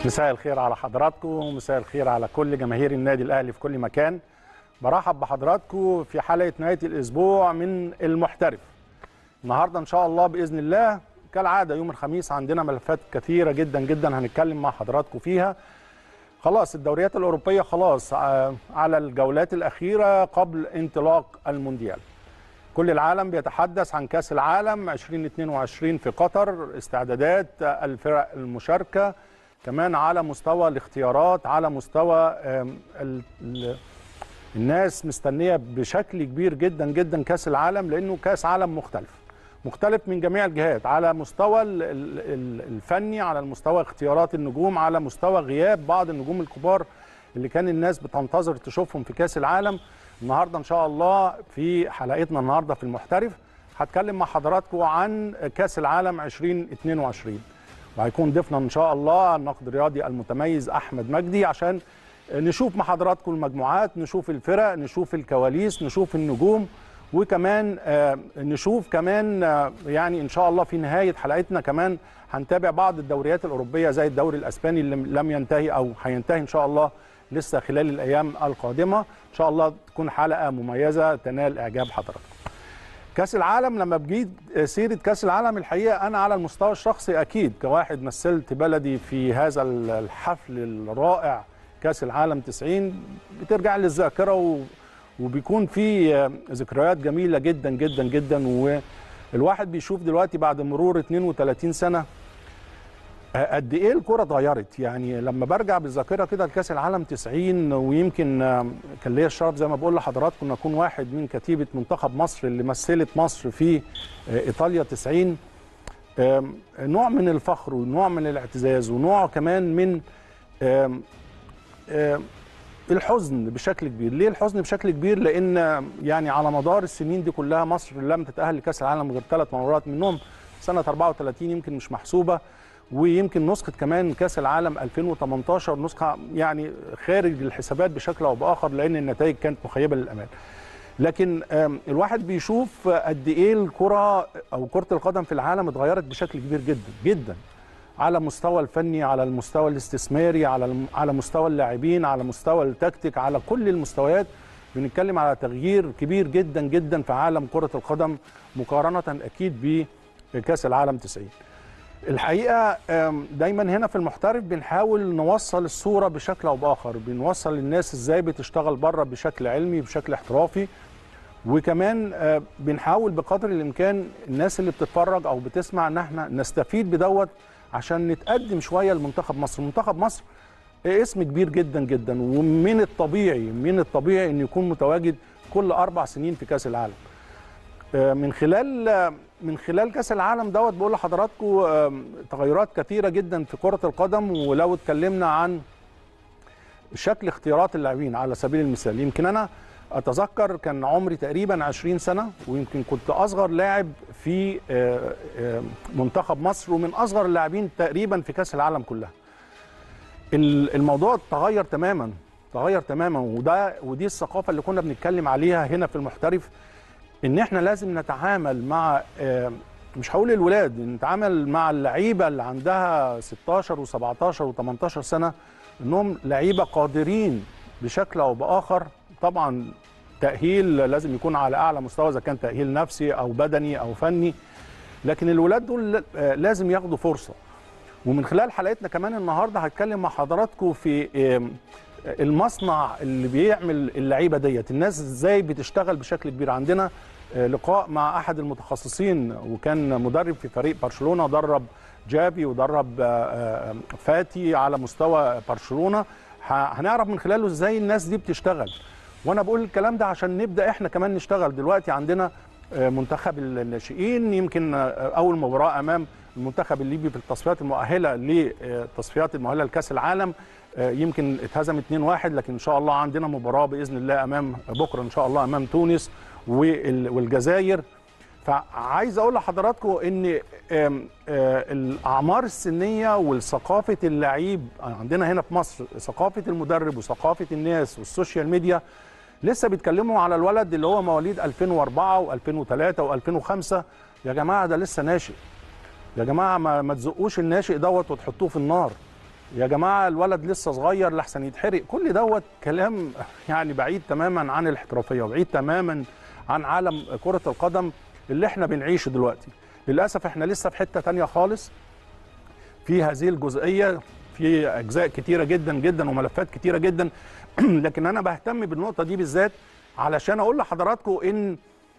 مساء الخير على حضراتكم ومساء الخير على كل جماهير النادي الاهلي في كل مكان برحب بحضراتكم في حلقه نهايه الاسبوع من المحترف النهارده ان شاء الله باذن الله كالعاده يوم الخميس عندنا ملفات كثيره جدا جدا هنتكلم مع حضراتكم فيها خلاص الدوريات الاوروبيه خلاص على الجولات الاخيره قبل انطلاق المونديال كل العالم بيتحدث عن كاس العالم 2022 في قطر استعدادات الفرق المشاركه كمان على مستوى الاختيارات على مستوى الناس مستنيه بشكل كبير جدا جدا كاس العالم لانه كاس عالم مختلف مختلف من جميع الجهات على مستوى الفني على المستوى اختيارات النجوم على مستوى غياب بعض النجوم الكبار اللي كان الناس بتنتظر تشوفهم في كاس العالم النهارده ان شاء الله في حلقتنا النهارده في المحترف هتكلم مع حضراتكم عن كاس العالم 2022 وهيكون ضيفنا ان شاء الله النقد الرياضي المتميز احمد مجدي عشان نشوف مع حضراتكم المجموعات نشوف الفرق نشوف الكواليس نشوف النجوم وكمان نشوف كمان يعني ان شاء الله في نهايه حلقتنا كمان هنتابع بعض الدوريات الاوروبيه زي الدوري الاسباني اللي لم ينتهي او هينتهي ان شاء الله لسه خلال الايام القادمه ان شاء الله تكون حلقه مميزه تنال اعجاب حضراتكم كاس العالم لما بجيد سيره كاس العالم الحقيقه انا على المستوى الشخصي اكيد كواحد مثلت بلدي في هذا الحفل الرائع كاس العالم 90 بترجع للذاكره و... وبيكون في ذكريات جميله جدا جدا جدا والواحد بيشوف دلوقتي بعد مرور 32 سنه قد ايه الكره اتغيرت يعني لما برجع بالذاكره كده لكاس العالم 90 ويمكن كان ليا الشرف زي ما بقول لحضراتكم ان اكون واحد من كتيبه منتخب مصر اللي مثلت مصر في ايطاليا 90 نوع من الفخر ونوع من الاعتزاز ونوع كمان من الحزن بشكل كبير ليه الحزن بشكل كبير لان يعني على مدار السنين دي كلها مصر لم تتاهل لكاس العالم غير ثلاث مرات منهم سنه 34 يمكن مش محسوبه ويمكن نسخه كمان كاس العالم 2018 نسخه يعني خارج الحسابات بشكل او باخر لان النتائج كانت مخيبه للامال لكن الواحد بيشوف قد ايه الكره او كره القدم في العالم اتغيرت بشكل كبير جدا جدا على مستوى الفني على المستوى الاستثماري على على مستوى اللاعبين على مستوى التكتيك على كل المستويات بنتكلم على تغيير كبير جدا جدا في عالم كره القدم مقارنه اكيد بكاس العالم 90 الحقيقه دايما هنا في المحترف بنحاول نوصل الصوره بشكل او باخر بنوصل للناس ازاي بتشتغل بره بشكل علمي بشكل احترافي وكمان بنحاول بقدر الامكان الناس اللي بتتفرج او بتسمع ان احنا نستفيد بدوت عشان نتقدم شويه لمنتخب مصر منتخب مصر اسم كبير جدا جدا ومن الطبيعي من الطبيعي انه يكون متواجد كل اربع سنين في كاس العالم من خلال من خلال كاس العالم دوت بقول لحضراتكم تغيرات كثيره جدا في كره القدم ولو اتكلمنا عن شكل اختيارات اللاعبين على سبيل المثال يمكن انا اتذكر كان عمري تقريبا 20 سنه ويمكن كنت اصغر لاعب في منتخب مصر ومن اصغر اللاعبين تقريبا في كاس العالم كلها الموضوع تغير تماما تغير تماما وده ودي الثقافه اللي كنا بنتكلم عليها هنا في المحترف ان احنا لازم نتعامل مع مش هقول الولاد نتعامل مع اللعيبه اللي عندها 16 و17 و18 سنه انهم لعيبه قادرين بشكل او باخر طبعا تاهيل لازم يكون على اعلى مستوى اذا كان تاهيل نفسي او بدني او فني لكن الولاد دول لازم ياخدوا فرصه ومن خلال حلقتنا كمان النهارده هتكلم مع حضراتكم في المصنع اللي بيعمل اللعيبه ديت الناس ازاي بتشتغل بشكل كبير عندنا لقاء مع احد المتخصصين وكان مدرب في فريق برشلونه درب جافي ودرب فاتي على مستوى برشلونه هنعرف من خلاله ازاي الناس دي بتشتغل وانا بقول الكلام ده عشان نبدا احنا كمان نشتغل دلوقتي عندنا منتخب الناشئين يمكن اول مباراه امام المنتخب الليبي في التصفيات المؤهله للتصفيات المؤهله لكاس العالم يمكن اتهزم 2-1 لكن ان شاء الله عندنا مباراه باذن الله امام بكره ان شاء الله امام تونس والجزائر فعايز اقول لحضراتكم ان الاعمار السنيه والثقافه اللعيب عندنا هنا في مصر ثقافه المدرب وثقافه الناس والسوشيال ميديا لسه بيتكلموا على الولد اللي هو مواليد 2004 و2003 و2005 يا جماعه ده لسه ناشئ يا جماعه ما, ما تزقوش الناشئ دوت وتحطوه في النار يا جماعه الولد لسه صغير لحسن يتحرق كل دوت كلام يعني بعيد تماما عن الاحترافيه وبعيد تماما عن عالم كره القدم اللي احنا بنعيشه دلوقتي للاسف احنا لسه في حته تانية خالص في هذه الجزئيه في اجزاء كتيره جدا جدا وملفات كتيره جدا لكن انا بهتم بالنقطه دي بالذات علشان اقول لحضراتكم ان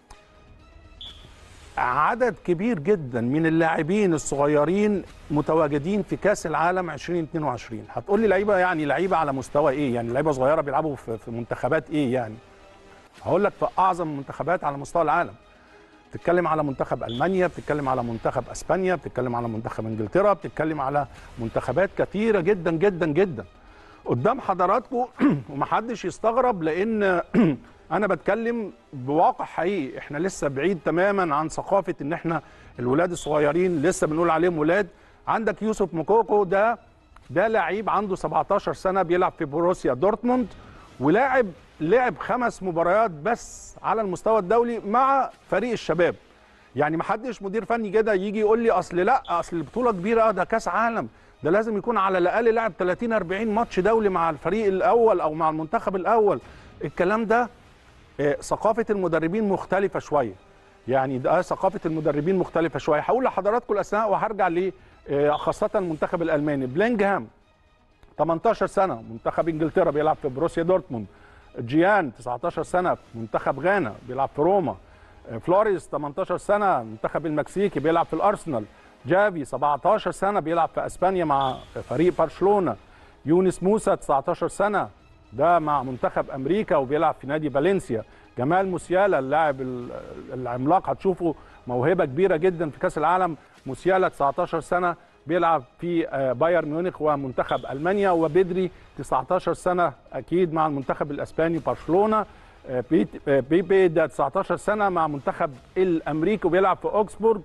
عدد كبير جدا من اللاعبين الصغيرين متواجدين في كاس العالم 2022 هتقول لي لعيبه يعني لعيبه على مستوى ايه يعني لعيبه صغيره بيلعبوا في في منتخبات ايه يعني هقول لك في اعظم المنتخبات على مستوى العالم بتتكلم على منتخب المانيا بتتكلم على منتخب اسبانيا بتتكلم على منتخب انجلترا بتتكلم على منتخبات كثيره جدا جدا جدا قدام حضراتكم ومحدش يستغرب لان انا بتكلم بواقع حقيقي احنا لسه بعيد تماما عن ثقافه ان احنا الولاد الصغيرين لسه بنقول عليهم ولاد عندك يوسف موكوكو ده ده لعيب عنده 17 سنه بيلعب في بروسيا دورتموند ولاعب لعب خمس مباريات بس على المستوى الدولي مع فريق الشباب يعني ما حدش مدير فني كده يجي يقول لي اصل لا اصل البطوله كبيره ده كاس عالم ده لازم يكون على الاقل لعب 30 40 ماتش دولي مع الفريق الاول او مع المنتخب الاول الكلام ده آه، ثقافه المدربين مختلفه شويه يعني ده ثقافه المدربين مختلفه شويه هقول لحضراتكم الاسماء وهرجع ل آه، خاصه المنتخب الالماني بلينجهام 18 سنه منتخب انجلترا بيلعب في بروسيا دورتموند جيان 19 سنه منتخب غانا بيلعب في روما آه، فلوريس 18 سنه منتخب المكسيكي بيلعب في الارسنال جافي 17 سنه بيلعب في اسبانيا مع فريق برشلونه يونس موسى 19 سنه ده مع منتخب امريكا وبيلعب في نادي فالنسيا جمال موسيالا اللاعب ال- العملاق هتشوفوا موهبه كبيره جدا في كاس العالم موسيالا 19 سنه بيلعب في آه، بايرن ميونخ ومنتخب المانيا وبدري 19 سنه اكيد مع المنتخب الاسباني برشلونه آه، بيت- آه، بيبي ده 19 سنه مع منتخب الامريكي وبيلعب في اوكسبورغ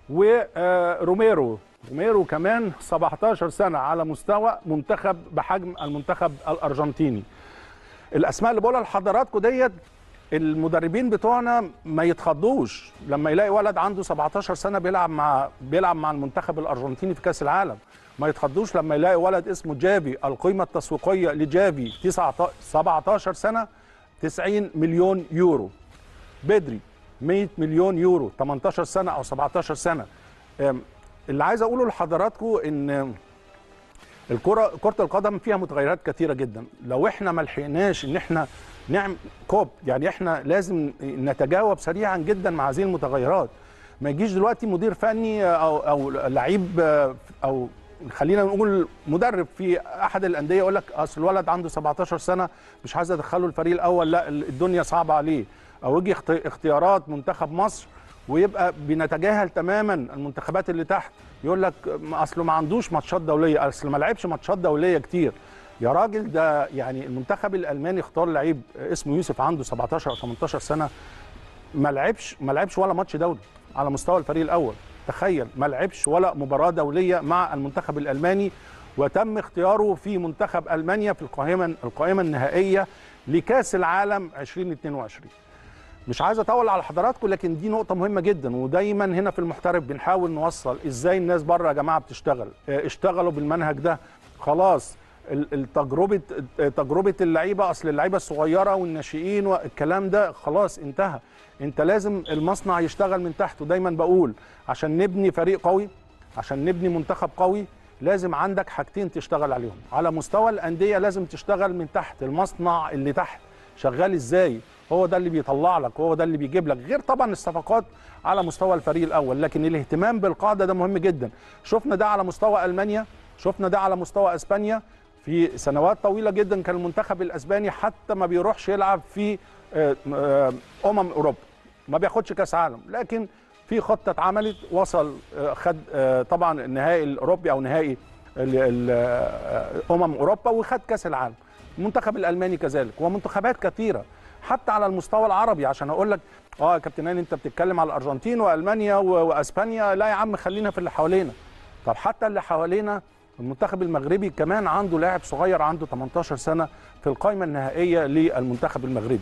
وروميرو روميرو كمان 17 سنه على مستوى منتخب بحجم المنتخب الارجنتيني الاسماء اللي بقولها لحضراتكم ديت المدربين بتوعنا ما يتخضوش لما يلاقي ولد عنده 17 سنه بيلعب مع بيلعب مع المنتخب الارجنتيني في كاس العالم ما يتخضوش لما يلاقي ولد اسمه جافي القيمه التسويقيه لجافي 19 17 سنه 90 مليون يورو بدري 100 مليون يورو 18 سنه او 17 سنه أم، اللي عايز اقوله لحضراتكم ان الكره كره القدم فيها متغيرات كثيره جدا لو احنا ما لحقناش ان احنا نعمل كوب يعني احنا لازم نتجاوب سريعا جدا مع هذه المتغيرات ما يجيش دلوقتي مدير فني او او لعيب او خلينا نقول مدرب في احد الانديه يقول لك اصل الولد عنده 17 سنه مش عايز ادخله الفريق الاول لا الدنيا صعبه عليه او يجي اخت- اختيارات منتخب مصر ويبقى بنتجاهل تماما المنتخبات اللي تحت يقول لك ما اصله ما عندوش ماتشات دوليه اصل ما لعبش ماتشات دوليه كتير يا راجل ده يعني المنتخب الالماني اختار لعيب اسمه يوسف عنده 17 او 18 سنه ما لعبش ما لعبش ولا ماتش دولي على مستوى الفريق الاول تخيل ما لعبش ولا مباراه دوليه مع المنتخب الالماني وتم اختياره في منتخب المانيا في القائمه القائمه النهائيه لكاس العالم 2022 مش عايز اطول على حضراتكم لكن دي نقطه مهمه جدا ودايما هنا في المحترف بنحاول نوصل ازاي الناس بره يا جماعه بتشتغل اه، اشتغلوا بالمنهج ده خلاص ال- التجربه تجربه اللعيبه اصل اللعيبه الصغيره والناشئين والكلام ده خلاص انتهى انت لازم المصنع يشتغل من تحت ودايما بقول عشان نبني فريق قوي عشان نبني منتخب قوي لازم عندك حاجتين تشتغل عليهم على مستوى الانديه لازم تشتغل من تحت المصنع اللي تحت شغال ازاي هو ده اللي بيطلع لك هو ده اللي بيجيب لك غير طبعا الصفقات على مستوى الفريق الاول لكن الاهتمام بالقاعده ده مهم جدا شفنا ده على مستوى المانيا شفنا ده على مستوى اسبانيا في سنوات طويله جدا كان المنتخب الاسباني حتى ما بيروحش يلعب في آه، آه، امم اوروبا ما بياخدش كاس عالم لكن في خطه اتعملت وصل آه، خد آه، طبعا النهائي الاوروبي او نهائي ال- ال- آه، امم اوروبا وخد كاس العالم المنتخب الالماني كذلك ومنتخبات كثيره حتى على المستوى العربي عشان اقول لك اه يا كابتن هاني انت بتتكلم على الارجنتين والمانيا و- واسبانيا لا يا عم خلينا في اللي حوالينا طب حتى اللي حوالينا المنتخب المغربي كمان عنده لاعب صغير عنده 18 سنه في القائمه النهائيه للمنتخب المغربي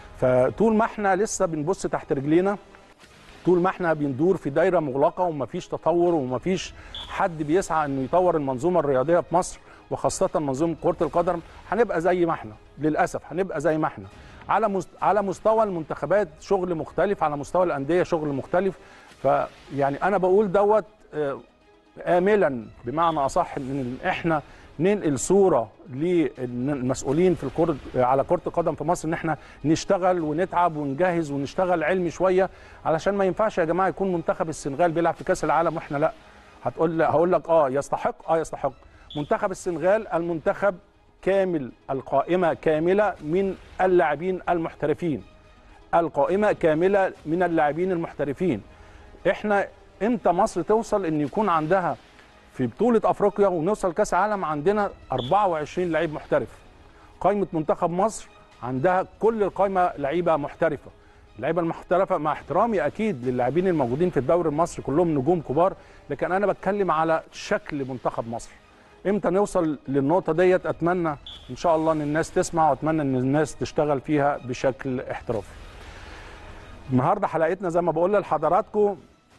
فطول ما احنا لسه بنبص تحت رجلينا طول ما احنا بندور في دايره مغلقه ومفيش تطور ومفيش حد بيسعى انه يطور المنظومه الرياضيه في مصر وخاصه منظومه كره القدم هنبقى زي ما احنا للاسف هنبقى زي ما احنا على مست... على مستوى المنتخبات شغل مختلف على مستوى الانديه شغل مختلف فيعني انا بقول دوت آه، املا بمعنى اصح ان احنا ننقل صوره للمسؤولين في الكره على كره القدم في مصر ان احنا نشتغل ونتعب ونجهز ونشتغل علمي شويه علشان ما ينفعش يا جماعه يكون منتخب السنغال بيلعب في كاس العالم واحنا لا هتقول هقول لك اه يستحق اه يستحق منتخب السنغال المنتخب كامل القائمه كامله من اللاعبين المحترفين القائمه كامله من اللاعبين المحترفين احنا امتى مصر توصل ان يكون عندها في بطوله افريقيا ونوصل كاس عالم عندنا 24 لعيب محترف قائمه منتخب مصر عندها كل القائمه لعيبه محترفه اللعيبه المحترفه مع احترامي اكيد للاعبين الموجودين في الدوري المصري كلهم نجوم كبار لكن انا بتكلم على شكل منتخب مصر امتى نوصل للنقطه ديت اتمنى ان شاء الله ان الناس تسمع واتمنى ان الناس تشتغل فيها بشكل احترافي النهارده حلقتنا زي ما بقول لحضراتكم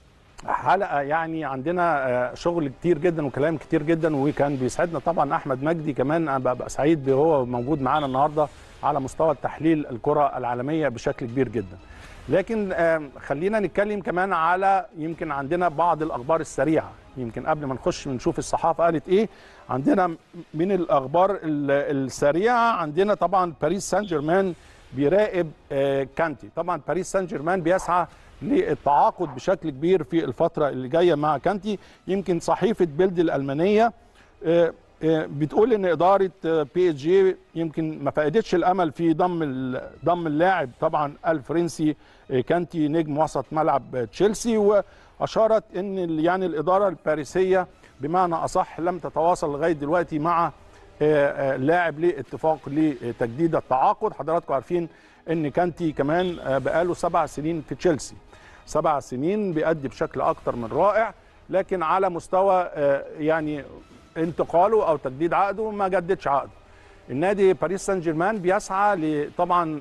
حلقه يعني عندنا آه، شغل كتير جدا وكلام كتير جدا وكان بيسعدنا طبعا احمد مجدي كمان انا ببقى سعيد وهو موجود معانا النهارده على مستوى التحليل الكره العالميه بشكل كبير جدا لكن آه، خلينا نتكلم كمان على يمكن عندنا بعض الاخبار السريعه يمكن قبل ما نخش نشوف الصحافه قالت ايه عندنا من الاخبار ال- السريعه عندنا طبعا باريس سان جيرمان بيراقب آه، كانتي طبعا باريس سان جيرمان بيسعى للتعاقد بشكل كبير في الفتره اللي جايه مع كانتي يمكن صحيفه بيلد الالمانيه آه، آه، بتقول ان اداره بي اس جي يمكن ما فقدتش الامل في ضم ال- ضم اللاعب طبعا الفرنسي آه، كانتي نجم وسط ملعب تشيلسي واشارت ان ال- يعني الاداره الباريسيه بمعنى اصح لم تتواصل لغايه دلوقتي مع آه، آه، لاعب لاتفاق لتجديد التعاقد حضراتكم عارفين ان كانتي كمان آه، بقاله سبع سنين في تشيلسي سبع سنين بيأدي بشكل اكتر من رائع لكن على مستوى آه، يعني انتقاله او تجديد عقده ما جددش عقده النادي باريس سان جيرمان بيسعى ل- طبعا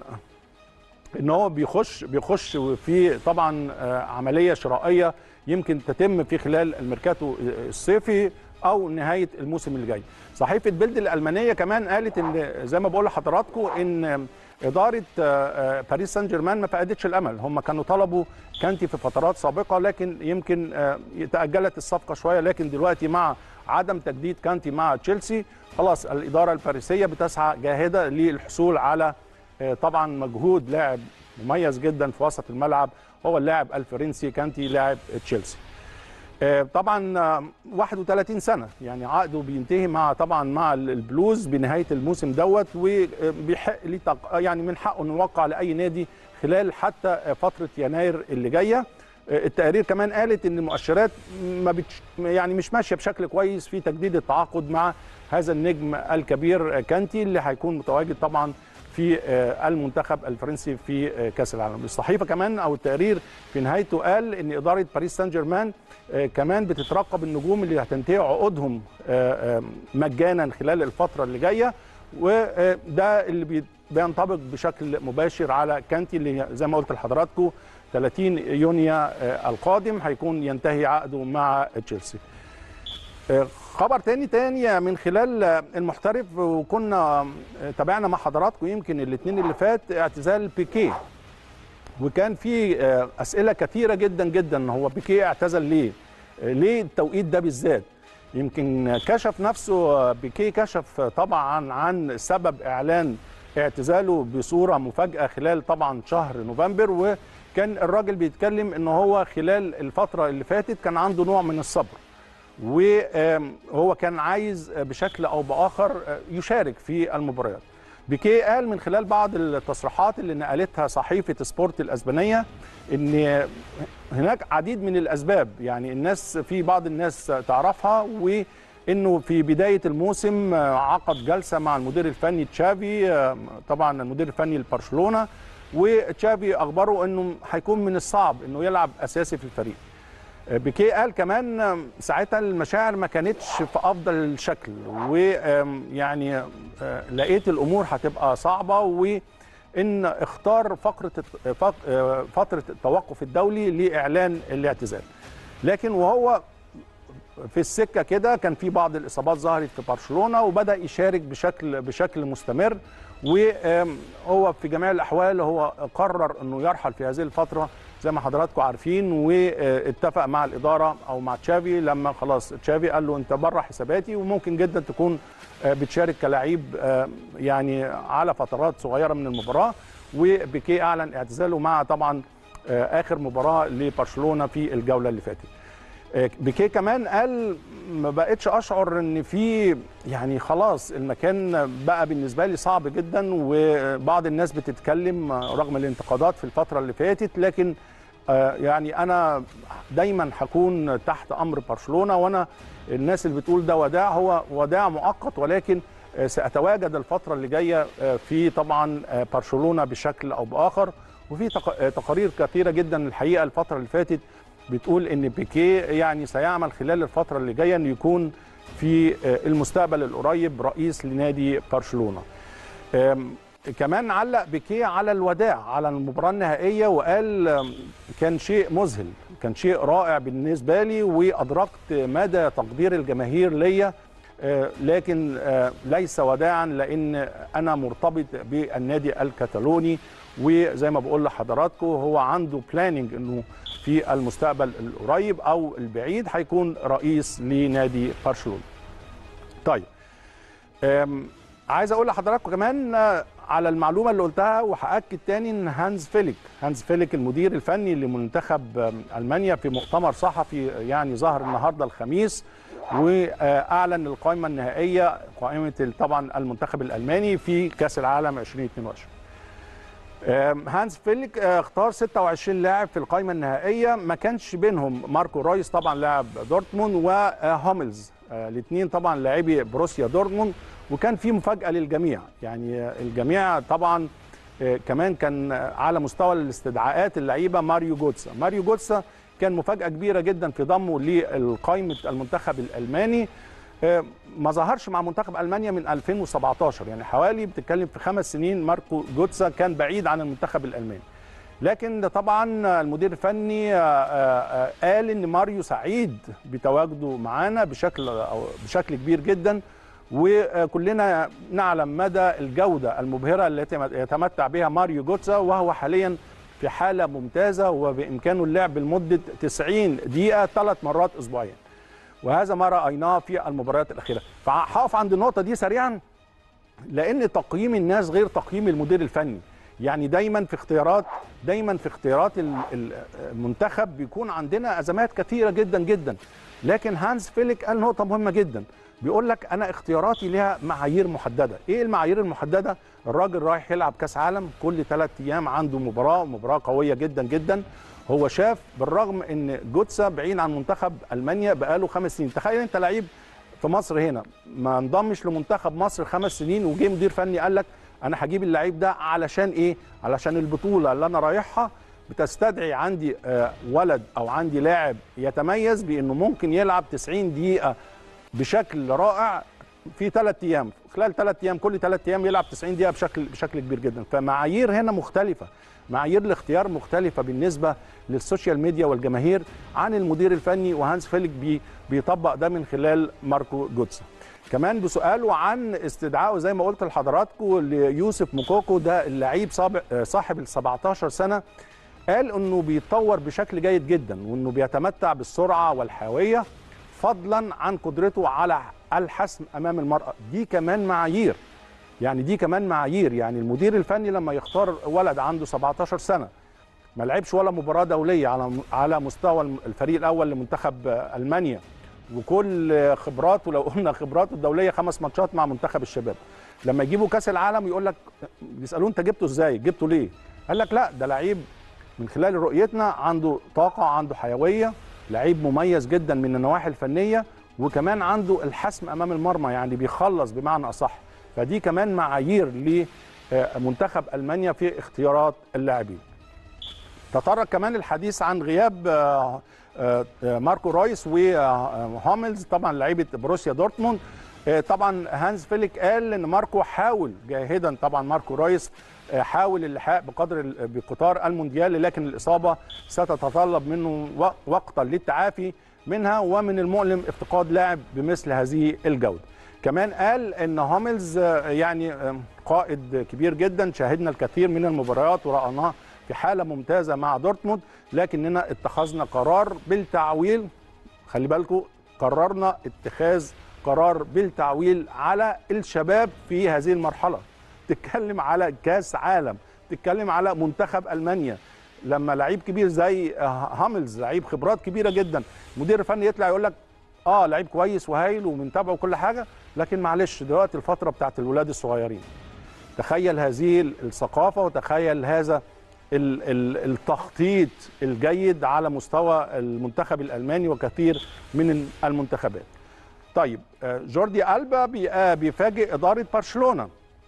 ان هو بيخش بيخش في طبعا آه، عمليه شرائيه يمكن تتم في خلال الميركاتو الصيفي او نهايه الموسم اللي جاي. صحيفه بيلد الالمانيه كمان قالت ان زي ما بقول لحضراتكم ان اداره آه، آه، باريس سان جيرمان ما فقدتش الامل، هم كانوا طلبوا كانتي في فترات سابقه لكن يمكن آه، تاجلت الصفقه شويه لكن دلوقتي مع عدم تجديد كانتي مع تشيلسي خلاص الاداره الباريسيه بتسعى جاهده للحصول على آه، طبعا مجهود لاعب مميز جدا في وسط الملعب هو اللاعب الفرنسي كانتي لاعب تشيلسي آه، طبعا آه، 31 سنه يعني عقده بينتهي مع طبعا مع ال- البلوز بنهايه الموسم دوت وبيحق ليه تق- يعني من حقه انه يوقع لاي نادي خلال حتى آه، فتره يناير اللي جايه آه، التقارير كمان قالت ان المؤشرات ما بتش يعني مش ماشيه بشكل كويس في تجديد التعاقد مع هذا النجم الكبير آه، كانتي اللي هيكون متواجد طبعا في آه، المنتخب الفرنسي في آه، كاس العالم الصحيفه كمان او التقرير في نهايته قال ان اداره باريس سان جيرمان آه، كمان بتترقب النجوم اللي هتنتهي عقودهم آه، آه، مجانا خلال الفتره اللي جايه وده اللي بي- بينطبق بشكل مباشر على كانتي اللي زي ما قلت لحضراتكم 30 يونيو آه، القادم هيكون ينتهي عقده مع تشيلسي آه، خبر تاني تاني من خلال آه، المحترف وكنا آه، تابعنا مع حضراتكم يمكن الاثنين اللي فات اعتزال بيكيه وكان في آه، اسئله كثيره جدا جدا هو بيكيه اعتزل ليه؟ آه، ليه التوقيت ده بالذات؟ يمكن كشف نفسه آه، بيكيه كشف طبعا عن سبب اعلان اعتزاله بصوره مفاجاه خلال طبعا شهر نوفمبر وكان الراجل بيتكلم ان هو خلال الفتره اللي فاتت كان عنده نوع من الصبر وهو كان عايز بشكل او باخر يشارك في المباريات بيكيه قال من خلال بعض التصريحات اللي نقلتها صحيفه سبورت الاسبانيه ان هناك عديد من الاسباب يعني الناس في بعض الناس تعرفها وانه في بدايه الموسم عقد جلسه مع المدير الفني تشافي طبعا المدير الفني لبرشلونه وتشافي اخبره انه هيكون من الصعب انه يلعب اساسي في الفريق بيكيه قال كمان ساعتها المشاعر ما كانتش في افضل شكل ويعني لقيت الامور هتبقى صعبه وان اختار فقره فتره التوقف الدولي لاعلان الاعتزال لكن وهو في السكه كده كان في بعض الاصابات ظهرت في برشلونه وبدا يشارك بشكل بشكل مستمر وهو في جميع الاحوال هو قرر انه يرحل في هذه الفتره زي ما حضراتكم عارفين واتفق مع الاداره او مع تشافي لما خلاص تشافي قال له انت بره حساباتي وممكن جدا تكون بتشارك كلاعب يعني على فترات صغيره من المباراه وبيكي اعلن اعتزاله مع طبعا اخر مباراه لبرشلونه في الجوله اللي فاتت بيكيه كمان قال ما بقتش اشعر ان في يعني خلاص المكان بقى بالنسبه لي صعب جدا وبعض الناس بتتكلم رغم الانتقادات في الفتره اللي فاتت لكن يعني انا دايما هكون تحت امر برشلونه وانا الناس اللي بتقول ده وداع هو وداع مؤقت ولكن ساتواجد الفتره اللي جايه في طبعا برشلونه بشكل او باخر وفي تقارير كثيره جدا الحقيقه الفتره اللي فاتت بتقول ان بيكيه يعني سيعمل خلال الفتره اللي جايه انه يكون في المستقبل القريب رئيس لنادي برشلونه. كمان علق بيكيه على الوداع على المباراه النهائيه وقال كان شيء مذهل كان شيء رائع بالنسبه لي وادركت مدى تقدير الجماهير ليا لكن ليس وداعا لان انا مرتبط بالنادي الكتالوني وزي ما بقول لحضراتكم هو عنده بلاننج انه في المستقبل القريب او البعيد هيكون رئيس لنادي برشلونه. طيب عايز اقول لحضراتكم كمان على المعلومه اللي قلتها وهاكد تاني ان هانز فيليك هانز فيليك المدير الفني لمنتخب المانيا في مؤتمر صحفي يعني ظهر النهارده الخميس واعلن القائمه النهائيه قائمه طبعا المنتخب الالماني في كاس العالم 2022 هانز فيليك اختار 26 لاعب في القائمه النهائيه ما كانش بينهم ماركو رويس طبعا لاعب دورتموند وهوملز الاثنين طبعا لاعبي بروسيا دورتموند وكان في مفاجاه للجميع يعني الجميع طبعا كمان كان على مستوى الاستدعاءات اللعيبه ماريو جوتسا ماريو جوتسا كان مفاجاه كبيره جدا في ضمه لقائمه المنتخب الالماني ما ظهرش مع منتخب المانيا من 2017 يعني حوالي بتتكلم في خمس سنين ماركو جوتسا كان بعيد عن المنتخب الالماني لكن طبعا المدير الفني قال ان ماريو سعيد بتواجده معانا بشكل أو بشكل كبير جدا وكلنا نعلم مدى الجوده المبهره التي يتمتع بها ماريو جوتسا وهو حاليا في حاله ممتازه وبامكانه اللعب لمده 90 دقيقه ثلاث مرات اسبوعيا وهذا ما رايناه في المباريات الاخيره فهقف عند النقطه دي سريعا لان تقييم الناس غير تقييم المدير الفني يعني دايما في اختيارات دايما في اختيارات المنتخب بيكون عندنا ازمات كثيره جدا جدا لكن هانز فيليك قال نقطه مهمه جدا بيقول لك انا اختياراتي لها معايير محدده ايه المعايير المحدده الراجل رايح يلعب كاس عالم كل ثلاث ايام عنده مباراه مباراه قويه جدا جدا هو شاف بالرغم ان جوتسا بعيد عن منتخب المانيا بقاله خمس سنين تخيل انت لعيب في مصر هنا ما انضمش لمنتخب مصر خمس سنين وجه مدير فني قال لك انا هجيب اللعيب ده علشان ايه علشان البطوله اللي انا رايحها بتستدعي عندي ولد او عندي لاعب يتميز بانه ممكن يلعب 90 دقيقه بشكل رائع في ثلاث ايام خلال ثلاث ايام كل ثلاث ايام يلعب 90 دقيقه بشكل بشكل كبير جدا فمعايير هنا مختلفه معايير الاختيار مختلفه بالنسبه للسوشيال ميديا والجماهير عن المدير الفني وهانز فيليك بي بيطبق ده من خلال ماركو جوتسا كمان بسؤاله عن استدعائه زي ما قلت لحضراتكم ليوسف موكوكو ده اللعيب صاحب ال 17 سنه قال انه بيتطور بشكل جيد جدا وانه بيتمتع بالسرعه والحيويه فضلا عن قدرته على الحسم امام المراه دي كمان معايير يعني دي كمان معايير يعني المدير الفني لما يختار ولد عنده 17 سنه ما لعبش ولا مباراه دوليه على على مستوى الفريق الاول لمنتخب المانيا وكل خبراته لو قلنا خبراته الدوليه خمس ماتشات مع منتخب الشباب لما يجيبوا كاس العالم يقول لك بيسالوه انت جبته ازاي جبته ليه قال لك لا ده لعيب من خلال رؤيتنا عنده طاقه عنده حيويه لعيب مميز جدا من النواحي الفنيه وكمان عنده الحسم امام المرمى يعني بيخلص بمعنى اصح فدي كمان معايير لمنتخب المانيا في اختيارات اللاعبين تطرق كمان الحديث عن غياب ماركو رويس وهوملز طبعا لعيبه بروسيا دورتموند طبعا هانز فيليك قال ان ماركو حاول جاهدا طبعا ماركو رويس حاول اللحاق بقدر بقطار المونديال لكن الاصابه ستتطلب منه وقتا للتعافي منها ومن المؤلم افتقاد لاعب بمثل هذه الجوده كمان قال ان هاملز يعني قائد كبير جدا شاهدنا الكثير من المباريات ورأناها في حاله ممتازه مع دورتموند لكننا اتخذنا قرار بالتعويل خلي بالكم قررنا اتخاذ قرار بالتعويل على الشباب في هذه المرحله تتكلم على كاس عالم تتكلم على منتخب المانيا لما لعيب كبير زي هاملز لعيب خبرات كبيره جدا المدير الفني يطلع يقول لك اه لعيب كويس وهايل ومنتابعه وكل حاجه لكن معلش دلوقتي الفتره بتاعت الولاد الصغيرين تخيل هذه الثقافه وتخيل هذا التخطيط الجيد على مستوى المنتخب الالماني وكثير من المنتخبات. طيب جوردي البا بيفاجئ اداره برشلونه.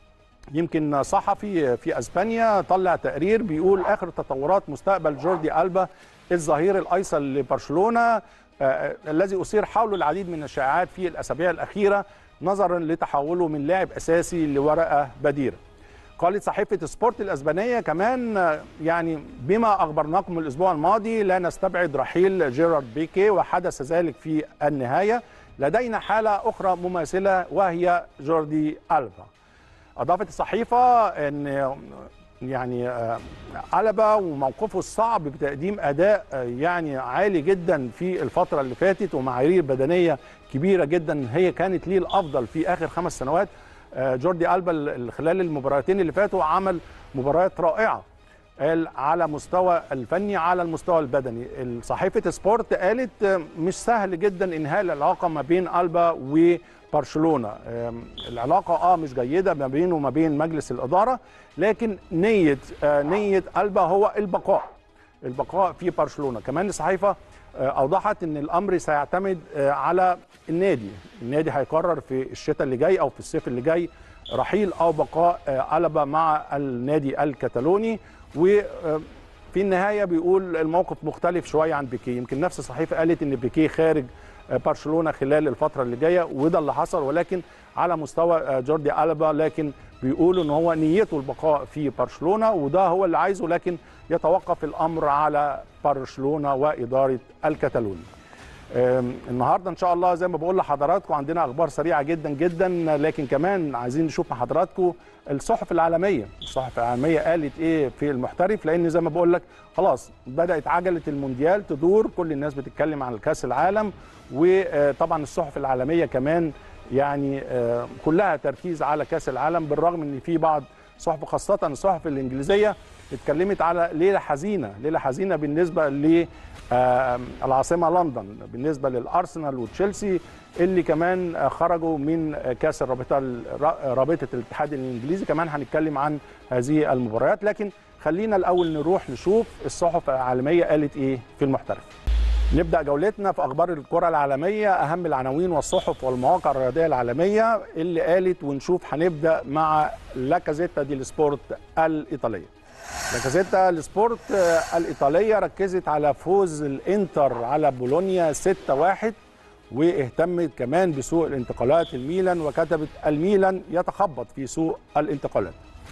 يمكن صحفي في اسبانيا طلع تقرير بيقول اخر تطورات مستقبل جوردي البا الظهير الايسر لبرشلونه الذي اثير حوله العديد من الشائعات في الاسابيع الاخيره نظرا لتحوله من لاعب اساسي لورقه بديره. قالت صحيفة سبورت الأسبانية كمان يعني بما أخبرناكم الأسبوع الماضي لا نستبعد رحيل جيرارد بيكي وحدث ذلك في النهاية لدينا حالة أخرى مماثلة وهي جوردي ألبا أضافت الصحيفة أن يعني ألبا وموقفه الصعب بتقديم أداء يعني عالي جدا في الفترة اللي فاتت ومعايير بدنية كبيرة جدا هي كانت ليه الأفضل في آخر خمس سنوات جوردي ألبا خلال المباراتين اللي فاتوا عمل مباريات رائعة قال على مستوى الفني على المستوى البدني صحيفة سبورت قالت مش سهل جدا إنهاء العلاقة ما بين ألبا وبرشلونة العلاقة آه مش جيدة ما بينه وما بين مجلس الإدارة لكن نية نية ألبا هو البقاء البقاء في برشلونة كمان الصحيفة اوضحت ان الامر سيعتمد على النادي النادي هيقرر في الشتاء اللي جاي او في الصيف اللي جاي رحيل او بقاء ألبا مع النادي الكتالوني وفي النهايه بيقول الموقف مختلف شويه عن بيكي يمكن نفس الصحيفه قالت ان بيكي خارج برشلونه خلال الفتره اللي جايه وده اللي حصل ولكن على مستوى جوردي ألبا لكن بيقولوا ان هو نيته البقاء في برشلونه وده هو اللي عايزه لكن يتوقف الامر على برشلونه واداره الكتالوني. النهارده ان شاء الله زي ما بقول لحضراتكم عندنا اخبار سريعه جدا جدا لكن كمان عايزين نشوف مع حضراتكم الصحف العالميه، الصحف العالميه قالت ايه في المحترف لان زي ما بقول لك خلاص بدات عجله المونديال تدور كل الناس بتتكلم عن الكاس العالم وطبعا الصحف العالميه كمان يعني كلها تركيز على كاس العالم بالرغم ان في بعض صحف خاصه الصحف الانجليزيه اتكلمت على ليله حزينه ليله حزينه بالنسبه للعاصمه لندن بالنسبه للارسنال وتشيلسي اللي كمان خرجوا من كاس الرابطه رابطه الاتحاد الانجليزي كمان هنتكلم عن هذه المباريات لكن خلينا الاول نروح نشوف الصحف العالميه قالت ايه في المحترف نبدا جولتنا في اخبار الكره العالميه اهم العناوين والصحف والمواقع الرياضيه العالميه اللي قالت ونشوف هنبدا مع لاكازيتا دي السبورت الايطاليه لاكازيتا السبورت الايطاليه ركزت على فوز الانتر على بولونيا 6-1 واهتمت كمان بسوق الانتقالات الميلان وكتبت الميلان يتخبط في سوق الانتقالات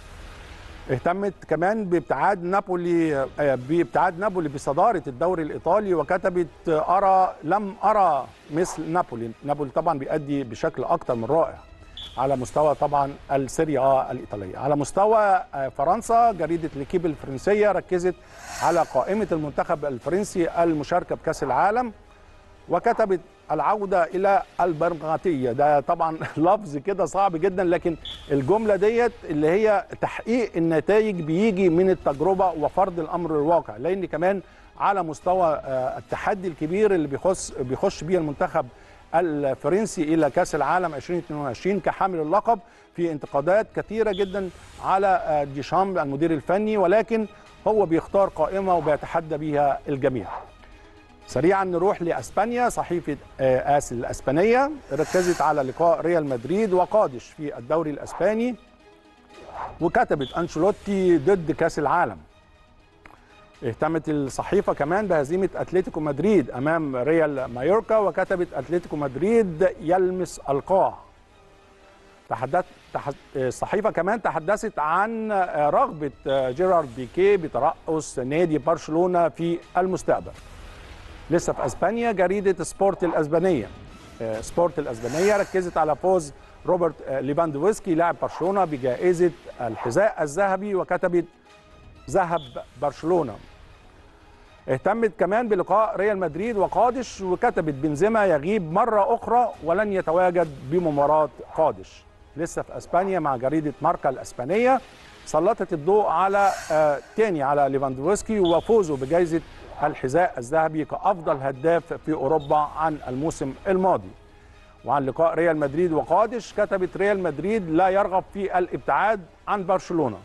اهتمت كمان بابتعاد نابولي بابتعاد نابولي بصداره الدوري الايطالي وكتبت ارى لم ارى مثل نابولي نابولي طبعا بيأدي بشكل اكتر من رائع على مستوى طبعا السيريا الايطاليه على مستوى فرنسا جريده ليكيب الفرنسيه ركزت على قائمه المنتخب الفرنسي المشاركه بكاس العالم وكتبت العودة إلى البرغاتية ده طبعا لفظ كده صعب جدا لكن الجملة ديت اللي هي تحقيق النتائج بيجي من التجربة وفرض الأمر الواقع لأن كمان على مستوى التحدي الكبير اللي بيخش بيخش بيه المنتخب الفرنسي إلى كأس العالم 2022 كحامل اللقب في انتقادات كثيرة جدا على ديشامب المدير الفني ولكن هو بيختار قائمة وبيتحدى بيها الجميع سريعا نروح لاسبانيا صحيفه اس الاسبانيه ركزت على لقاء ريال مدريد وقادش في الدوري الاسباني وكتبت انشيلوتي ضد كاس العالم اهتمت الصحيفه كمان بهزيمه اتلتيكو مدريد امام ريال مايوركا وكتبت اتلتيكو مدريد يلمس القاع تحدث الصحيفه كمان تحدثت عن رغبه جيرارد بيكي بترأس نادي برشلونه في المستقبل لسه في اسبانيا جريده سبورت الاسبانيه آه، سبورت الاسبانيه ركزت على فوز روبرت آه، ليفاندوفسكي لاعب برشلونه بجائزه الحذاء الذهبي وكتبت ذهب برشلونه اهتمت كمان بلقاء ريال مدريد وقادش وكتبت بنزيما يغيب مرة أخرى ولن يتواجد بمباراة قادش لسه في أسبانيا مع جريدة ماركا الأسبانية سلطت الضوء على آه تاني على ليفاندوفسكي وفوزه بجائزة الحذاء الذهبي كأفضل هداف في أوروبا عن الموسم الماضي وعن لقاء ريال مدريد وقادش كتبت ريال مدريد لا يرغب في الابتعاد عن برشلونه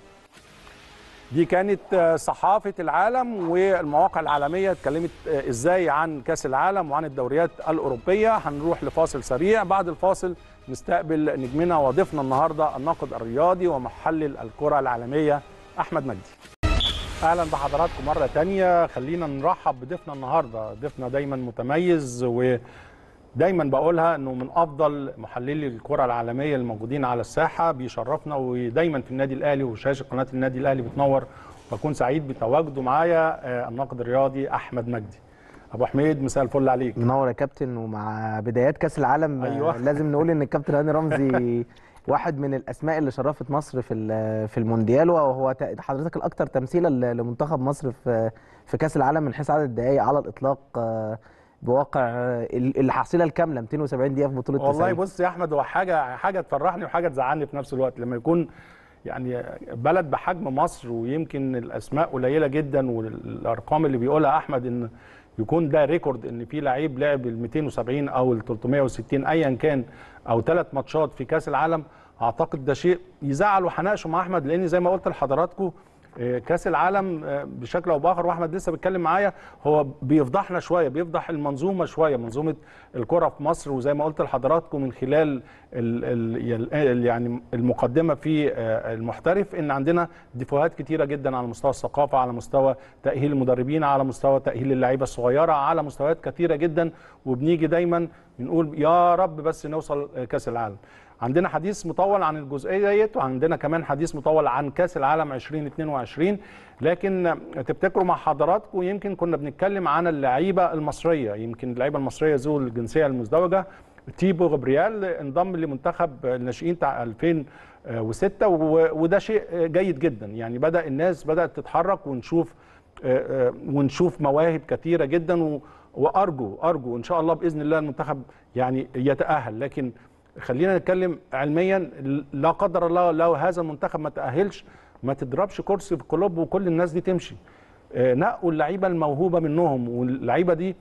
دي كانت صحافة العالم والمواقع العالمية اتكلمت ازاي عن كأس العالم وعن الدوريات الأوروبية هنروح لفاصل سريع بعد الفاصل نستقبل نجمنا وضيفنا النهاردة الناقد الرياضي ومحلل الكرة العالمية أحمد مجدي أهلا بحضراتكم مرة تانية خلينا نرحب بضيفنا النهاردة ضيفنا دايما متميز و دايما بقولها انه من افضل محللي الكره العالميه الموجودين على الساحه بيشرفنا ودايما في النادي الاهلي وشاشه قناه النادي الاهلي بتنور بكون سعيد بتواجده معايا الناقد الرياضي احمد مجدي ابو حميد مساء الفل عليك منور يا كابتن ومع بدايات كاس العالم أيوة. لازم نقول ان الكابتن هاني رمزي واحد من الاسماء اللي شرفت مصر في في المونديال وهو حضرتك الاكثر تمثيلا لمنتخب مصر في في كاس العالم من حيث عدد الدقائق على الاطلاق بواقع الحصيله الكامله 270 دقيقه في بطوله والله 90. بص يا احمد هو حاجه حاجه تفرحني وحاجه تزعلني في نفس الوقت لما يكون يعني بلد بحجم مصر ويمكن الاسماء قليله جدا والارقام اللي بيقولها احمد ان يكون ده ريكورد ان في لعيب لعب ال 270 او ال 360 ايا كان او ثلاث ماتشات في كاس العالم اعتقد ده شيء يزعل وهناقشه مع احمد لان زي ما قلت لحضراتكم كاس العالم بشكل او باخر واحمد لسه بيتكلم معايا هو بيفضحنا شويه بيفضح المنظومه شويه منظومه الكره في مصر وزي ما قلت لحضراتكم من خلال ال ال يعني المقدمه في المحترف ان عندنا ديفوهات كتيره جدا على مستوى الثقافه على مستوى تاهيل المدربين على مستوى تاهيل اللعيبه الصغيره على مستويات كتيره جدا وبنيجي دايما بنقول يا رب بس نوصل كاس العالم عندنا حديث مطول عن الجزئيه ديت وعندنا كمان حديث مطول عن كاس العالم 2022 لكن تفتكروا مع حضراتكم يمكن كنا بنتكلم عن اللعيبه المصريه يمكن اللعيبه المصريه ذو الجنسيه المزدوجه تيبو غبريال انضم لمنتخب الناشئين بتاع 2006 وده شيء جيد جدا يعني بدا الناس بدات تتحرك ونشوف ونشوف مواهب كثيره جدا وارجو ارجو ان شاء الله باذن الله المنتخب يعني يتاهل لكن خلينا نتكلم علميا لا قدر الله لو هذا المنتخب ما تاهلش ما تضربش كرسي في الكلوب وكل الناس دي تمشي نقوا اللعيبه الموهوبه منهم واللعيبه دي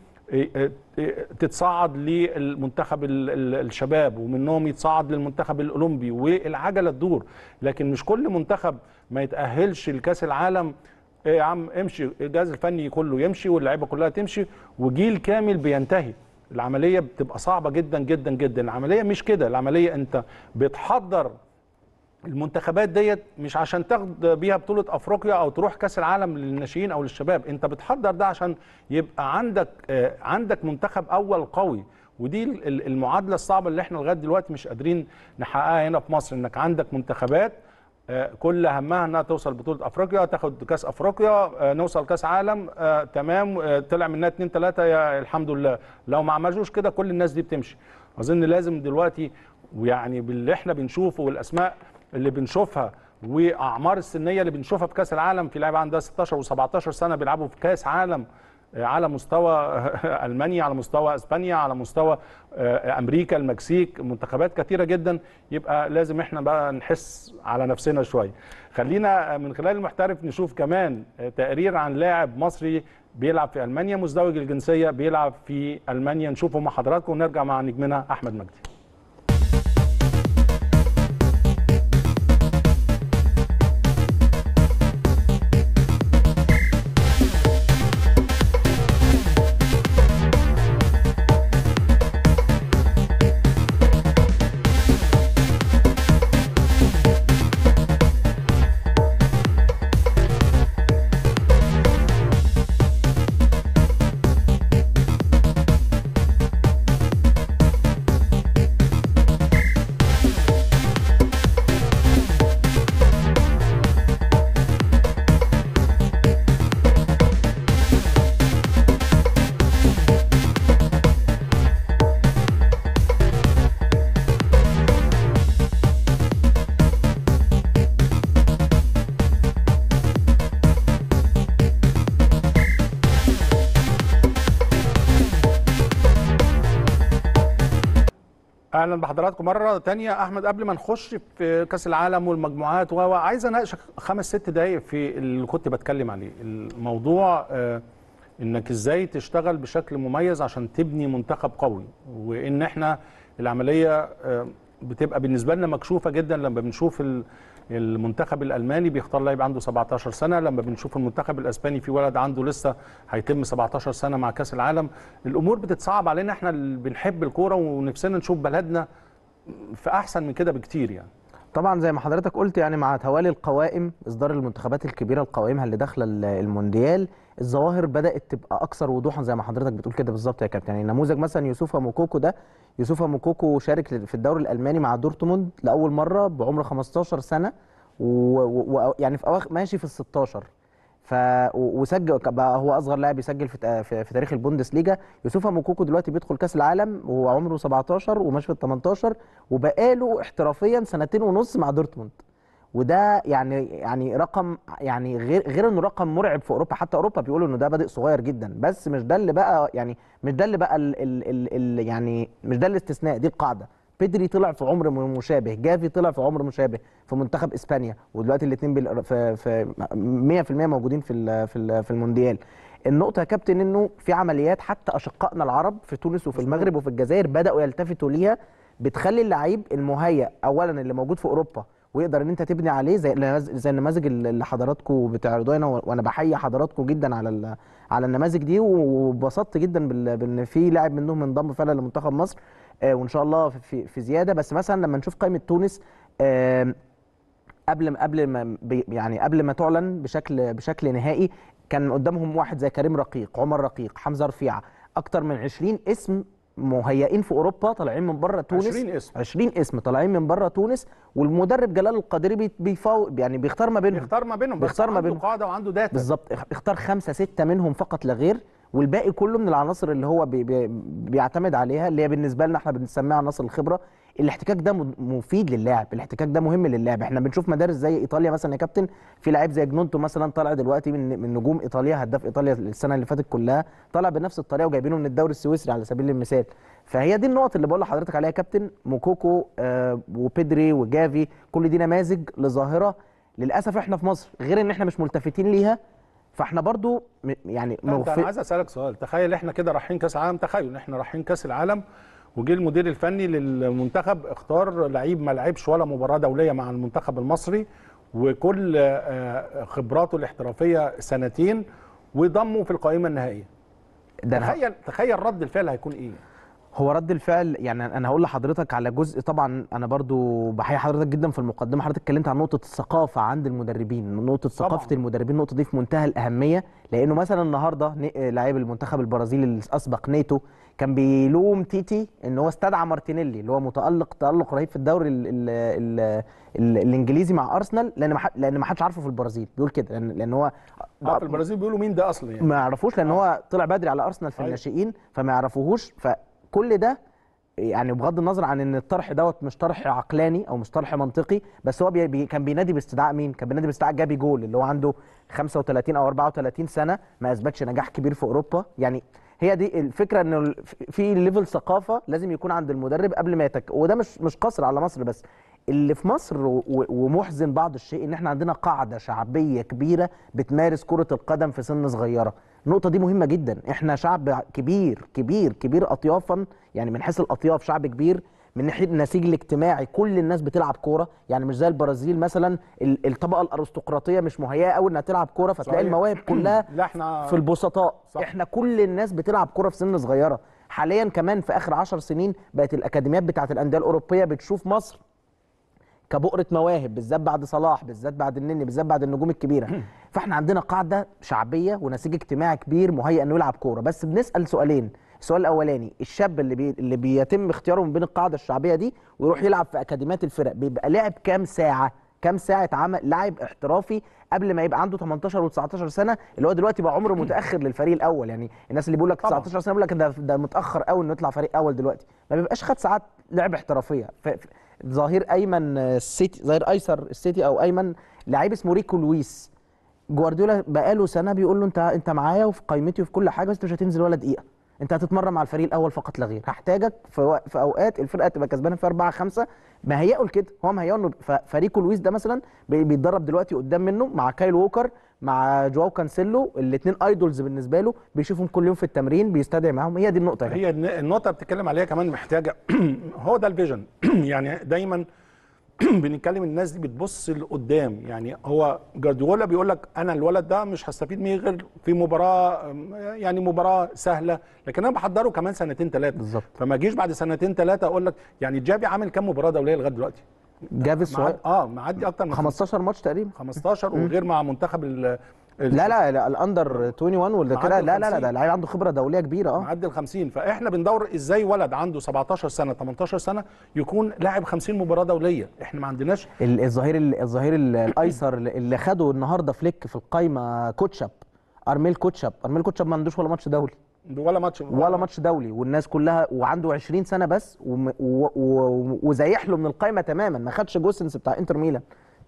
تتصعد للمنتخب الشباب ومنهم يتصعد للمنتخب الاولمبي والعجله تدور لكن مش كل منتخب ما يتاهلش لكاس العالم ايه يا عم امشي الجهاز الفني كله يمشي واللعيبه كلها تمشي وجيل كامل بينتهي العمليه بتبقى صعبه جدا جدا جدا العمليه مش كده العمليه انت بتحضر المنتخبات ديت مش عشان تاخد بيها بطوله افريقيا او تروح كاس العالم للناشئين او للشباب انت بتحضر ده عشان يبقى عندك عندك منتخب اول قوي ودي المعادله الصعبه اللي احنا لغايه دلوقتي مش قادرين نحققها هنا في مصر انك عندك منتخبات كل همها انها توصل بطوله افريقيا تاخد كاس افريقيا نوصل كاس عالم تمام طلع منها اتنين تلاته يا الحمد لله لو ما عملوش كده كل الناس دي بتمشي اظن لازم دلوقتي ويعني باللي احنا بنشوفه والاسماء اللي بنشوفها واعمار السنيه اللي بنشوفها في كاس العالم في لعيبه عندها 16 و17 سنه بيلعبوا في كاس عالم على مستوى المانيا على مستوى اسبانيا على مستوى امريكا المكسيك منتخبات كثيره جدا يبقى لازم احنا بقى نحس على نفسنا شويه خلينا من خلال المحترف نشوف كمان تقرير عن لاعب مصري بيلعب في المانيا مزدوج الجنسيه بيلعب في المانيا نشوفه مع حضراتكم ونرجع مع نجمنا احمد مجدي اهلا بحضراتكم مره تانية احمد قبل ما نخش في كاس العالم والمجموعات وعايز اناقشك خمس ست دقائق في اللي كنت بتكلم عليه الموضوع آه انك ازاي تشتغل بشكل مميز عشان تبني منتخب قوي وان احنا العمليه آه بتبقى بالنسبه لنا مكشوفه جدا لما بنشوف المنتخب الالماني بيختار لاعب عنده 17 سنه لما بنشوف المنتخب الاسباني في ولد عنده لسه هيتم 17 سنه مع كاس العالم الامور بتتصعب علينا احنا اللي بنحب الكوره ونفسنا نشوف بلدنا في احسن من كده بكتير يعني طبعا زي ما حضرتك قلت يعني مع توالي القوائم اصدار المنتخبات الكبيره القوائمها اللي داخله المونديال الظواهر بدات تبقى اكثر وضوحا زي ما حضرتك بتقول كده بالظبط يا كابتن يعني نموذج مثلا يوسوفا موكوكو ده يوسوفا موكوكو شارك في الدوري الالماني مع دورتموند لاول مره بعمر 15 سنه ويعني في اواخر ماشي في ال 16 ف وسجل بقى هو اصغر لاعب يسجل في, في, في تاريخ البوندسليجا يوسوفا موكوكو دلوقتي بيدخل كاس العالم وهو عمره 17 وماشي في ال 18 وبقاله احترافيا سنتين ونص مع دورتموند وده يعني يعني رقم يعني غير غير انه رقم مرعب في اوروبا حتى اوروبا بيقولوا انه ده بادئ صغير جدا بس مش ده اللي بقى يعني مش ده اللي بقى ال ال ال ال يعني مش ده الاستثناء دي القاعده بيدري طلع في عمر مشابه جافي طلع في عمر مشابه في منتخب اسبانيا ودلوقتي الاثنين في في 100% موجودين في في في المونديال النقطه يا كابتن انه في عمليات حتى اشقائنا العرب في تونس وفي المغرب وفي الجزائر بداوا يلتفتوا ليها بتخلي اللعيب المهيأ اولا اللي موجود في اوروبا ويقدر ان انت تبني عليه زي زي النماذج اللي حضراتكم بتعرضوها وانا بحيي حضراتكم جدا على على النماذج دي وبسطت جدا بان في لاعب منهم انضم فعلا لمنتخب مصر وان شاء الله في في زياده بس مثلا لما نشوف قائمه تونس قبل قبل ما يعني قبل ما تعلن بشكل بشكل نهائي كان قدامهم واحد زي كريم رقيق عمر رقيق حمزه رفيعه اكتر من 20 اسم مهيئين في اوروبا طالعين من بره تونس 20 اسم 20 اسم طالعين من بره تونس والمدرب جلال القادري بيفاو يعني بيختار ما بينهم بيختار ما بينهم بيختار ما بينهم قاعده وعنده داتا بالظبط اختار خمسه سته منهم فقط لا غير والباقي كله من العناصر اللي هو بي بي بيعتمد عليها اللي هي بالنسبه لنا احنا بنسميها عناصر الخبره الاحتكاك ده مفيد للاعب الاحتكاك ده مهم للاعب احنا بنشوف مدارس زي ايطاليا مثلا يا كابتن في لعيب زي جنونتو مثلا طالع دلوقتي من من نجوم ايطاليا هداف ايطاليا السنه اللي فاتت كلها طالع بنفس الطريقه وجايبينه من الدوري السويسري على سبيل المثال فهي دي النقط اللي بقول لحضرتك عليها يا كابتن موكوكو آه وبيدري وجافي كل دي نماذج لظاهره للاسف احنا في مصر غير ان احنا مش ملتفتين ليها فاحنا برضو يعني مغف... انا عايز اسالك سؤال تخيل احنا كده رايحين كاس العالم تخيل احنا رايحين كاس العالم وجه المدير الفني للمنتخب اختار لعيب ما لعبش ولا مباراه دوليه مع المنتخب المصري وكل خبراته الاحترافيه سنتين وضمه في القائمه النهائيه ده تخيل تخيل رد الفعل هيكون ايه هو رد الفعل يعني انا هقول لحضرتك على جزء طبعا انا برضو بحيي حضرتك جدا في المقدمه حضرتك اتكلمت عن نقطه الثقافه عند المدربين نقطه ثقافه طبعا. المدربين النقطه دي في منتهى الاهميه لانه مثلا النهارده لاعب المنتخب البرازيلي الاسبق نيتو كان بيلوم تيتي ان هو استدعى مارتينيلي اللي هو متالق تالق رهيب في الدوري ال ال ال ال الانجليزي مع ارسنال لان ما لان ما حدش عارفه في البرازيل بيقول كده لان لان هو في البرازيل بيقولوا مين ده اصلا يعني ما يعرفوش لان هو طلع بدري على ارسنال في الناشئين فما يعرفوهوش ف كل ده يعني بغض النظر عن ان الطرح دوت مش طرح عقلاني او مش طرح منطقي بس هو بي كان بينادي باستدعاء مين؟ كان بينادي باستدعاء جابي جول اللي هو عنده 35 او 34 سنه ما اثبتش نجاح كبير في اوروبا يعني هي دي الفكره انه في ليفل ثقافه لازم يكون عند المدرب قبل ما يتك وده مش مش قصر على مصر بس اللي في مصر ومحزن بعض الشيء ان احنا عندنا قاعده شعبيه كبيره بتمارس كره القدم في سن صغيره النقطة دي مهمة جدا، احنا شعب كبير كبير كبير أطيافا يعني من حيث الأطياف شعب كبير من ناحية النسيج الاجتماعي كل الناس بتلعب كورة، يعني مش زي البرازيل مثلا الطبقة الأرستقراطية مش مهيئة قوي إنها تلعب كورة فتلاقي المواهب كلها لا احنا في البسطاء، صح. احنا كل الناس بتلعب كورة في سن صغيرة، حاليا كمان في آخر 10 سنين بقت الأكاديميات بتاعة الأندية الأوروبية بتشوف مصر كبؤرة مواهب بالذات بعد صلاح بالذات بعد النني بالذات بعد النجوم الكبيرة فاحنا عندنا قاعدة شعبية ونسيج اجتماعي كبير مهيئ انه يلعب كورة بس بنسأل سؤالين السؤال الاولاني الشاب اللي بي... اللي بيتم اختياره من بين القاعدة الشعبية دي ويروح يلعب في اكاديميات الفرق بيبقى لعب كام ساعة كام ساعة عمل لاعب احترافي قبل ما يبقى عنده 18 و19 سنة اللي هو دلوقتي بقى عمره متأخر للفريق الأول يعني الناس اللي بيقول لك 19 سنة بيقول لك ده ده متأخر قوي انه يطلع فريق أول دلوقتي ما بيبقاش خد ساعات لعب احترافية ف... ظهير ايمن السيتي ظهير ايسر السيتي او ايمن لعيب اسمه ريكو لويس جوارديولا بقاله سنه بيقول له انت انت معايا وفي قائمتي وفي كل حاجه بس انت مش هتنزل ولا دقيقه انت هتتمرن مع الفريق الاول فقط لا غير هحتاجك في, و... في اوقات الفرقه تبقى كسبانه في 4 5 مهيئه لكده هو مهيئه انه فريقه لويس ده مثلا بي- بيتدرب دلوقتي قدام منه مع كايل ووكر مع جواو كانسيلو الاثنين ايدولز بالنسبه له بيشوفهم كل يوم في التمرين بيستدعي معاهم هي دي النقطه يعني. هي الن- النقطة بتتكلم عليها كمان محتاجة هو ده الفيجن يعني دايما بنتكلم الناس دي بتبص لقدام يعني هو جارديولا بيقول لك انا الولد ده مش هستفيد منه غير في مباراه يعني مباراه سهله لكن انا بحضره كمان سنتين ثلاثه بالظبط. فما اجيش بعد سنتين ثلاثه اقول لك يعني جافي عامل كام مباراه دوليه لغايه دلوقتي جافي الصغير معد- اه معدي اكتر من 15 ماتش تقريبا 15 وغير مع منتخب ال لا لا, لا الاندر 21 ولا كده معدل لا لا لا 50. ده لعيب عنده خبره دوليه كبيره اه معدي ال 50 فاحنا بندور ازاي ولد عنده 17 سنه 18 سنه يكون لاعب 50 مباراه دوليه احنا ما عندناش ال- الظهير ال- الظهير ال- الايسر اللي اللي خده النهارده فليك في القايمه كوتشاب ارميل كوتشاب ارميل كوتشاب ما عندوش ولا ماتش دولي ولا ماتش ولا ماتش دولي والناس كلها وعنده 20 سنه بس وم- و- و- وزايح له من القايمه تماما ما خدش جوسنس بتاع انتر ميلان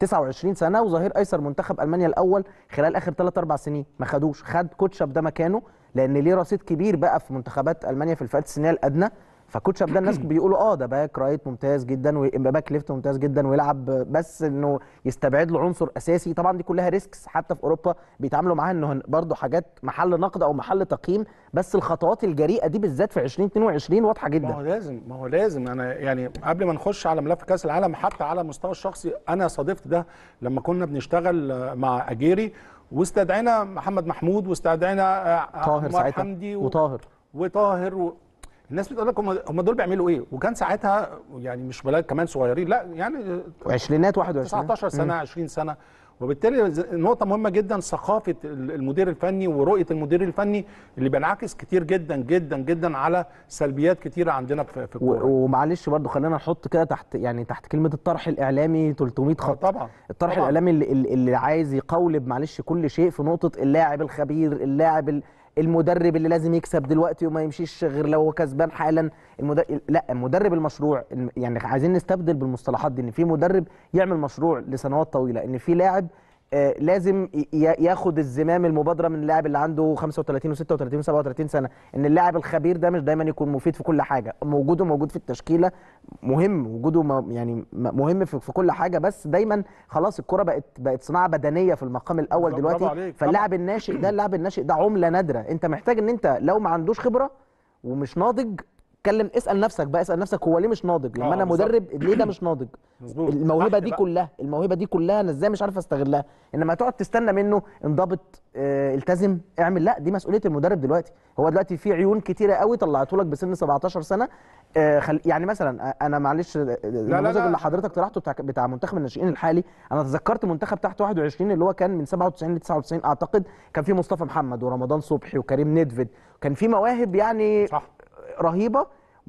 29 سنه وظهير ايسر منتخب المانيا الاول خلال اخر 3 4 سنين ما خدوش خد كوتشاب ده مكانه لان ليه رصيد كبير بقى في منتخبات المانيا في الفئات السنيه الادنى فكوتشاب ده الناس بيقولوا اه ده باك رايت ممتاز جدا ويبقى باك ليفت ممتاز جدا ويلعب بس انه يستبعد له عنصر اساسي طبعا دي كلها ريسكس حتى في اوروبا بيتعاملوا معاها انه برضه حاجات محل نقد او محل تقييم بس الخطوات الجريئه دي بالذات في 2022 واضحه ما جدا هو لازم ما هو لازم انا يعني قبل ما نخش على ملف كاس العالم حتى على المستوى الشخصي انا صادفت ده لما كنا بنشتغل آه، مع اجيري واستدعينا محمد محمود واستدعينا آه، طاهر عمر ساعتها حمدي و... وطاهر وطاهر و... الناس بتقول لك هم هم دول بيعملوا ايه وكان ساعتها يعني مش بلاد كمان صغيرين لا يعني عشرينات 21 19 سنه 20 سنه وبالتالي ز- نقطه مهمه جدا ثقافه ال- المدير الفني ورؤيه المدير الفني اللي بينعكس كتير جدا جدا جدا على سلبيات كتيره عندنا في في و- الكوره ومعلش برضو خلينا نحط كده تحت يعني تحت كلمه الطرح الاعلامي 300 آه، خط طبعا الطرح طبعاً. الاعلامي اللي, اللي اللي عايز يقولب معلش كل شيء في نقطه اللاعب الخبير اللاعب ال- المدرب اللي لازم يكسب دلوقتي وما يمشيش غير لو هو كسبان حالا المدرب لا المدرب المشروع الم- يعني عايزين نستبدل بالمصطلحات دي ان في مدرب يعمل مشروع لسنوات طويله ان في لاعب آه، لازم ي- ي- ياخد الزمام المبادره من اللاعب اللي عنده 35 و36 و37 سنه ان اللاعب الخبير ده مش دايما يكون مفيد في كل حاجه وجوده موجود في التشكيله مهم وجوده م- يعني م- مهم في في كل حاجه بس دايما خلاص الكره بقت بقت صناعه بدنيه في المقام الاول برافو دلوقتي عليك، فاللاعب الناشئ ده اللاعب الناشئ ده عمله نادره انت محتاج ان انت لو ما عندوش خبره ومش ناضج اتكلم اسال نفسك بقى اسال نفسك هو ليه مش ناضج لما آه، انا بالظبط. مدرب ليه ده مش ناضج مظبوط. الموهبه صح دي بقى. كلها الموهبه دي كلها انا ازاي مش عارف استغلها انما تقعد تستنى منه انضبط اه التزم اعمل لا دي مسؤوليه المدرب دلوقتي هو دلوقتي في عيون كتيره قوي طلعته لك بسن 17 سنه اه خل... يعني مثلا آه، انا معلش آه، النموذج لا. اللي حضرتك طرحته بتاع بتاع منتخب الناشئين الحالي انا تذكرت منتخب تحت 21 اللي هو كان من 97 ل 99 اعتقد كان في مصطفى محمد ورمضان صبحي وكريم ندفد كان في مواهب يعني صح رهيبه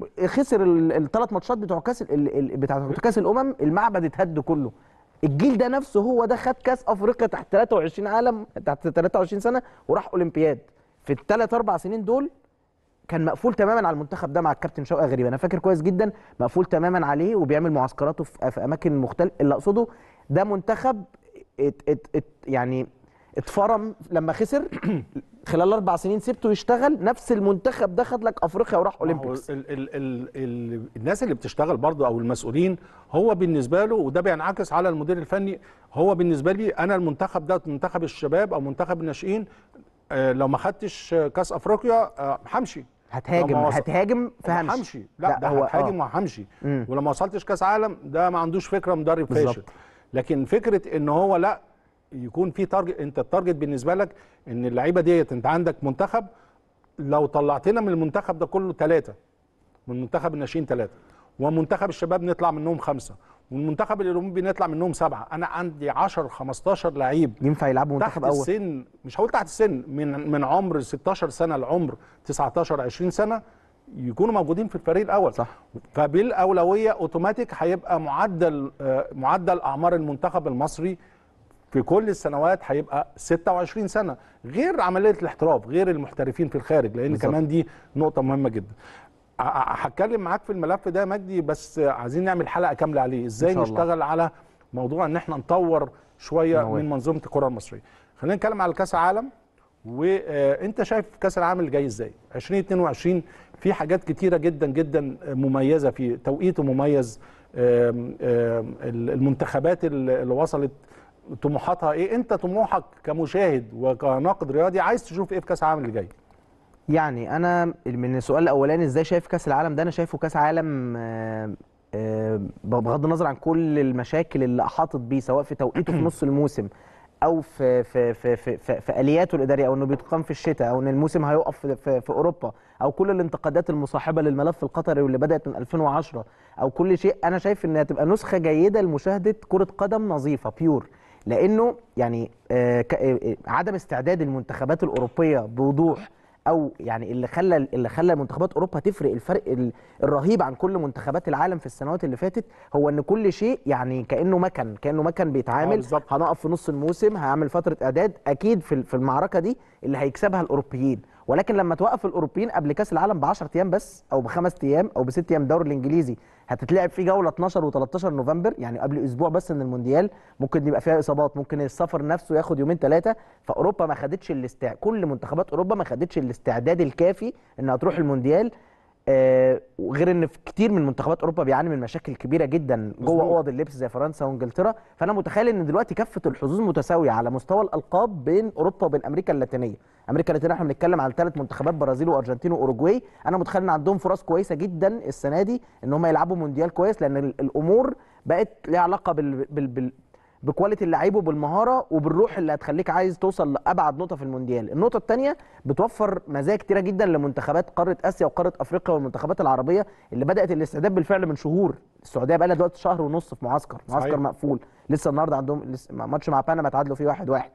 خسر الثلاث ماتشات بتوع كاس ال- ال- بتاع كاس الامم المعبد اتهد كله الجيل ده نفسه هو ده خد كاس افريقيا تحت 23 عالم تحت 23 سنه وراح اولمبياد في الثلاث اربع سنين دول كان مقفول تماما على المنتخب ده مع الكابتن شوقي غريب انا فاكر كويس جدا مقفول تماما عليه وبيعمل معسكراته في, في اماكن مختلفه اللي اقصده ده منتخب ات ات ات يعني اتفرم لما خسر خلال اربع سنين سبته يشتغل نفس المنتخب ده خد لك افريقيا وراح ما هو اولمبيكس ال ال ال ال الناس اللي بتشتغل برضه او المسؤولين هو بالنسبه له وده بينعكس على المدير الفني هو بالنسبه لي انا المنتخب ده منتخب الشباب او منتخب الناشئين آه، لو ما خدتش آه، كاس افريقيا آه، همشي هتهاجم لو ما وصل- هتهاجم فهمش همشي لا, ده هو هتهاجم آه. وهمشي مم. ولما وصلتش كاس عالم ده ما عندوش فكره مدرب بالظبط. فاشل لكن فكره ان هو لا يكون في تارجت انت التارجت بالنسبه لك ان اللعيبه ديت انت عندك منتخب لو طلعتنا من المنتخب ده كله ثلاثه من منتخب الناشئين ثلاثه ومنتخب الشباب نطلع منهم خمسه والمنتخب الاولمبي نطلع منهم سبعه انا عندي 10 15 لعيب ينفع يلعبوا تحت منتخب اول السن مش هقول تحت السن من من عمر 16 سنه لعمر 19 20 سنه يكونوا موجودين في الفريق الاول صح. فبالاولويه اوتوماتيك هيبقى معدل آه، معدل اعمار المنتخب المصري في كل السنوات هيبقى 26 سنه غير عمليه الاحتراف غير المحترفين في الخارج لان بالظبط. كمان دي نقطه مهمه جدا ع- ع- هتكلم معاك في الملف ده يا مجدي بس عايزين نعمل حلقه كامله عليه ازاي إن شاء الله. نشتغل على موضوع ان احنا نطور شويه نوال. من منظومه الكره المصريه خلينا نتكلم على كاس العالم وانت شايف كاس العالم اللي جاي ازاي 2022 في حاجات كتيره جدا جدا مميزه في توقيته مميز آم، آم، المنتخبات اللي وصلت طموحاتها ايه انت طموحك كمشاهد وكناقد رياضي عايز تشوف ايه في كاس العالم اللي جاي يعني انا من السؤال الاولاني ازاي شايف كاس العالم ده انا شايفه كاس عالم آه، آه، بغض النظر عن كل المشاكل اللي احاطت بيه سواء في توقيته في نص الموسم او في في في في, في, في الياته الاداريه او انه بيتقام في الشتاء او ان الموسم هيقف في, في, في اوروبا او كل الانتقادات المصاحبه للملف القطري واللي بدات من 2010 او كل شيء انا شايف انها تبقى نسخه جيده لمشاهده كره قدم نظيفه بيور لانه يعني آه، ك- آه، عدم استعداد المنتخبات الاوروبيه بوضوح او يعني اللي خلى اللي خلى منتخبات اوروبا تفرق الفرق ال- الرهيب عن كل منتخبات العالم في السنوات اللي فاتت هو ان كل شيء يعني كانه مكن كانه مكن آه، بيتعامل بالظبط. هنقف في نص الموسم هيعمل فتره اعداد اكيد في في المعركه دي اللي هيكسبها الاوروبيين ولكن لما توقف الاوروبيين قبل كاس العالم ب 10 ايام بس او بخمس ايام او بست ايام الدوري الانجليزي هتتلعب فيه جوله 12 و13 نوفمبر يعني قبل اسبوع بس من المونديال ممكن يبقى فيها اصابات ممكن السفر نفسه ياخد يومين ثلاثه فاوروبا ما خدتش الاستع كل منتخبات اوروبا ما خدتش الاستعداد الكافي انها تروح المونديال آه وغير ان في كتير من منتخبات اوروبا بيعاني من مشاكل كبيره جدا جوه مظبوط. اوض اللبس زي فرنسا وانجلترا فانا متخيل ان دلوقتي كفه الحظوظ متساويه على مستوى الالقاب بين اوروبا وبين امريكا اللاتينيه امريكا اللاتينيه احنا بنتكلم على ثلاث منتخبات برازيل وارجنتين واوروجواي انا متخيل ان عندهم فرص كويسه جدا السنه دي ان هم يلعبوا مونديال كويس لان ال- الامور بقت ليها علاقه بال, بال... بال... بكواليتي اللعيب وبالمهاره وبالروح اللي هتخليك عايز توصل لابعد نقطه في المونديال النقطه الثانيه بتوفر مزايا كتيره جدا لمنتخبات قاره اسيا وقاره افريقيا والمنتخبات العربيه اللي بدات الاستعداد بالفعل من شهور السعوديه بقى لها دلوقتي شهر ونص في معسكر معسكر صحيح. مقفول لسه النهارده عندهم لسه ماتش مع بنما تعادلوا فيه واحد واحد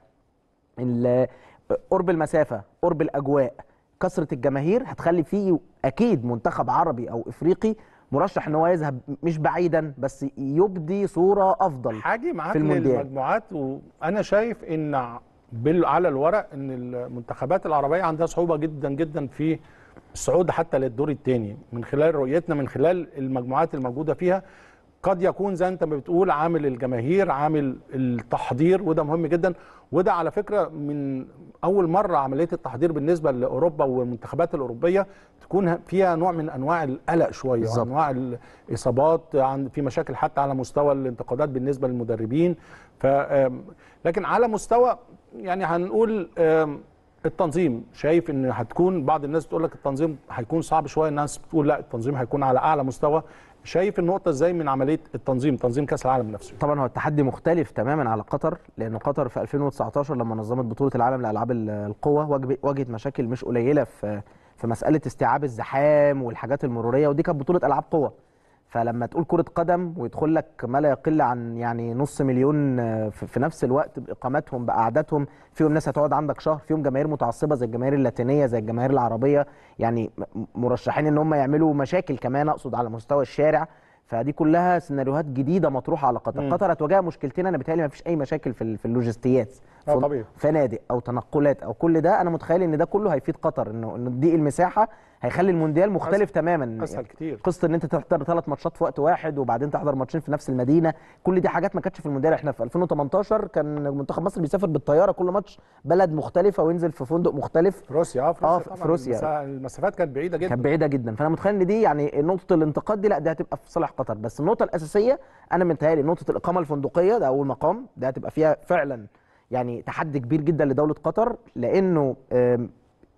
ال- قرب المسافه قرب الاجواء كثره الجماهير هتخلي فيه اكيد منتخب عربي او افريقي مرشح ان هو يذهب مش بعيدا بس يبدي صوره افضل حاجي معاك في المونديال. للمجموعات وانا شايف ان بال- على الورق ان المنتخبات العربيه عندها صعوبه جدا جدا في الصعود حتى للدور الثاني من خلال رؤيتنا من خلال المجموعات الموجوده فيها قد يكون زي انت ما بتقول عامل الجماهير عامل التحضير وده مهم جدا وده على فكره من اول مره عمليه التحضير بالنسبه لاوروبا والمنتخبات الاوروبيه تكون فيها نوع من انواع القلق شويه بالظبط. انواع الاصابات عن في مشاكل حتى على مستوى الانتقادات بالنسبه للمدربين ف آم، لكن على مستوى يعني هنقول آم، التنظيم شايف ان هتكون بعض الناس بتقول لك التنظيم هيكون صعب شويه الناس بتقول لا التنظيم هيكون على اعلى مستوى شايف النقطه ازاي من عمليه التنظيم تنظيم كاس العالم نفسه طبعا هو التحدي مختلف تماما على قطر لان قطر في 2019 لما نظمت بطوله العالم لالعاب ال- القوه واجب- واجهت مشاكل مش قليله في في مساله استيعاب الزحام والحاجات المروريه ودي كانت بطوله العاب قوه فلما تقول كره قدم ويدخل لك ما لا يقل عن يعني نص مليون آه، في في نفس الوقت باقامتهم باعدادهم فيهم ناس هتقعد عندك شهر فيهم جماهير متعصبه زي الجماهير اللاتينيه زي الجماهير العربيه يعني م- مرشحين ان هم يعملوا مشاكل كمان اقصد على مستوى الشارع فدي كلها سيناريوهات جديده مطروحه على قطر مم. قطر هتواجهها مشكلتين انا بيتهيألي ما فيش اي مشاكل في ال- في اللوجستيات اه فن- طبيعي فنادق او تنقلات او كل ده انا متخيل ان ده كله هيفيد قطر انه انه ضيق المساحه هيخلي المونديال مختلف تماما اسهل كتير قصه ان انت تحضر ثلاث ماتشات في وقت واحد وبعدين تحضر ماتشين في نفس المدينه كل دي حاجات ما كانتش في المونديال احنا في 2018 كان منتخب مصر بيسافر بالطياره كل ماتش بلد مختلفه وينزل في فندق مختلف في روسيا اه في آه، روسيا في طبعاً روسيا. المسا- المسافات كانت بعيده جدا كانت بعيده جدا فانا متخيل ان دي يعني نقطه الانتقاد دي لا دي هتبقى في صالح قطر بس النقطه الاساسيه انا متهيألي نقطه الاقامه الفندقيه ده اول مقام ده هتبقى فيها فعلا يعني تحدي كبير جدا لدوله قطر لانه آم،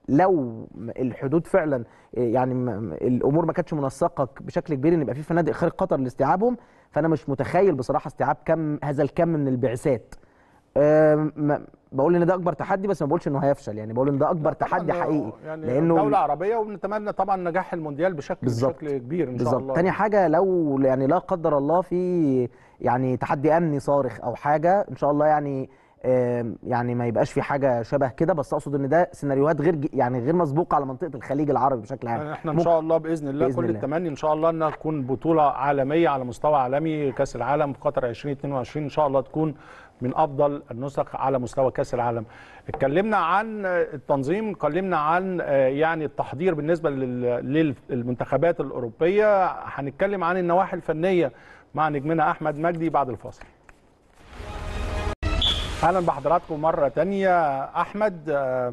لو الحدود فعلا آه، يعني م- م- الامور ما كانتش منسقه بشكل كبير ان يبقى في فنادق خارج قطر لاستيعابهم فانا مش متخيل بصراحه استيعاب كم هذا الكم من البعثات آم، ما- بقول ان ده اكبر تحدي بس ما بقولش انه هيفشل يعني بقول ان ده اكبر طبعاً تحدي ده حقيقي يعني لانه دوله عربيه وبنتمنى طبعا نجاح المونديال بشكل بالظبط. بشكل كبير ان شاء بالظبط الله تاني حاجه لو يعني لا قدر الله في يعني تحدي امني صارخ او حاجه ان شاء الله يعني آم، يعني ما يبقاش في حاجه شبه كده بس اقصد ان ده سيناريوهات غير ج- يعني غير مسبوقه على منطقه الخليج العربي بشكل عام يعني احنا ان ممكن- شاء الله باذن الله بإذن كل الله. التمني ان شاء الله انها تكون بطوله عالميه على مستوى عالمي كاس العالم في قطر 2022 ان شاء الله تكون من افضل النسخ على مستوى كاس العالم اتكلمنا عن التنظيم اتكلمنا عن آه، يعني التحضير بالنسبه لل- للمنتخبات الاوروبيه هنتكلم عن النواحي الفنيه مع نجمنا احمد مجدي بعد الفاصل اهلا بحضراتكم مره تانية احمد آه،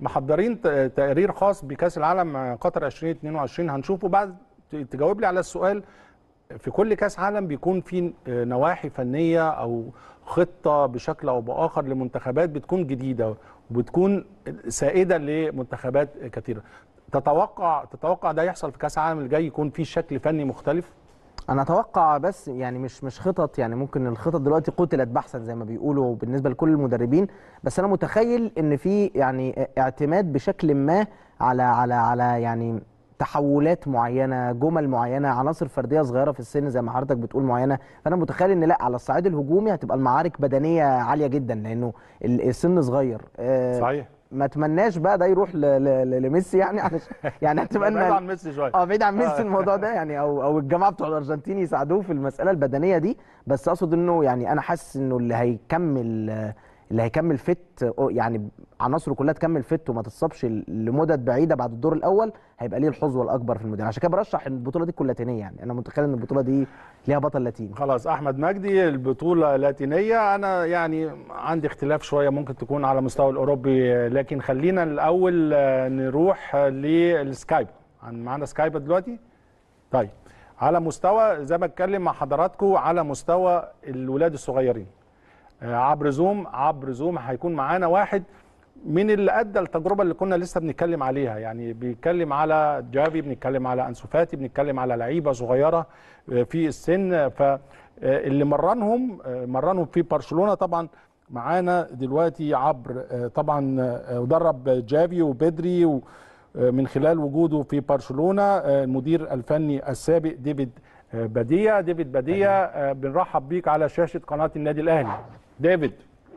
محضرين ت- تقرير خاص بكاس العالم قطر 2022 هنشوفه بعد ت- تجاوب لي على السؤال في كل كاس عالم بيكون في نواحي فنيه او خطه بشكل او باخر لمنتخبات بتكون جديده وبتكون سائده لمنتخبات كثيره تتوقع تتوقع ده يحصل في كاس العالم اللي جاي يكون في شكل فني مختلف انا اتوقع بس يعني مش مش خطط يعني ممكن الخطط دلوقتي قتلت بحثا زي ما بيقولوا بالنسبه لكل المدربين بس انا متخيل ان في يعني اعتماد بشكل ما على على على يعني تحولات معينه جمل معينه عناصر فرديه صغيره في السن زي ما حضرتك بتقول معينه فانا متخيل ان لا على الصعيد الهجومي هتبقى المعارك بدنيه عاليه جدا لانه ال- السن صغير آه، صحيح ما اتمناش بقى ده يروح ل- ل- ل- لميسي يعني علشان يعني اتمنى بعيد عن ميسي شويه اه بعيد عن ميسي الموضوع ده يعني او او الجماعه بتوع الارجنتين يساعدوه في المساله البدنيه دي بس اقصد انه يعني انا حاسس انه اللي هيكمل اللي هيكمل فت يعني عناصره كلها تكمل فت وما تتصابش لمدد بعيده بعد الدور الاول هيبقى ليه الحظوه الاكبر في المدير عشان كده برشح ان البطوله دي تكون لاتينيه يعني انا متخيل ان البطوله دي ليها بطل لاتيني خلاص احمد مجدي البطوله لاتينيه انا يعني عندي اختلاف شويه ممكن تكون على مستوى الاوروبي لكن خلينا الاول آه، نروح آه، للسكايب عن- معانا سكايب دلوقتي طيب على مستوى زي ما اتكلم مع حضراتكم على مستوى الولاد الصغيرين آه، عبر زوم عبر زوم هيكون معانا واحد من اللي ادى التجربه اللي كنا لسه بنتكلم عليها يعني بيتكلم على جافي بنتكلم على انسو فاتي بنتكلم على لعيبه صغيره آه، في السن فاللي مرنهم آه، مرنهم في برشلونه طبعا معانا دلوقتي عبر آه، طبعا آه، ودرب جافي وبدري و- آه، من خلال وجوده في برشلونه آه، المدير الفني السابق ديفيد آه، بديع ديفيد بديع آه، بنرحب بيك على شاشه قناه النادي الاهلي ديفيد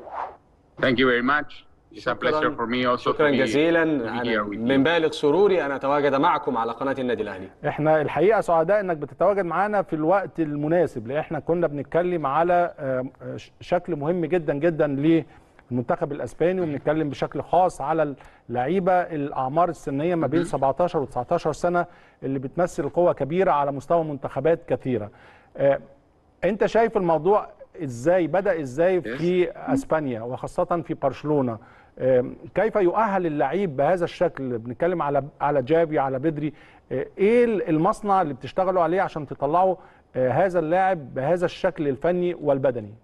Thank you very much. It's a pleasure for me also شكرا to be, جزيلا to be أنا here with من you. بالغ سروري ان اتواجد معكم على قناه النادي الاهلي احنا الحقيقه سعداء انك بتتواجد معانا في الوقت المناسب لان احنا كنا بنتكلم على آه، آه، شكل مهم جدا جدا للمنتخب الاسباني وبنتكلم بشكل خاص على اللعيبه الاعمار السنيه ما بين 17 و19 سنه اللي بتمثل قوه كبيره على مستوى منتخبات كثيره. آه، انت شايف الموضوع ازاي بدا ازاي في اسبانيا وخاصه في برشلونه آم، كيف يؤهل اللعيب بهذا الشكل بنتكلم على على جافي على بدري آه، ايه المصنع اللي بتشتغلوا عليه عشان تطلعوا آه، هذا اللاعب بهذا الشكل الفني والبدني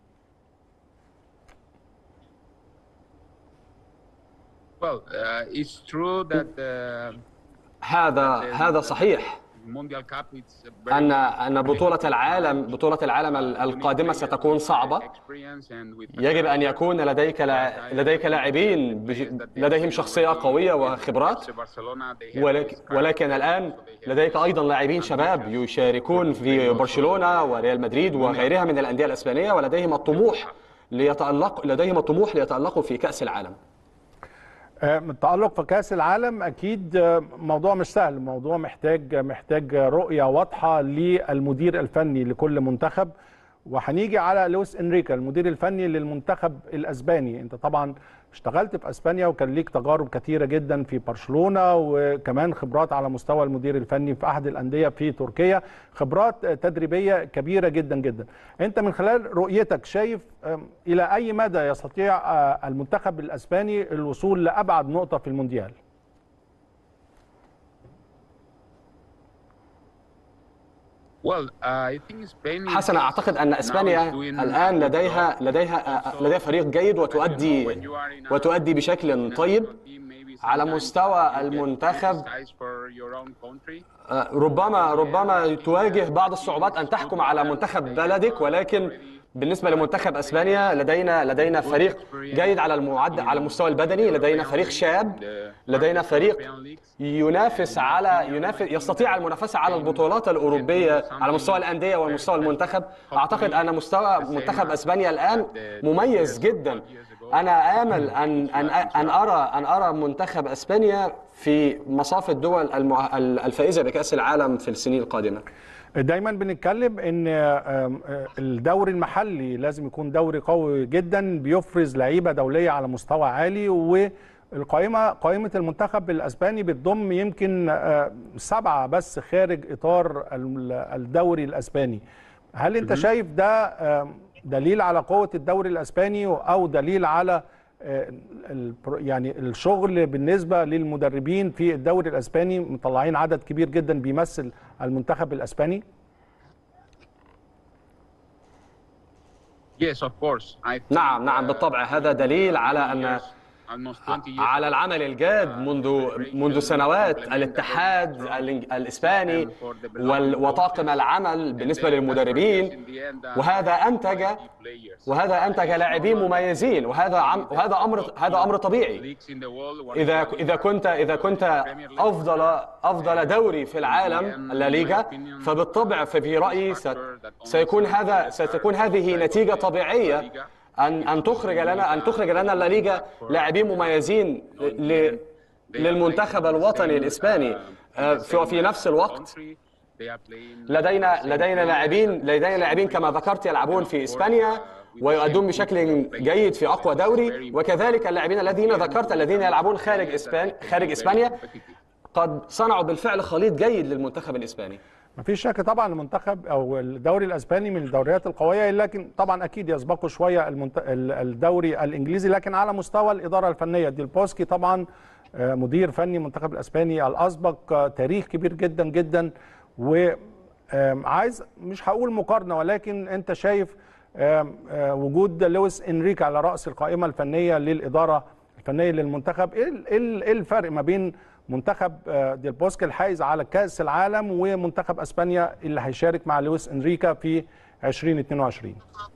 Well, uh, it's true that the هذا هذا صحيح Mundial Cup is a very ان ان بطوله العالم بطوله العالم ال- القادمه ستكون صعبه experience and with يجب ان يكون لديك لا- لديك لاعبين بج- لديهم شخصيه قويه وخبرات Barcelona they have ولكن ولكن الان لديك ايضا لاعبين شباب يشاركون في برشلونه وريال مدريد وغيرها من الانديه الاسبانيه ولديهم الطموح ليتالق لديهم الطموح ليتالقوا في كاس العالم آه، التألق في كأس العالم أكيد آه، موضوع مش سهل موضوع محتاج محتاج رؤية واضحة للمدير الفني لكل منتخب وهنيجي على لويس انريكا المدير الفني للمنتخب الاسباني انت طبعا اشتغلت في اسبانيا وكان ليك تجارب كثيره جدا في برشلونه وكمان خبرات على مستوى المدير الفني في احد الانديه في تركيا خبرات تدريبيه كبيره جدا جدا انت من خلال رؤيتك شايف آم، الى اي مدى يستطيع آه، المنتخب الاسباني الوصول لابعد نقطه في المونديال Well, uh, I think Spain is حسنا اعتقد ان now اسبانيا is doing الان good لديها job. لديها Also, لديها فريق جيد وتؤدي when you are in a- وتؤدي in بشكل a طيب national team, maybe على sometimes مستوى you get المنتخب criticized for your own country. آه، ربما ربما تواجه بعض الصعوبات ان تحكم على منتخب بلدك ولكن بالنسبه لمنتخب اسبانيا لدينا لدينا فريق جيد على المعدل على المستوى البدني لدينا فريق شاب لدينا فريق ينافس على ينافس يستطيع المنافسه على البطولات الاوروبيه على مستوى الانديه ومستوى المنتخب اعتقد ان مستوى منتخب اسبانيا الان مميز جدا انا امل ان ان ان ارى ان ارى منتخب اسبانيا في مصاف الدول المع- الفائزه بكاس العالم في السنين القادمه دايما بنتكلم ان آم، آه، الدوري المحلي لازم يكون دوري قوي جدا بيفرز لعيبه دوليه على مستوى عالي والقائمه قائمه المنتخب الاسباني بتضم يمكن آه، سبعه بس خارج اطار ال- الدوري الاسباني هل انت شايف ده آم، دليل على قوه الدوري الاسباني او دليل على آه، البرو- يعني الشغل بالنسبه للمدربين في الدوري الاسباني مطلعين عدد كبير جدا بيمثل المنتخب الاسباني Yes, of course. I think, نعم نعم uh, بالطبع هذا دليل على أن years, almost 20 years على العمل الجاد منذ منذ سنوات الاتحاد الإنج- الإسباني وال- وطاقم العمل بالنسبة للمدربين وهذا أنتج وهذا أنتج لاعبين مميزين وهذا عم وهذا أمر هذا أمر طبيعي إذا إذا كنت إذا كنت أفضل أفضل دوري في العالم الليغا فبالطبع ففي رأيي ست- سيكون هذا ستكون هذه نتيجة طبيعية أن أن تخرج لنا أن تخرج لنا الليغا لاعبين مميزين ل- للمنتخب الوطني الإسباني آه، في في نفس الوقت لدينا لدينا لاعبين لدينا لاعبين كما ذكرت يلعبون في اسبانيا ويؤدون بشكل جيد في اقوى دوري وكذلك اللاعبين الذين ذكرت الذين يلعبون خارج اسبان خارج اسبانيا قد صنعوا بالفعل خليط جيد للمنتخب الاسباني مفيش شك طبعا المنتخب او الدوري الاسباني من الدوريات القويه لكن طبعا اكيد يسبقه شويه المنت... ال- الدوري الانجليزي لكن على مستوى الاداره الفنيه ديل بوسكي طبعا آه، مدير فني المنتخب الاسباني الاسبق آه، تاريخ كبير جدا جدا وعايز مش هقول مقارنه ولكن انت شايف آم، آه، وجود لويس انريكا على راس القائمه الفنيه للاداره الفنيه للمنتخب ايه ال- إيه ال- إيه الفرق ما بين منتخب آه، ديل بوسكي الحائز على كاس العالم ومنتخب اسبانيا اللي هيشارك مع لويس انريكا في 2022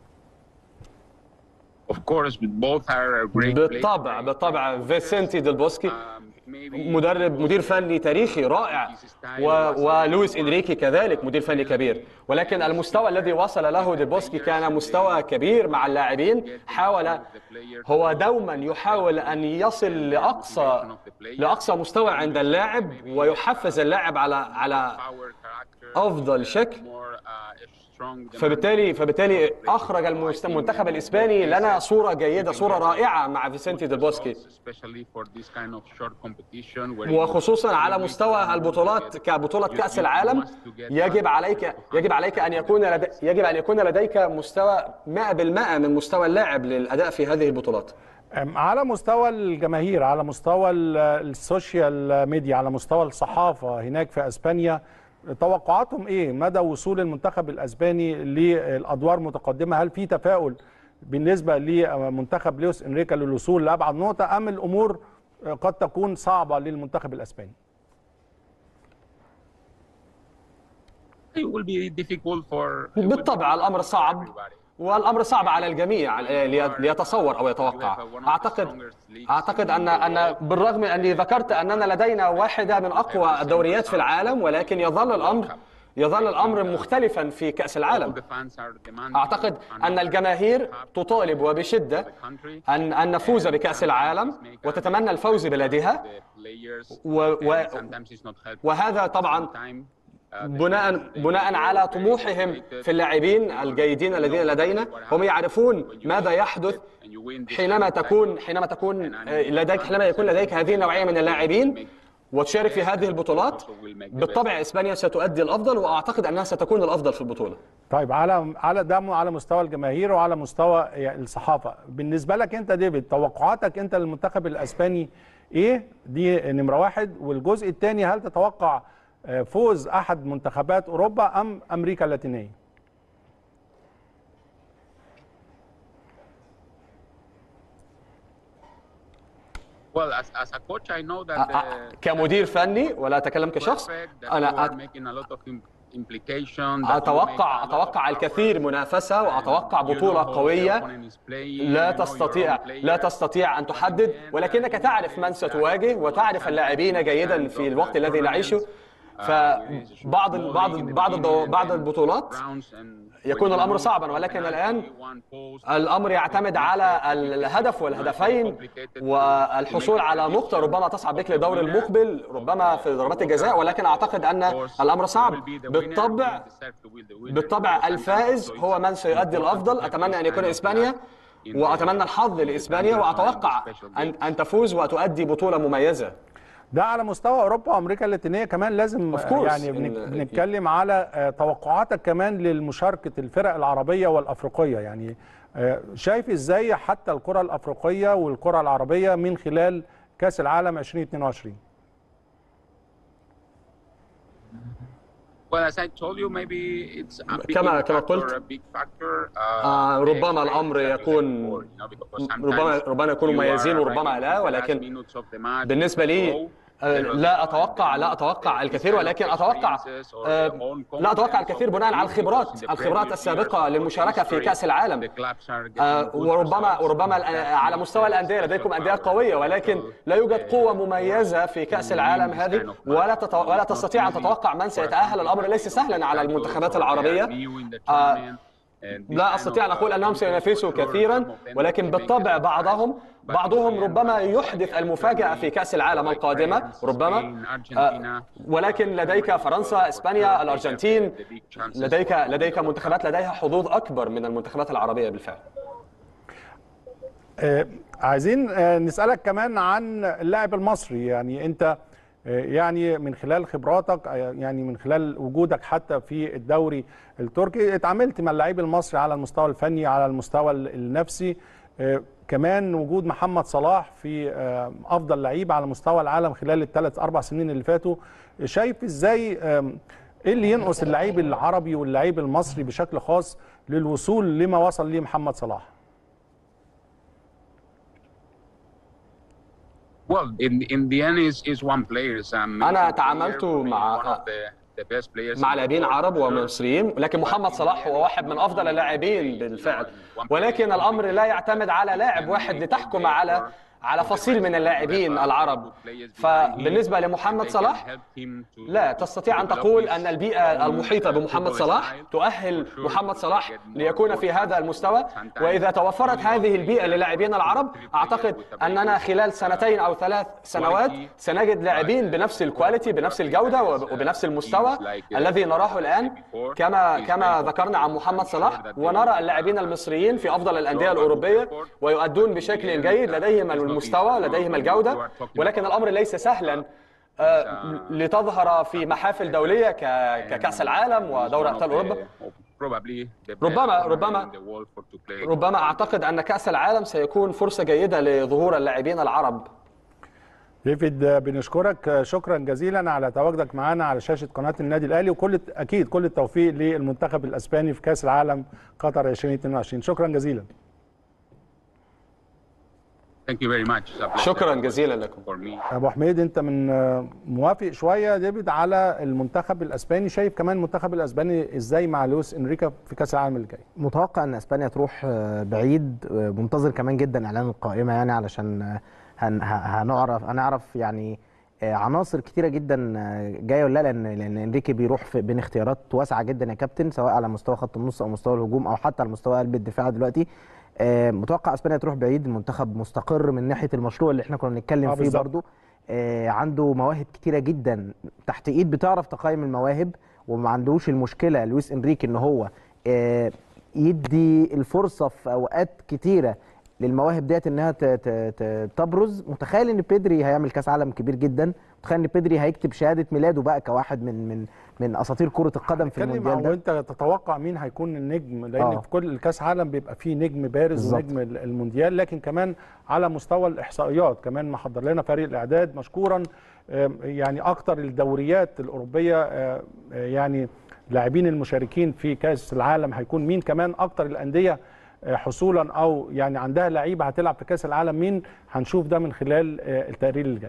Of course, both are great بالطبع players. بالطبع فيسنتي ديل بوسكي Um, maybe مدرب مدير فني تاريخي رائع و... ولويس انريكي كذلك مدير فني كبير ولكن المستوى الذي وصل له ديل بوسكي كان مستوى كبير مع اللاعبين حاول هو دوما يحاول ان يصل لاقصى لاقصى مستوى عند اللاعب ويحفز اللاعب على على power, character, افضل شكل more uh, strong. فبالتالي فبالتالي اخرج المست- المنتخب الاسباني لنا صوره جيده صوره رائعه مع فيسنتي ديل بوسكي especially for this kind of short competition where وخصوصا على مستوى البطولات كبطولة كأس العالم يجب عليك يجب عليك أن يكون لدي يجب أن يكون لديك مستوى 100% من مستوى اللاعب للأداء في هذه البطولات. أم، على مستوى الجماهير على مستوى ال- السوشيال ميديا على مستوى الصحافة هناك في أسبانيا توقعاتهم إيه مدى وصول المنتخب الأسباني للأدوار متقدمة هل في تفاؤل بالنسبة لمنتخب لويس إنريكا للوصول لأبعد نقطة أم الأمور قد تكون صعبة للمنتخب الأسباني it will be difficult for بالطبع الأمر صعب والأمر صعب على الجميع لي- ليتصور أو يتوقع. أعتقد أعتقد أن أن بالرغم من أني ذكرت أننا لدينا واحدة من أقوى الدوريات في العالم ولكن يظل الأمر يظل الأمر مختلفا في كأس العالم. أعتقد أن الجماهير تطالب وبشدة أن أن نفوز بكأس العالم وتتمنى الفوز بلادها و- و- وهذا طبعا بناء بناء على طموحهم في اللاعبين الجيدين الذين لدينا هم يعرفون ماذا يحدث حينما تكون حينما تكون آه، لديك حينما يكون لديك هذه النوعية من اللاعبين وتشارك في هذه البطولات بالطبع اسبانيا ستؤدي الافضل واعتقد انها ستكون الافضل في البطوله طيب على على ده على مستوى الجماهير وعلى مستوى يعني الصحافه بالنسبه لك انت ديفيد توقعاتك انت للمنتخب الاسباني ايه دي نمره واحد والجزء الثاني هل تتوقع آه، فوز احد منتخبات اوروبا ام امريكا اللاتينيه Well, as, as a coach, I know that آه، آه، كمدير فني ولا اتكلم كشخص انا أت- اتوقع اتوقع الكثير منافسه واتوقع بطوله قويه لا تستطيع لا تستطيع ان تحدد ولكنك تعرف من ستواجه وتعرف اللاعبين جيدا في الوقت الذي نعيشه فبعض ال- بعض ال- بعض الدو- بعض البطولات يكون الامر صعبا ولكن الان الامر يعتمد على الهدف والهدفين والحصول على نقطه ربما تصعد بك للدور المقبل ربما في ضربات الجزاء ولكن اعتقد ان الامر صعب بالطبع بالطبع الفائز هو من سيؤدي الافضل اتمنى ان يكون اسبانيا واتمنى الحظ لاسبانيا واتوقع ان ان تفوز وتؤدي بطوله مميزه ده على مستوى اوروبا وامريكا اللاتينيه كمان لازم Of course. يعني إن- بنك- بنتكلم على آه، توقعاتك كمان للمشاركه الفرق العربيه والافريقيه يعني آه، شايف ازاي حتى الكره الافريقيه والكره العربيه من خلال كاس العالم 2022 Well, as I told you, maybe it's a big كما- كما factor, قلت، a big factor, uh, آه، ربما the الأمر experience that you يكون- have before, you know, because ربما sometimes ربما يكونوا you مميزين are وربما right لا in the last ولكن minutes of the match, بالنسبة لي you go, آه، there was لا أتوقع لا أتوقع الكثير ولكن أتوقع آه، لا أتوقع الكثير بناء على الخبرات الخبرات السابقة للمشاركة في كأس العالم آه، وربما وربما الآن- على مستوى الأندية لديكم أندية قوية ولكن لا يوجد قوة مميزة في كأس العالم هذه ولا تتو... ولا تستطيع أن تتوقع من سيتأهل الأمر ليس سهلا على المنتخبات العربية آه، لا أستطيع أن أقول أنهم سينافسوا كثيرا ولكن بالطبع بعضهم بعضهم ربما يحدث المفاجأة في كأس العالم القادمة ربما آه، ولكن لديك فرنسا إسبانيا الأرجنتين لديك لديك منتخبات لديها حظوظ أكبر من المنتخبات العربية بالفعل آه، عايزين آه، نسألك كمان عن اللاعب المصري يعني انت آه، يعني من خلال خبراتك آه، يعني من خلال وجودك حتى في الدوري التركي اتعاملت مع اللعيب المصري على المستوى الفني على المستوى ال- النفسي آه، كمان وجود محمد صلاح في آه، افضل لعيب على مستوى العالم خلال الثلاث اربع سنين اللي فاتوا شايف ازاي آم، ايه اللي ينقص اللعيب العربي واللعيب المصري بشكل خاص للوصول لما وصل ليه محمد صلاح Well, in in the end, is is one player. is an أنا amazing تعاملت player, maybe مع- one of the, the best players مع in the لاعبين world, عرب for sure. ومصريين لكن محمد صلاح هو واحد من افضل اللاعبين بالفعل ولكن الامر لا يعتمد على لاعب واحد لتحكم على على فصيل من اللاعبين العرب فبالنسبه لمحمد صلاح لا تستطيع ان تقول ان البيئه المحيطه بمحمد صلاح تؤهل محمد صلاح ليكون في هذا المستوى واذا توفرت هذه البيئه للاعبين العرب اعتقد اننا خلال سنتين او ثلاث سنوات سنجد لاعبين بنفس الكواليتي بنفس الجوده وب- وبنفس المستوى الذي نراه الان كما كما ذكرنا عن محمد صلاح ونرى اللاعبين المصريين في افضل الانديه الاوروبيه ويؤدون بشكل جيد لديهم المستوى لديهم الجوده ولكن الامر ليس سهلا آه، لتظهر في محافل دوليه ك- ككاس العالم ودوري ابطال اوروبا ربما- ربما- ربما اعتقد ان كاس العالم سيكون فرصه جيده لظهور اللاعبين العرب ديفيد بنشكرك شكرا جزيلا على تواجدك معنا على شاشه قناه النادي الاهلي وكل اكيد كل التوفيق للمنتخب الاسباني في كاس العالم قطر 2022 شكرا جزيلا Thank you very much. It's a pleasure شكرا جزيلا لكم for me. ابو حميد انت من موافق شويه ديفيد على المنتخب الاسباني شايف كمان المنتخب الاسباني ازاي مع لويس انريكا في كاس العالم اللي جاي متوقع ان اسبانيا تروح آه، بعيد آه، منتظر كمان جدا اعلان القائمه يعني علشان آه، هن ه- هنعرف هنعرف يعني آه، عناصر كتيره جدا آه، جايه ولا لا لان لان انريكي بيروح في بين اختيارات واسعه جدا يا كابتن سواء على مستوى خط النص او مستوى الهجوم او حتى على مستوى قلب الدفاع دلوقتي آه، متوقع اسبانيا تروح بعيد المنتخب مستقر من ناحيه المشروع اللي احنا كنا بنتكلم آه، فيه بالظبط. برضو آه، عنده مواهب كتيره جدا تحت ايد بتعرف تقيم المواهب وما عندوش المشكله لويس انريكي ان هو آه، يدي الفرصه في اوقات كتيره للمواهب ديت انها ت- ت- ت- تبرز متخيل ان بيدري هيعمل كاس عالم كبير جدا متخيل ان بيدري هيكتب شهاده ميلاده بقى كواحد من من من اساطير كره القدم في اتكلم المونديال ده وانت تتوقع مين هيكون النجم لان آه. في كل الكاس عالم بيبقى فيه نجم بارز بالظبط. ونجم ال- المونديال لكن كمان على مستوى الاحصائيات كمان محضر لنا فريق الاعداد مشكورا آم، يعني اكتر الدوريات الاوروبيه آه، آه، يعني لاعبين المشاركين في كاس العالم هيكون مين كمان اكتر الانديه آه، حصولا او يعني عندها لعيبه هتلعب في كاس العالم مين هنشوف ده من خلال آه، التقرير اللي جاي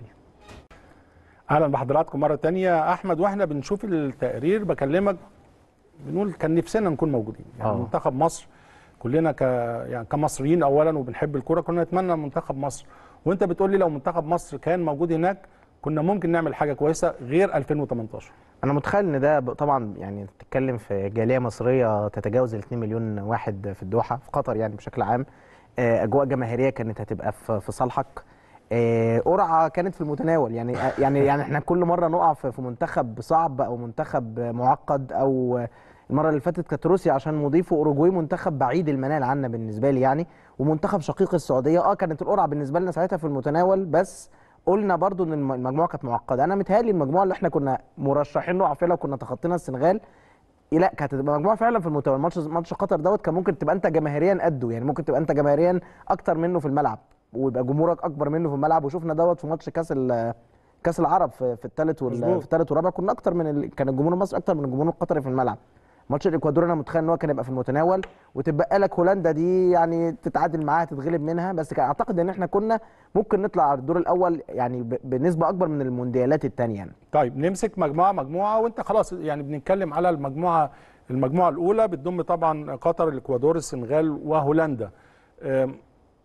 اهلا بحضراتكم مره تانية احمد واحنا بنشوف التقرير بكلمك بنقول كان نفسنا نكون موجودين يعني آه. منتخب مصر كلنا ك يعني كمصريين اولا وبنحب الكوره كنا نتمنى منتخب مصر وانت بتقول لي لو منتخب مصر كان موجود هناك كنا ممكن نعمل حاجه كويسه غير 2018 انا متخيل ان ده ب- طبعا يعني تتكلم في جاليه مصريه تتجاوز ال 2 مليون واحد في الدوحه في قطر يعني بشكل عام آه، اجواء جماهيريه كانت هتبقى في في صالحك آه، قرعه كانت في المتناول يعني يعني يعني احنا كل مره نقع في في منتخب صعب او منتخب معقد او المره اللي فاتت كانت روسيا عشان مضيفه اوروجواي منتخب بعيد المنال عنا بالنسبه لي يعني ومنتخب شقيق السعوديه اه كانت القرعه بالنسبه لنا ساعتها في المتناول بس قلنا برضو ان الم- المجموعه كانت معقده انا متهيألي المجموعه اللي احنا كنا مرشحين نقع فيها لو كنا تخطينا السنغال إيه لا كانت هتبقى مجموعه فعلا في المتوازي ماتش ماتش قطر دوت كان ممكن تبقى انت جماهيريا قده يعني ممكن تبقى انت جماهيريا اكتر منه في الملعب ويبقى جمهورك اكبر منه في الملعب وشفنا دوت في ماتش كاس ال- كاس العرب في, في الثالث وال مظبوط. في الثالث والرابع كنا اكتر من ال... كان الجمهور المصري اكتر من الجمهور القطري في الملعب ماتش الاكوادور انا متخيل ان هو كان يبقى في المتناول وتبقى لك هولندا دي يعني تتعادل معاها تتغلب منها بس كان اعتقد ان احنا كنا ممكن نطلع على الدور الاول يعني ب... بنسبه اكبر من المونديالات الثانيه يعني. طيب نمسك مجموعه مجموعه وانت خلاص يعني بنتكلم على المجموعه المجموعه الاولى بتضم طبعا قطر الاكوادور السنغال وهولندا أم،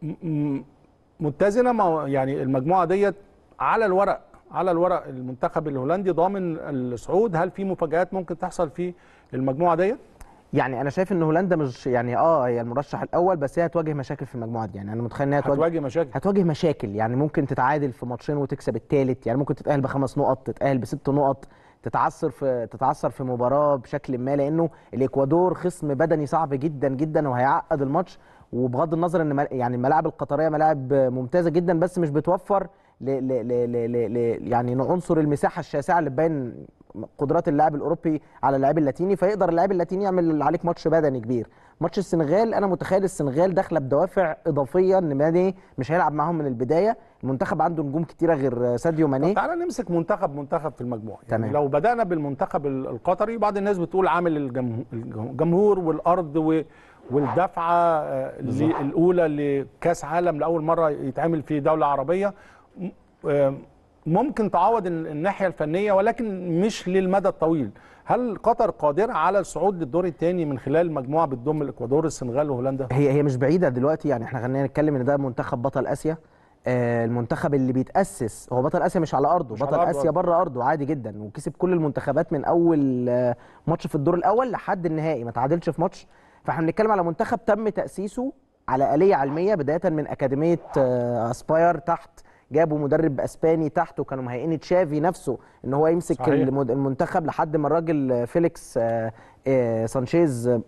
م- متزنه ما يعني المجموعه ديت على الورق على الورق المنتخب الهولندي ضامن الصعود هل في مفاجآت ممكن تحصل في المجموعه ديت يعني انا شايف ان هولندا مش يعني اه هي المرشح الاول بس هي هتواجه مشاكل في المجموعه دي يعني انا متخيل ان هي هتواجه هتواجه مشاكل هتواجه مشاكل يعني ممكن تتعادل في ماتشين وتكسب الثالث يعني ممكن تتأهل بخمس نقط تتأهل بست نقط تتعثر في تتعثر في مباراه بشكل ما لانه الاكوادور خصم بدني صعب جدا جدا وهيعقد الماتش وبغض النظر ان مل- يعني الملاعب القطريه ملاعب ممتازه جدا بس مش بتوفر ل ل ل ل ل ل يعني عنصر المساحه الشاسعه اللي تبين قدرات اللاعب الاوروبي على اللاعب اللاتيني فيقدر اللاعب اللاتيني يعمل عليك ماتش بدني كبير ماتش السنغال انا متخيل السنغال داخله بدوافع اضافيه ان ماني مش هيلعب معاهم من البدايه المنتخب عنده نجوم كتيره غير ساديو طب ماني تعالى نمسك منتخب منتخب في المجموعه يعني تمام. لو بدانا بالمنتخب ال- القطري بعض الناس بتقول عامل الجمهور, الجمهور والارض و والدفعه آه، اللي الاولى لكاس عالم لاول مره يتعمل في دوله عربيه م- آه، ممكن تعوض ال- الناحيه الفنيه ولكن مش للمدى الطويل هل قطر قادره على الصعود للدور الثاني من خلال مجموعه بتضم الاكوادور السنغال وهولندا هي هي مش بعيده دلوقتي يعني احنا خلينا نتكلم ان ده منتخب بطل اسيا آه المنتخب اللي بيتاسس هو بطل اسيا مش على ارضه مش على بطل أرضه. اسيا بره ارضه عادي جدا وكسب كل المنتخبات من اول آه ماتش في الدور الاول لحد النهائي ما تعادلش في ماتش فاحنا بنتكلم على منتخب تم تاسيسه على اليه علميه بدايه من اكاديميه آه اسباير تحت جابوا مدرب اسباني تحت وكانوا مهيئين تشافي نفسه ان هو يمسك صحيح. المد- المنتخب لحد ما الراجل آه، فيليكس آه، آه، سانشيز آه،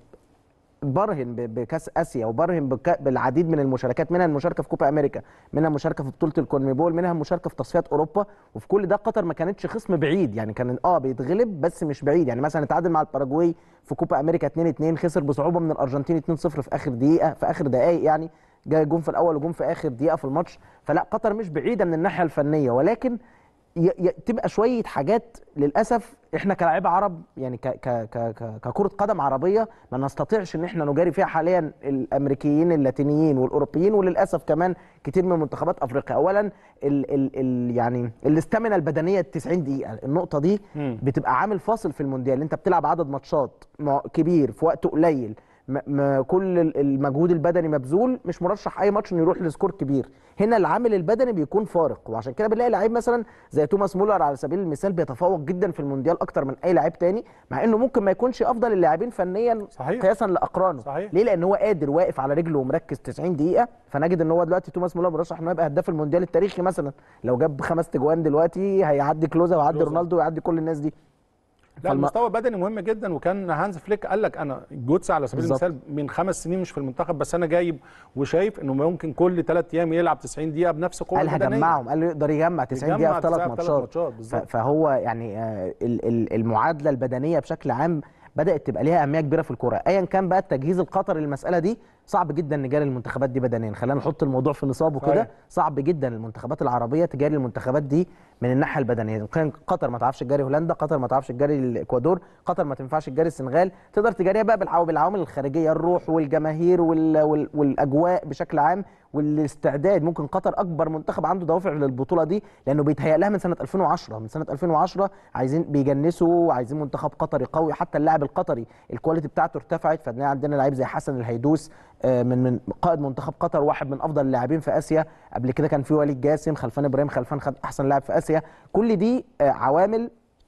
برهن ب- بكاس اسيا وبرهن بك- بالعديد من المشاركات منها المشاركه في كوبا امريكا منها المشاركه في بطوله الكونميبول منها المشاركه في تصفيات اوروبا وفي كل ده قطر ما كانتش خصم بعيد يعني كان اه بيتغلب بس مش بعيد يعني مثلا اتعادل مع الباراجواي في كوبا امريكا 2 2 خسر بصعوبه من الارجنتين 2 0 في اخر دقيقه في اخر دقائق يعني جاي جون في الاول وجون في اخر دقيقه في الماتش فلا قطر مش بعيده من الناحيه الفنيه ولكن ي... ي... تبقى شويه حاجات للاسف احنا كلاعيبه عرب يعني ك... ك... ك... ك... ككره قدم عربيه ما نستطيعش ان احنا نجاري فيها حاليا الامريكيين اللاتينيين والاوروبيين وللاسف كمان كتير من منتخبات افريقيا اولا ال... ال... ال... يعني الاستامينا البدنيه 90 دقيقه النقطه دي مم. بتبقى عامل فاصل في المونديال انت بتلعب عدد ماتشات مع- كبير في وقت قليل م- م- كل ال- المجهود البدني مبذول مش مرشح اي ماتش انه يروح لسكور كبير هنا العامل البدني بيكون فارق وعشان كده بنلاقي لعيب مثلا زي توماس مولر على سبيل المثال بيتفوق جدا في المونديال اكتر من اي لعيب تاني مع انه ممكن ما يكونش افضل اللاعبين فنيا صحيح. قياسا لاقرانه صحيح. ليه لان هو قادر واقف على رجله ومركز 90 دقيقه فنجد ان هو دلوقتي توماس مولر مرشح انه يبقى هداف المونديال التاريخي مثلا لو جاب خمس تجوان دلوقتي هيعدي كلوزا ويعدي كلوزا. رونالدو ويعدي كل الناس دي لا فالم- المستوى البدني مهم جدا وكان هانز فليك قال لك انا جوتس على سبيل بالظبط. المثال من خمس سنين مش في المنتخب بس انا جايب وشايف انه ممكن كل ثلاث ايام يلعب 90 دقيقه بنفس قوه قال بدنيه هجمعهم قال له يقدر يجمع 90 دقيقه يجمع في ثلاث 90 في ثلاث ماتشات ماتشات ف- بالظبط. فهو يعني آه، ال- ال- المعادله البدنيه بشكل عام بدات تبقى ليها اهميه كبيره في الكوره ايا كان بقى التجهيز القطري للمساله دي صعب جدا نجاري المنتخبات دي بدنيا خلينا نحط الموضوع في نصابه صحيح. كده صعب جدا المنتخبات العربيه تجاري المنتخبات دي من الناحيه البدنيه كان قطر ما تعرفش تجاري هولندا قطر ما تعرفش تجاري الاكوادور قطر ما تنفعش تجاري السنغال تقدر تجاريها بقى بالعوامل بالعوامل الخارجيه الروح والجماهير وال... وال... والاجواء بشكل عام والاستعداد ممكن قطر اكبر منتخب عنده دوافع للبطوله دي لانه بيتهيأ لها من سنه 2010 من سنه 2010 عايزين بيجنسوا عايزين منتخب قطري قوي حتى اللاعب القطري الكواليتي بتاعته ارتفعت فعندنا عندنا لعيب زي حسن الهيدوس آه، من من قائد منتخب قطر واحد من افضل اللاعبين في اسيا قبل كده كان في وليد جاسم خلفان ابراهيم خلفان خد احسن لاعب في اسيا كل دي آه، عوامل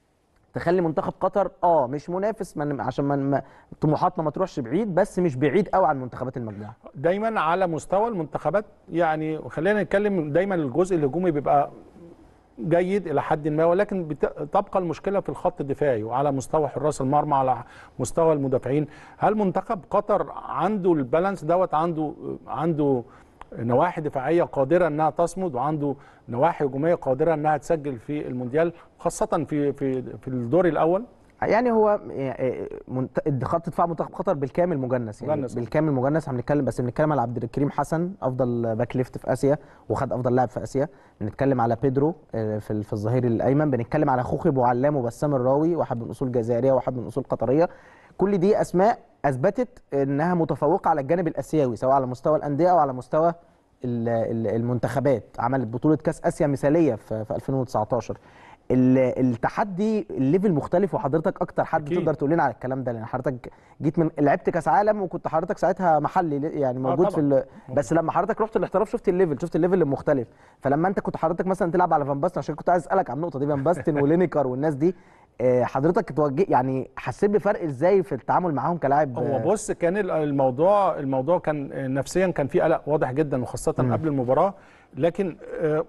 تخلي منتخب قطر اه مش منافس من عشان ما- ما طموحاتنا ما تروحش بعيد بس مش بعيد قوي عن منتخبات المجموعه دايما على مستوى المنتخبات يعني خلينا نتكلم دايما الجزء الهجومي بيبقى جيد الى حد ما ولكن بت- تبقى المشكله في الخط الدفاعي وعلى مستوى حراس المرمى على مستوى المدافعين هل منتخب قطر عنده البالانس دوت عنده عنده نواحي دفاعيه قادره انها تصمد وعنده نواحي هجوميه قادره انها تسجل في المونديال خاصه في في في الدور الاول يعني هو منت- خط دفاع منتخب قطر بالكامل مجنس يعني مجنس. بالكامل مجنس احنا بنتكلم بس بنتكلم على عبد الكريم حسن افضل باك ليفت في اسيا وخد افضل لاعب في اسيا بنتكلم على بيدرو آه، في في الظهير الايمن بنتكلم على خوخي ابو علام وبسام الراوي واحد من اصول جزائريه وواحد من اصول قطريه كل دي اسماء اثبتت انها متفوقه على الجانب الاسيوي سواء على مستوى الانديه او على مستوى ال- ال- المنتخبات عملت بطوله كاس اسيا مثاليه في في 2019 ال- التحدي الليفل مختلف وحضرتك اكتر حد أكيد. تقدر تقول لنا على الكلام ده لان حضرتك جيت من لعبت كاس عالم وكنت حضرتك ساعتها محلي يعني موجود في طبعاً. ال... بس لما حضرتك رحت الاحتراف شفت الليفل شفت الليفل المختلف فلما انت كنت حضرتك مثلا تلعب على فان باستن عشان كنت عايز اسالك عن النقطه دي فان باستن ولينيكر والناس دي آه، حضرتك توجه يعني حسيت بفرق ازاي في التعامل معاهم كلاعب هو بص كان ال- الموضوع الموضوع كان نفسيا كان في قلق واضح جدا وخاصه قبل المباراه لكن آه،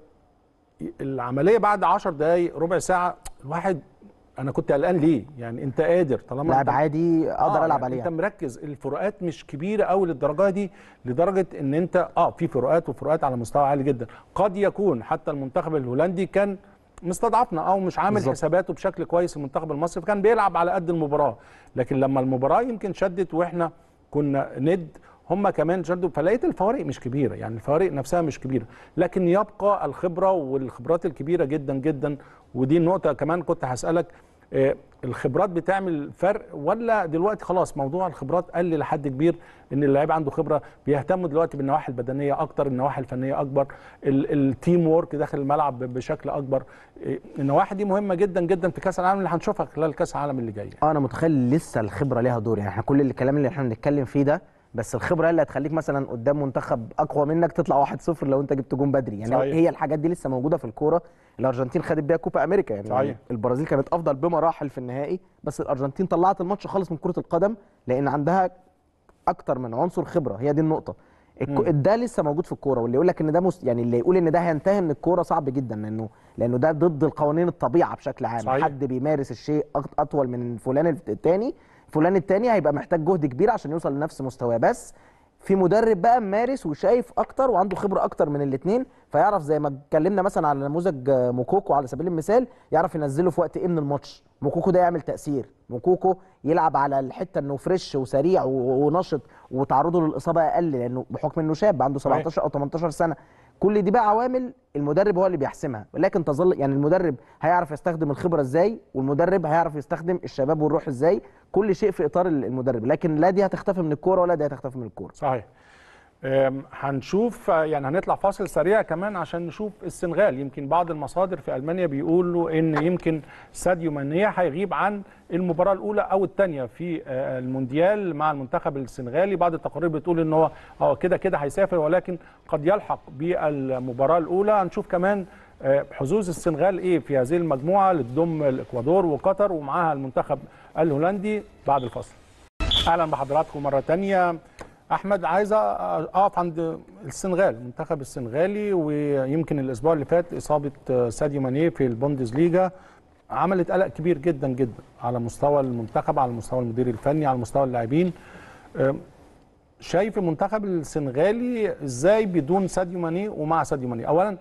العمليه بعد 10 دقائق ربع ساعه الواحد انا كنت قلقان ليه يعني انت قادر طالما لاعب أنت- عادي اقدر آه، العب يعني عليها انت مركز الفروقات مش كبيره قوي للدرجه دي لدرجه ان انت اه في فروقات وفروقات على مستوى عالي جدا قد يكون حتى المنتخب الهولندي كان مستضعفنا او مش عامل بالظبط. حساباته بشكل كويس المنتخب المصري فكان بيلعب على قد المباراه لكن لما المباراه يمكن شدت واحنا كنا ند هم كمان شدوا فلقيت الفوارق مش كبيره يعني الفوارق نفسها مش كبيره لكن يبقى الخبره والخبرات الكبيره جدا جدا ودي النقطه كمان كنت هسالك آه، الخبرات بتعمل فرق ولا دلوقتي خلاص موضوع الخبرات قل لحد كبير ان اللعيب عنده خبره بيهتموا دلوقتي بالنواحي البدنيه اكتر النواحي الفنيه اكبر ال- التيم وورك داخل الملعب ب- بشكل اكبر آه، النواحي دي مهمه جدا جدا في كاس العالم اللي هنشوفها خلال كاس العالم اللي جاي اه انا متخيل لسه الخبره ليها دور يعني احنا كل الكلام اللي احنا بنتكلم فيه ده بس الخبره هي اللي هتخليك مثلا قدام منتخب اقوى منك تطلع 1-0 لو انت جبت جون بدري يعني صحيح. هي الحاجات دي لسه موجوده في الكوره الارجنتين خدت بيها كوبا امريكا يعني صحيح. البرازيل كانت افضل بمراحل في النهائي بس الارجنتين طلعت الماتش خالص من كره القدم لان عندها اكتر من عنصر خبره هي دي النقطه الكو... ده لسه موجود في الكوره واللي يقول لك ان ده مس... يعني اللي يقول ان ده هينتهي من الكوره صعب جدا لانه لانه ده ضد القوانين الطبيعه بشكل عام صحيح. حد بيمارس الشيء أك- اطول من فلان التاني فلان التاني هيبقى محتاج جهد كبير عشان يوصل لنفس مستواه بس في مدرب بقى ممارس وشايف اكتر وعنده خبره اكتر من الاثنين فيعرف زي ما اتكلمنا مثلا على نموذج آه، موكوكو على سبيل المثال يعرف ينزله في وقت ايه من الماتش موكوكو ده يعمل تاثير موكوكو يلعب على الحته انه فريش وسريع و- ونشط وتعرضه للاصابه اقل لانه بحكم انه شاب عنده 17 او 18 سنه كل دي بقى عوامل المدرب هو اللي بيحسمها ولكن تظل يعني المدرب هيعرف يستخدم الخبره ازاي والمدرب هيعرف يستخدم الشباب والروح ازاي كل شيء في اطار المدرب لكن لا دي هتختفي من الكوره ولا دي هتختفي من الكوره صحيح أم، هنشوف آه، يعني هنطلع فاصل سريع كمان عشان نشوف السنغال يمكن بعض المصادر في المانيا بيقولوا ان يمكن ساديو ماني هيغيب عن المباراه الاولى او الثانيه في آه، المونديال مع المنتخب السنغالي بعض التقارير بتقول ان هو اه كده كده هيسافر ولكن قد يلحق بالمباراه الاولى هنشوف كمان آه، حظوظ السنغال ايه في هذه المجموعه اللي تضم الاكوادور وقطر ومعاها المنتخب الهولندي بعد الفاصل اهلا بحضراتكم مره تانية احمد عايز اقف عند السنغال المنتخب السنغالي ويمكن الاسبوع اللي فات اصابه ساديو ماني في البوندسليجا عملت قلق كبير جدا جدا على مستوى المنتخب على مستوى المدير الفني على مستوى اللاعبين أم، شايف المنتخب السنغالي ازاي بدون ساديو ماني ومع ساديو ماني اولا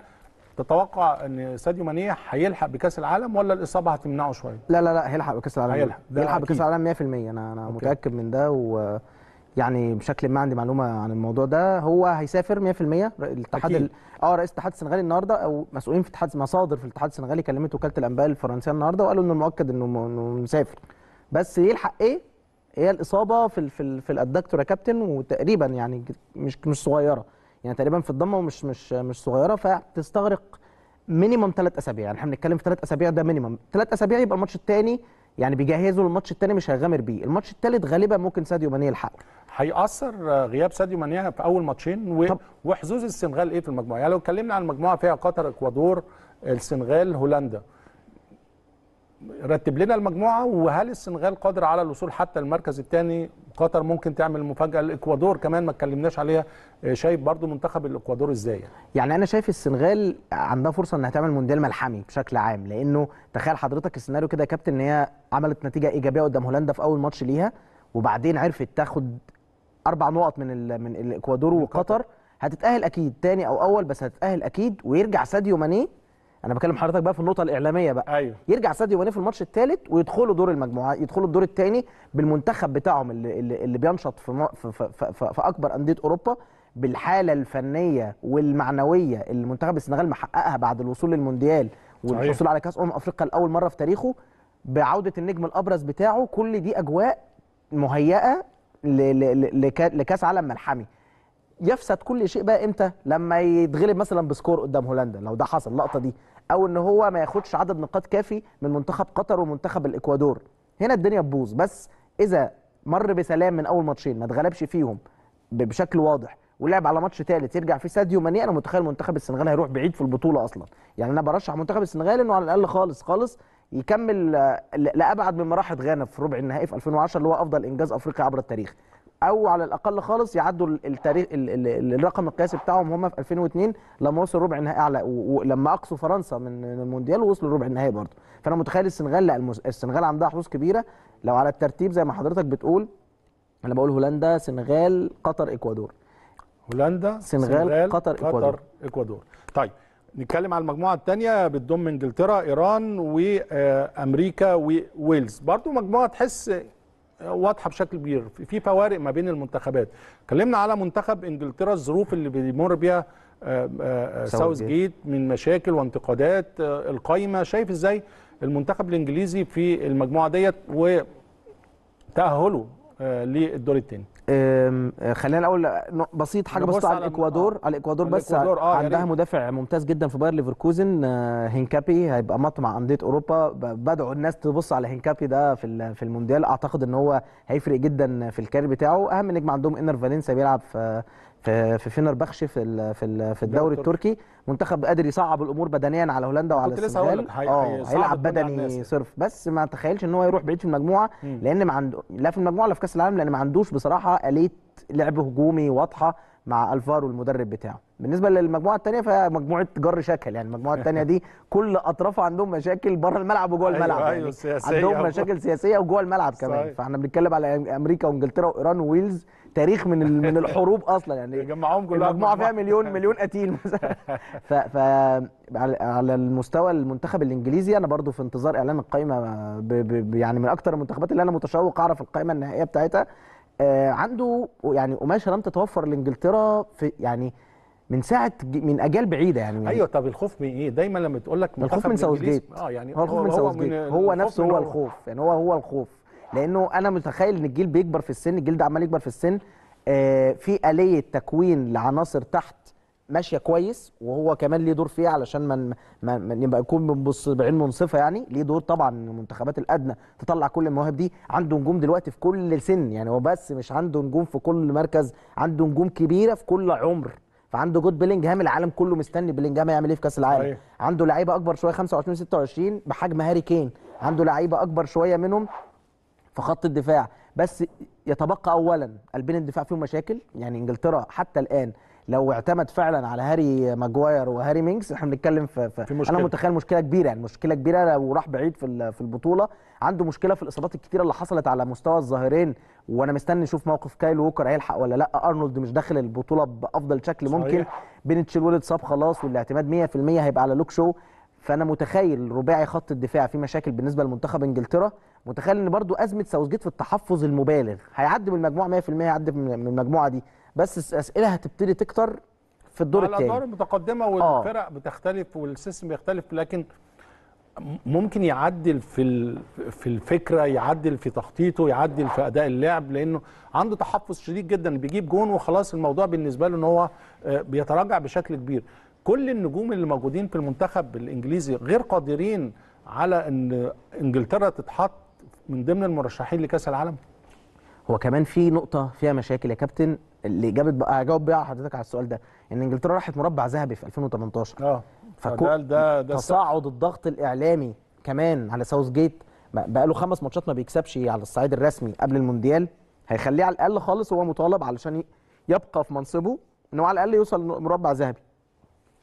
تتوقع ان ساديو ماني هيلحق بكاس العالم ولا الاصابه هتمنعه شويه لا لا لا هيلحق بكاس العالم هيلحق. ده يلحق بكاس أكيد. العالم 100% انا انا أوكي. متاكد من ده و يعني بشكل ما عندي معلومه عن الموضوع ده هو هيسافر 100% الاتحاد أكيد. ال- اه رئيس الاتحاد السنغالي النهارده او مسؤولين في الاتحاد مصادر في الاتحاد السنغالي كلمت وكاله الانباء الفرنسيه النهارده وقالوا انه المؤكد انه م- انه مسافر بس يلحق ايه هي الاصابه في ال في ال في الادكتور يا كابتن وتقريبا يعني مش مش صغيره يعني تقريبا في الضمه ومش مش مش صغيره فتستغرق مينيمم ثلاث اسابيع يعني احنا بنتكلم في ثلاث اسابيع ده مينيمم ثلاث اسابيع يبقى الماتش الثاني يعني بيجهزوا للماتش الثاني مش هيغامر بيه الماتش الثالث غالبا ممكن ساديو ماني يلحقه هيأثر غياب ساديو ماني في اول ماتشين و... طب. وحظوظ السنغال ايه في المجموعه يعني لو اتكلمنا عن المجموعه فيها قطر اكوادور السنغال هولندا رتب لنا المجموعه وهل السنغال قادر على الوصول حتى المركز الثاني قطر ممكن تعمل مفاجاه الاكوادور كمان ما اتكلمناش عليها آه، شايف برضو منتخب الاكوادور ازاي يعني. يعني انا شايف السنغال عندها فرصه انها تعمل مونديال ملحمي بشكل عام لانه تخيل حضرتك السيناريو كده يا كابتن ان هي عملت نتيجه ايجابيه قدام هولندا في اول ماتش ليها وبعدين عرفت تاخد اربع نقط من ال من الاكوادور وقطر هتتاهل اكيد تاني او اول بس هتتاهل اكيد ويرجع ساديو ماني انا بكلم حضرتك بقى في النقطه الاعلاميه بقى ايوه يرجع ساديو ماني في الماتش الثالث ويدخلوا دور المجموعات يدخلوا الدور الثاني بالمنتخب بتاعهم اللي, اللي, اللي بينشط في, م- في, في, في, في, في اكبر انديه اوروبا بالحاله الفنيه والمعنويه اللي منتخب السنغال محققها بعد الوصول للمونديال والحصول على كاس امم افريقيا لاول مره في تاريخه بعوده النجم الابرز بتاعه كل دي اجواء مهيئه ل- ل- ل- لكا- لكاس عالم ملحمي يفسد كل شيء بقى امتى لما يتغلب مثلا بسكور قدام هولندا لو ده حصل اللقطه دي او ان هو ما ياخدش عدد نقاط كافي من منتخب قطر ومنتخب الاكوادور هنا الدنيا تبوظ بس اذا مر بسلام من اول ماتشين ما اتغلبش فيهم ب- بشكل واضح ولعب على ماتش ثالث يرجع فيه ساديو ماني انا متخيل منتخب السنغال هيروح بعيد في البطوله اصلا يعني انا برشح منتخب السنغال انه على الاقل خالص خالص يكمل آه، ل- لابعد مما راحت غانا في ربع النهائي في 2010 اللي هو افضل انجاز افريقيا عبر التاريخ او على الاقل خالص يعدوا ال- التاريخ ال- ال- الرقم القياسي بتاعهم هم في 2002 لما وصلوا ربع النهائي على و- ولما اقصوا فرنسا من من المونديال ووصلوا ربع النهائي برضه فانا متخيل السنغال لا المس- السنغال عندها حظوظ كبيره لو على الترتيب زي ما حضرتك بتقول انا بقول هولندا سنغال قطر اكوادور هولندا سنغال، قطر، إكوادور. قطر اكوادور طيب نتكلم على المجموعه الثانيه بتضم انجلترا ايران وامريكا وويلز برضو مجموعه تحس واضحه بشكل كبير في فوارق ما بين المنتخبات اتكلمنا على منتخب انجلترا الظروف اللي بيمر بيها آه، آه، ساوث ساوث جيت من مشاكل وانتقادات آه، القايمه شايف ازاي المنتخب الانجليزي في المجموعه ديت وتاهله آه، للدور الثاني أم، آه، خلينا الاول ن- بسيط حاجه نبص بسيطه على على- الاكوادور آه. على الاكوادور على بس الإكوادور، آه، يا عندها ريت. مدافع ممتاز جدا في باير ليفركوزن آه، هينكابي هيبقى مط مع انديه اوروبا ب- بدعوا الناس تبص على هينكابي ده في ال- في المونديال اعتقد ان هو هيفرق جدا في الكاري بتاعه اهم نجم عندهم انر فالنسيا بيلعب في في في فينر بخش في ال- في ال- في الدوري التركي منتخب قادر يصعب الامور بدنيا على هولندا وعلى كنت لسه هقول السنغال لك، هي- اه هيصعب هيلعب الدنيا على بدني الناس. صرف بس ما تخيلش ان هو يروح بعيد في المجموعه لان ما عنده لا في المجموعه ولا في كاس العالم لان ما عندوش بصراحه اليه لعب هجومي واضحه مع الفارو المدرب بتاعه بالنسبه للمجموعه الثانيه فهي مجموعه جر شكل يعني المجموعه الثانيه دي كل اطرافها عندهم مشاكل بره الملعب وجوه أيوة، الملعب أيوة، يعني سياسية عندهم و- مشاكل سياسيه وجوه الملعب كمان صحيح. فاحنا بنتكلم على امريكا وانجلترا وايران وويلز تاريخ من ال- من الحروب اصلا يعني يجمعهم كلها المجموعه في فيها مجموعة. مليون مليون قتيل مثلا ف, ف على- على المستوى المنتخب الانجليزي انا برضو في انتظار اعلان القائمه ب... ب... ب- يعني من اكتر المنتخبات اللي انا متشوق اعرف القائمه النهائيه بتاعتها آه عنده يعني قماشه لم تتوفر لانجلترا في يعني من ساعه ج- من اجيال بعيده يعني من ايوه طب الخوف من ايه دايما لما تقول لك الخوف منتخب من ساوث الإنجليز- جيت اه يعني هو الخوف من ساوث جيت هو الخوف نفسه من هو الخوف يعني هو هو الخوف لانه انا متخيل ان الجيل بيكبر في السن الجيل ده عمال يكبر في السن آه في آلية تكوين لعناصر تحت ماشيه كويس وهو كمان ليه دور فيها علشان ما ما ما يبقى يكون بنبص بعين منصفه يعني ليه دور طبعا إن المنتخبات الادنى تطلع كل المواهب دي عنده نجوم دلوقتي في كل سن يعني هو بس مش عنده نجوم في كل مركز عنده نجوم كبيره في كل عمر فعنده جود بيلينجهام العالم كله مستني بيلينجهام يعمل ايه في كاس العالم صحيح. عنده لعيبه اكبر شويه 25 26 بحجم هاري كين عنده لعيبه اكبر شويه منهم في خط الدفاع بس يتبقى اولا قلبين الدفاع فيهم مشاكل يعني انجلترا حتى الان لو اعتمد فعلا على هاري ماجواير وهاري مينكس احنا بنتكلم في, في, في مشكلة. انا متخيل مشكله كبيره يعني مشكله كبيره لو راح بعيد في ال- في البطوله عنده مشكله في الاصابات الكتيره اللي حصلت على مستوى الظاهرين وانا مستني اشوف موقف كايل ووكر هيلحق ولا لا ارنولد مش داخل البطوله بافضل شكل ممكن صحيح. بين تشيلويل اتصاب خلاص والاعتماد 100% هيبقى على لوك شو فانا متخيل رباعي خط الدفاع في مشاكل بالنسبه لمنتخب انجلترا متخيل ان برضو ازمه ساوثجيت في التحفظ المبالغ هيعدي من المجموعه 100% هيعدي من من المجموعه دي بس الاسئله هتبتدي تكتر في الدور على الادوار الثاني المتقدمه آه. والفرق بتختلف والسيستم بيختلف لكن ممكن يعدل في ال- في الفكره يعدل في تخطيطه يعدل في اداء اللعب لانه عنده تحفظ شديد جدا بيجيب جون وخلاص الموضوع بالنسبه له ان هو آه، بيتراجع بشكل كبير كل النجوم اللي موجودين في المنتخب الانجليزي غير قادرين على ان انجلترا تتحط من ضمن المرشحين لكاس العالم هو كمان في نقطه فيها مشاكل يا كابتن اللي جابت بقى هجاوب بيها حضرتك على السؤال ده ان انجلترا راحت مربع ذهبي في 2018 اه فكو- فده ده ده تصاعد الضغط الاعلامي كمان على ساوث جيت بقى له خمس ماتشات ما بيكسبش على الصعيد الرسمي قبل المونديال هيخليه على الاقل خالص هو مطالب علشان ي- يبقى في منصبه ان هو على الاقل يوصل مربع ذهبي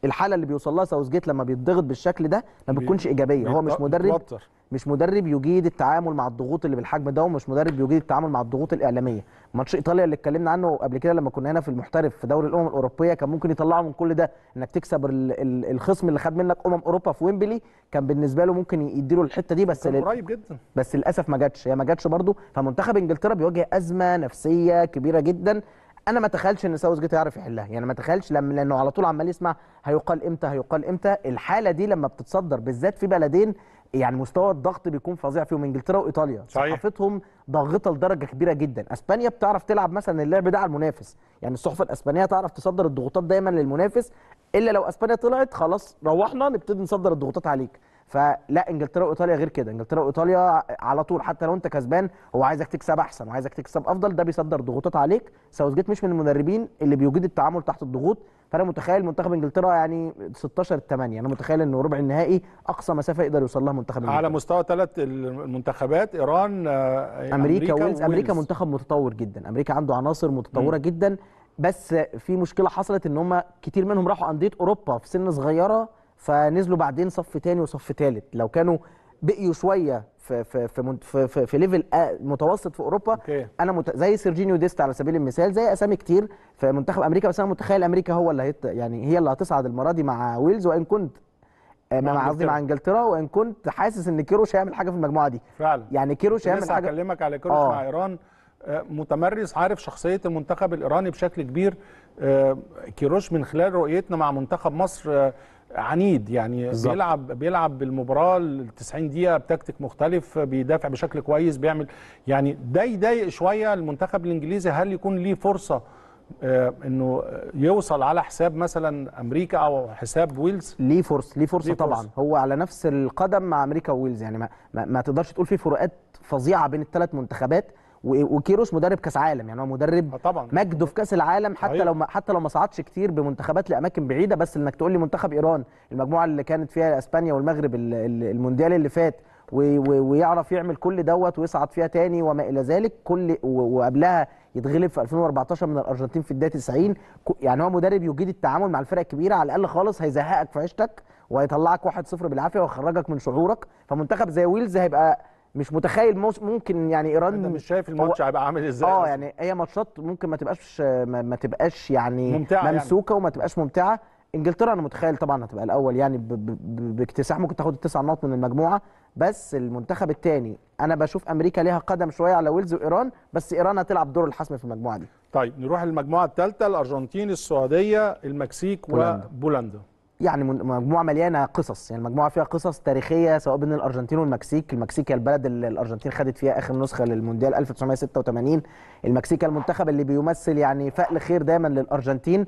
الحاله اللي بيوصل لها ساوثجيت لما بيتضغط بالشكل ده ما بي- بتكونش ايجابيه هو مش بيتو- مدرب بيتوتر. مش مدرب يجيد التعامل مع الضغوط اللي بالحجم ده ومش مدرب يجيد التعامل مع الضغوط الاعلاميه ماتش ايطاليا اللي اتكلمنا عنه قبل كده لما كنا هنا في المحترف في دوري الامم الاوروبيه كان ممكن يطلعه من كل ده انك تكسب ال- ال- الخصم اللي خد منك امم اوروبا في ويمبلي كان بالنسبه له ممكن يديله الحته دي بس كان لل- قريب جدا بس للاسف ما جاتش هي ما جاتش برضه فمنتخب انجلترا بيواجه ازمه نفسيه كبيره جدا انا ما اتخيلش ان ساوث جيت يعرف يحلها يعني ما اتخيلش لما لانه على طول عمال يسمع هيقال امتى هيقال امتى الحاله دي لما بتتصدر بالذات في بلدين يعني مستوى الضغط بيكون فظيع فيهم انجلترا وايطاليا صحيح. صحافتهم ضاغطه لدرجه كبيره جدا اسبانيا بتعرف تلعب مثلا اللعب ده على المنافس يعني الصحف الاسبانيه تعرف تصدر الضغوطات دايما للمنافس الا لو اسبانيا طلعت خلاص روحنا نبتدي نصدر الضغوطات عليك فلا انجلترا وايطاليا غير كده انجلترا وايطاليا على طول حتى لو انت كسبان هو عايزك تكسب احسن وعايزك تكسب افضل ده بيصدر ضغوطات عليك ساوثجيت مش من المدربين اللي بيوجد التعامل تحت الضغوط فانا متخيل منتخب انجلترا يعني 16 8 انا متخيل انه ربع النهائي اقصى مسافه يقدر يوصل لها منتخب على انجلترا مستوى ثلاث المنتخبات ايران آه، امريكا ويلز امريكا وويلز. منتخب متطور جدا امريكا عنده عناصر متطوره جدا بس في مشكله حصلت ان هم كتير منهم راحوا انديه اوروبا في سن صغيره فنزلوا بعدين صف تاني وصف تالت لو كانوا بقيوا شويه في في في منت- في, في, في ليفل آه متوسط في اوروبا أوكي. انا مت... زي سيرجينيو ديست على سبيل المثال زي اسامي كتير في منتخب امريكا بس انا متخيل امريكا هو اللي هيت... يعني هي اللي هتصعد المره دي مع ويلز وان كنت آه، مع مع قصدي مع انجلترا وان كنت حاسس ان كيروش هيعمل حاجه في المجموعه دي فعلا يعني كيروش هيعمل لسه حاجه هكلمك على كيروش آه. مع ايران آه، متمرس عارف شخصيه المنتخب الايراني بشكل كبير آه، كيروش من خلال رؤيتنا مع منتخب مصر آه، عنيد يعني بالظبط. بيلعب بيلعب بالمباراه ال 90 دقيقه بتكتيك مختلف بيدافع بشكل كويس بيعمل يعني ده يضايق شويه المنتخب الانجليزي هل يكون ليه فرصه آه، انه يوصل على حساب مثلا امريكا او حساب ويلز ليه فرصه ليه فرصه ليه طبعا فرصة. هو على نفس القدم مع امريكا وويلز يعني ما, ما, ما تقدرش تقول في فروقات فظيعه بين الثلاث منتخبات و- وكيروش مدرب كاس عالم يعني هو مدرب آه طبعا مجده في كاس العالم حتى صحيح. لو ما حتى لو ما صعدش كتير بمنتخبات لاماكن بعيده بس انك تقول لي منتخب ايران المجموعه اللي كانت فيها اسبانيا والمغرب ال- ال- المونديال اللي فات و- و- ويعرف يعمل كل دوت ويصعد فيها تاني وما الى ذلك كل و- وقبلها يتغلب في 2014 من الارجنتين في الدقيقه 90 ك- يعني هو مدرب يجيد التعامل مع الفرق الكبيره على الاقل خالص هيزهقك في عيشتك وهيطلعك 1-0 بالعافيه ويخرجك من شعورك فمنتخب زي ويلز هيبقى مش متخيل موس- ممكن يعني ايران انت مش شايف الماتش هو- هيبقى عامل ازاي اه أصلاً. يعني هي ماتشات ممكن ما تبقاش ما, ما تبقاش يعني ممتعة يعني. ممسوكه وما تبقاش ممتعه انجلترا انا متخيل طبعا هتبقى الاول يعني ب- ب- ب- باكتساح ممكن تاخد التسع نقط من المجموعه بس المنتخب الثاني انا بشوف امريكا ليها قدم شويه على ويلز وايران بس ايران هتلعب دور الحسم في المجموعه دي طيب نروح للمجموعه الثالثه الارجنتين السعوديه المكسيك بولندا. وبولندا يعني من- مجموعه مليانه قصص يعني مجموعه فيها قصص تاريخيه سواء بين الارجنتين والمكسيك المكسيك هي البلد اللي الارجنتين خدت فيها اخر نسخه للمونديال 1986 المكسيك المنتخب اللي بيمثل يعني فأل خير دايما للارجنتين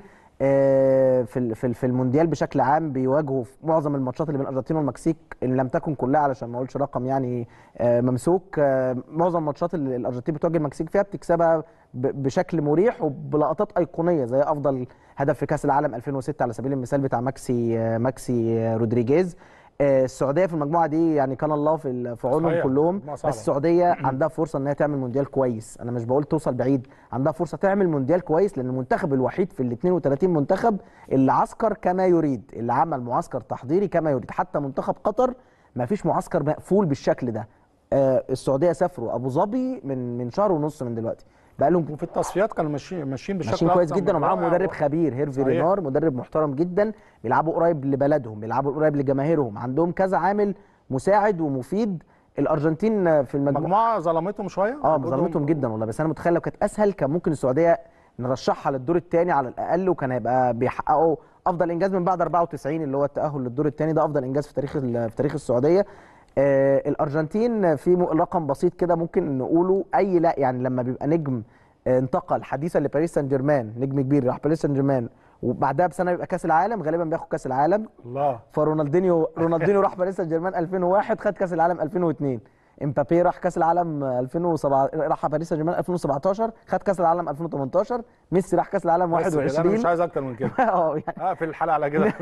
آه، في ال- في ال- في المونديال بشكل عام بيواجهوا في معظم الماتشات اللي بين الارجنتين والمكسيك ان لم تكن كلها علشان ما اقولش رقم يعني آه، ممسوك آه، معظم الماتشات اللي الارجنتين بتواجه المكسيك فيها بتكسبها ب- بشكل مريح وبلقطات ايقونيه زي افضل هدف في كاس العالم 2006 على سبيل المثال بتاع ماكسي آه، ماكسي آه، رودريجيز آه، السعوديه في المجموعه دي يعني كان الله في ال- في عونهم صحيح. كلهم مجموعة بس صعبة. السعوديه عندها فرصه ان هي تعمل مونديال كويس انا مش بقول توصل بعيد عندها فرصه تعمل مونديال كويس لان المنتخب الوحيد في ال 32 منتخب اللي عسكر كما يريد اللي عمل معسكر تحضيري كما يريد حتى منتخب قطر ما فيش معسكر مقفول بالشكل ده آه، السعوديه سافروا ابو ظبي من من شهر ونص من دلوقتي بقى لهم وفي التصفيات كانوا ماشيين ماشيين بشكل ماشيين كويس أكتر جدا من ومعاهم رائع. مدرب خبير هيرفي صحيح. رينار مدرب محترم جدا بيلعبوا قريب لبلدهم بيلعبوا قريب لجماهيرهم عندهم كذا عامل مساعد ومفيد الارجنتين في المجموعه مجموعه ظلمتهم شويه اه وجودهم- ظلمتهم جدا والله بس انا متخيل لو كانت اسهل كان ممكن السعوديه نرشحها للدور الثاني على الاقل وكان هيبقى بيحققوا افضل انجاز من بعد 94 اللي هو التاهل للدور الثاني ده افضل انجاز في تاريخ ال- في تاريخ السعوديه آه الارجنتين في م- رقم بسيط كده ممكن نقوله اي لا يعني لما بيبقى نجم آه، انتقل حديثا لباريس سان جيرمان نجم كبير راح باريس سان جيرمان وبعدها بسنه بيبقى كاس العالم غالبا بياخد كاس العالم الله فرونالدينيو رونالدينيو راح باريس سان جيرمان 2001 خد كاس العالم 2002 امبابي راح كاس العالم 2007 راح باريس سان جيرمان 2017 خد كاس العالم 2018 ميسي راح كاس العالم بس كده، انا مش 21 عايز اكتر من كده اه يعني اه في الحلقه على كده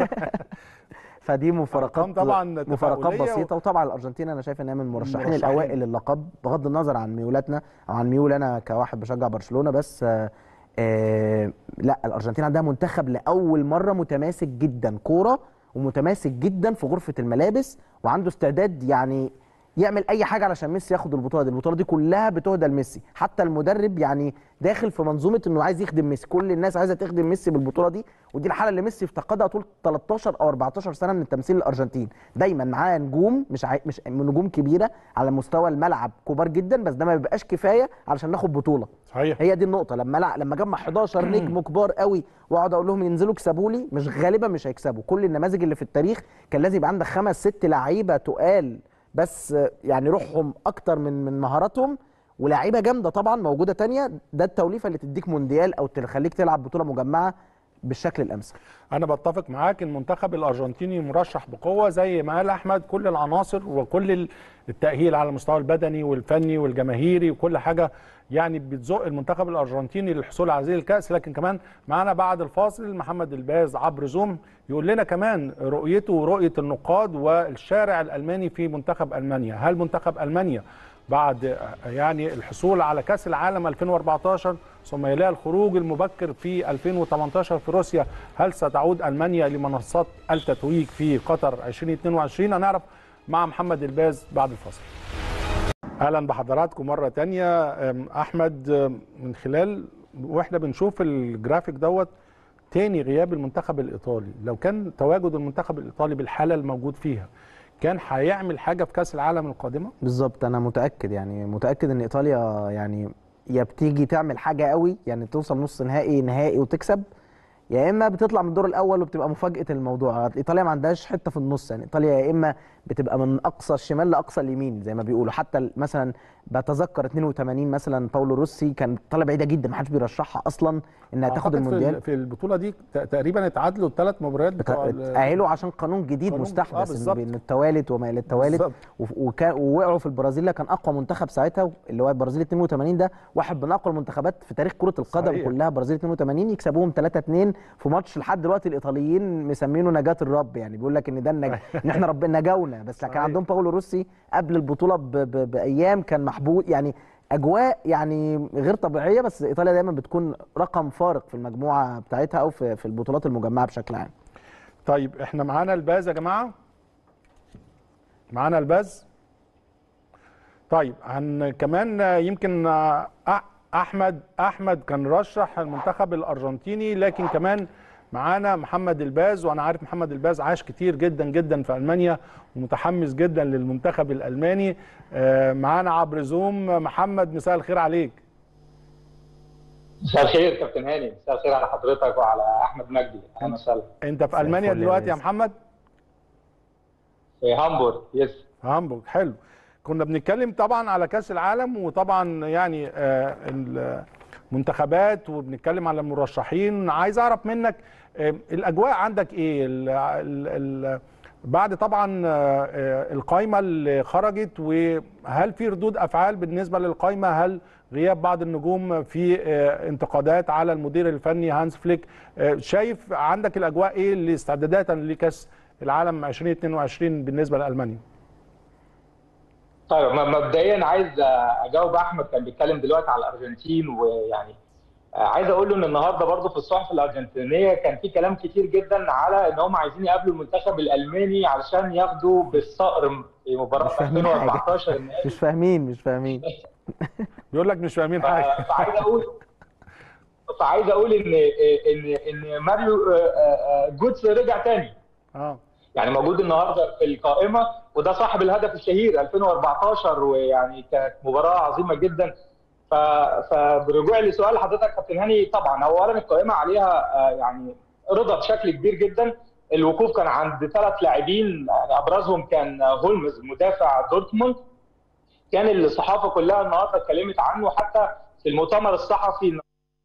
فدي مفارقات أرقام طبعاً مفارقات تفاؤلية و- بسيطه وطبعا الارجنتين انا شايف ان هي من المرشحين المرشحين. الاوائل للقب بغض النظر عن ميولاتنا او عن ميول انا كواحد بشجع برشلونه بس آه، آه لا الارجنتين عندها منتخب لاول مره متماسك جدا كوره ومتماسك جدا في غرفه الملابس وعنده استعداد يعني يعمل اي حاجه علشان ميسي ياخد البطوله دي البطوله دي كلها بتهدى لميسي حتى المدرب يعني داخل في منظومه انه عايز يخدم ميسي كل الناس عايزه تخدم ميسي بالبطوله دي ودي الحاله اللي ميسي افتقدها طول 13 او 14 سنه من التمثيل الارجنتين دايما معاه نجوم مش عاي... مش نجوم كبيره على مستوى الملعب كبار جدا بس ده ما بيبقاش كفايه علشان ناخد بطوله صحيح هي دي النقطه لما لا لما جمع 11 نجم كبار قوي واقعد اقول لهم ينزلوا اكسبوا لي مش غالبا مش هيكسبوا كل النماذج اللي في التاريخ كان لازم يبقى عندك خمس ست لعيبه تقال بس يعني روحهم اكتر من من مهاراتهم ولاعيبه جامده طبعا موجوده تانية ده التوليفه اللي تديك مونديال او تخليك تلعب بطوله مجمعه بالشكل الامثل انا بتفق معاك المنتخب الارجنتيني مرشح بقوه زي ما قال احمد كل العناصر وكل التاهيل على المستوى البدني والفني والجماهيري وكل حاجه يعني بتزق المنتخب الارجنتيني للحصول على هذه الكاس لكن كمان معانا بعد الفاصل محمد الباز عبر زوم يقول لنا كمان رؤيته ورؤيه النقاد والشارع الالماني في منتخب المانيا هل منتخب المانيا بعد يعني الحصول على كاس العالم 2014 ثم يلاقي الخروج المبكر في 2018 في روسيا هل ستعود المانيا لمنصات التتويج في قطر 2022 هنعرف مع محمد الباز بعد الفاصل اهلا بحضراتكم مره تانية احمد من خلال واحنا بنشوف الجرافيك دوت تاني غياب المنتخب الايطالي لو كان تواجد المنتخب الايطالي بالحاله الموجود فيها كان هيعمل حاجه في كاس العالم القادمه بالظبط انا متاكد يعني متاكد ان ايطاليا يعني يا بتيجي تعمل حاجه قوي يعني توصل نص نهائي نهائي وتكسب يا اما بتطلع من الدور الاول وبتبقى مفاجاه الموضوع ايطاليا ما عندهاش حته في النص يعني ايطاليا يا اما بتبقى من اقصى الشمال لاقصى اليمين زي ما بيقولوا حتى مثلا بتذكر 82 مثلا باولو روسي كان طالع بعيده جدا ما حدش بيرشحها اصلا انها تاخد المونديال في البطوله دي تقريبا اتعادلوا الثلاث مباريات بتوع اتاهلوا عشان قانون جديد قانون مستحدث آه بين التوالت وما الى التوالت وكان ووقعوا في البرازيل كان اقوى منتخب ساعتها اللي هو البرازيل 82 ده واحد من اقوى المنتخبات في تاريخ كره القدم صحيح. كلها برازيل 82 يكسبوهم 3 2 في ماتش لحد دلوقتي الايطاليين مسمينه نجاه الرب يعني بيقول لك ان ده النج... ان احنا ربنا نجاونا بس كان عندهم باولو روسي قبل البطوله ب... ب... بايام كان محبوب يعني اجواء يعني غير طبيعيه بس ايطاليا دايما بتكون رقم فارق في المجموعه بتاعتها او في في البطولات المجمعه بشكل عام طيب احنا معانا الباز يا جماعه معانا الباز طيب عن كمان يمكن احمد احمد كان رشح المنتخب الارجنتيني لكن كمان معانا محمد الباز وانا عارف محمد الباز عاش كتير جدا جدا في المانيا ومتحمس جدا للمنتخب الالماني معانا عبر زوم محمد مساء الخير عليك مساء الخير كابتن هاني مساء الخير على حضرتك وعلى احمد مجدي اهلا وسهلا انت في المانيا دلوقتي يا محمد في هامبورغ يس هامبورغ حلو كنا بنتكلم طبعا على كاس العالم وطبعا يعني آه المنتخبات وبنتكلم على المرشحين عايز اعرف منك آه الاجواء عندك ايه ال ال ال بعد طبعا آه القائمه اللي خرجت وهل في ردود افعال بالنسبه للقائمه هل غياب بعض النجوم في انتقادات على المدير الفني هانس فليك شايف عندك الاجواء ايه لاستعدادات لكاس العالم 2022 بالنسبه لالمانيا طيب مبدئيا عايز اجاوب احمد كان بيتكلم دلوقتي على الارجنتين ويعني عايز اقول له ان النهارده برضه في الصحف الارجنتينيه كان في كلام كتير جدا على ان هم عايزين يقابلوا المنتخب الالماني علشان ياخدوا بالصقر في مباراه 2014 مش فاهمين مش فاهمين بيقول لك مش فاهمين حاجه فعايز اقول فعايز اقول ان ان ان ماريو جوتس رجع تاني اه يعني موجود النهارده في القائمه وده صاحب الهدف الشهير 2014 ويعني كانت مباراه عظيمه جدا فبرجوع لسؤال حضرتك كابتن هاني طبعا اولا القائمه عليها يعني رضا بشكل كبير جدا الوقوف كان عند ثلاث لاعبين يعني ابرزهم كان هولمز مدافع دورتموند كان الصحافه كلها النهارده اتكلمت عنه حتى في المؤتمر الصحفي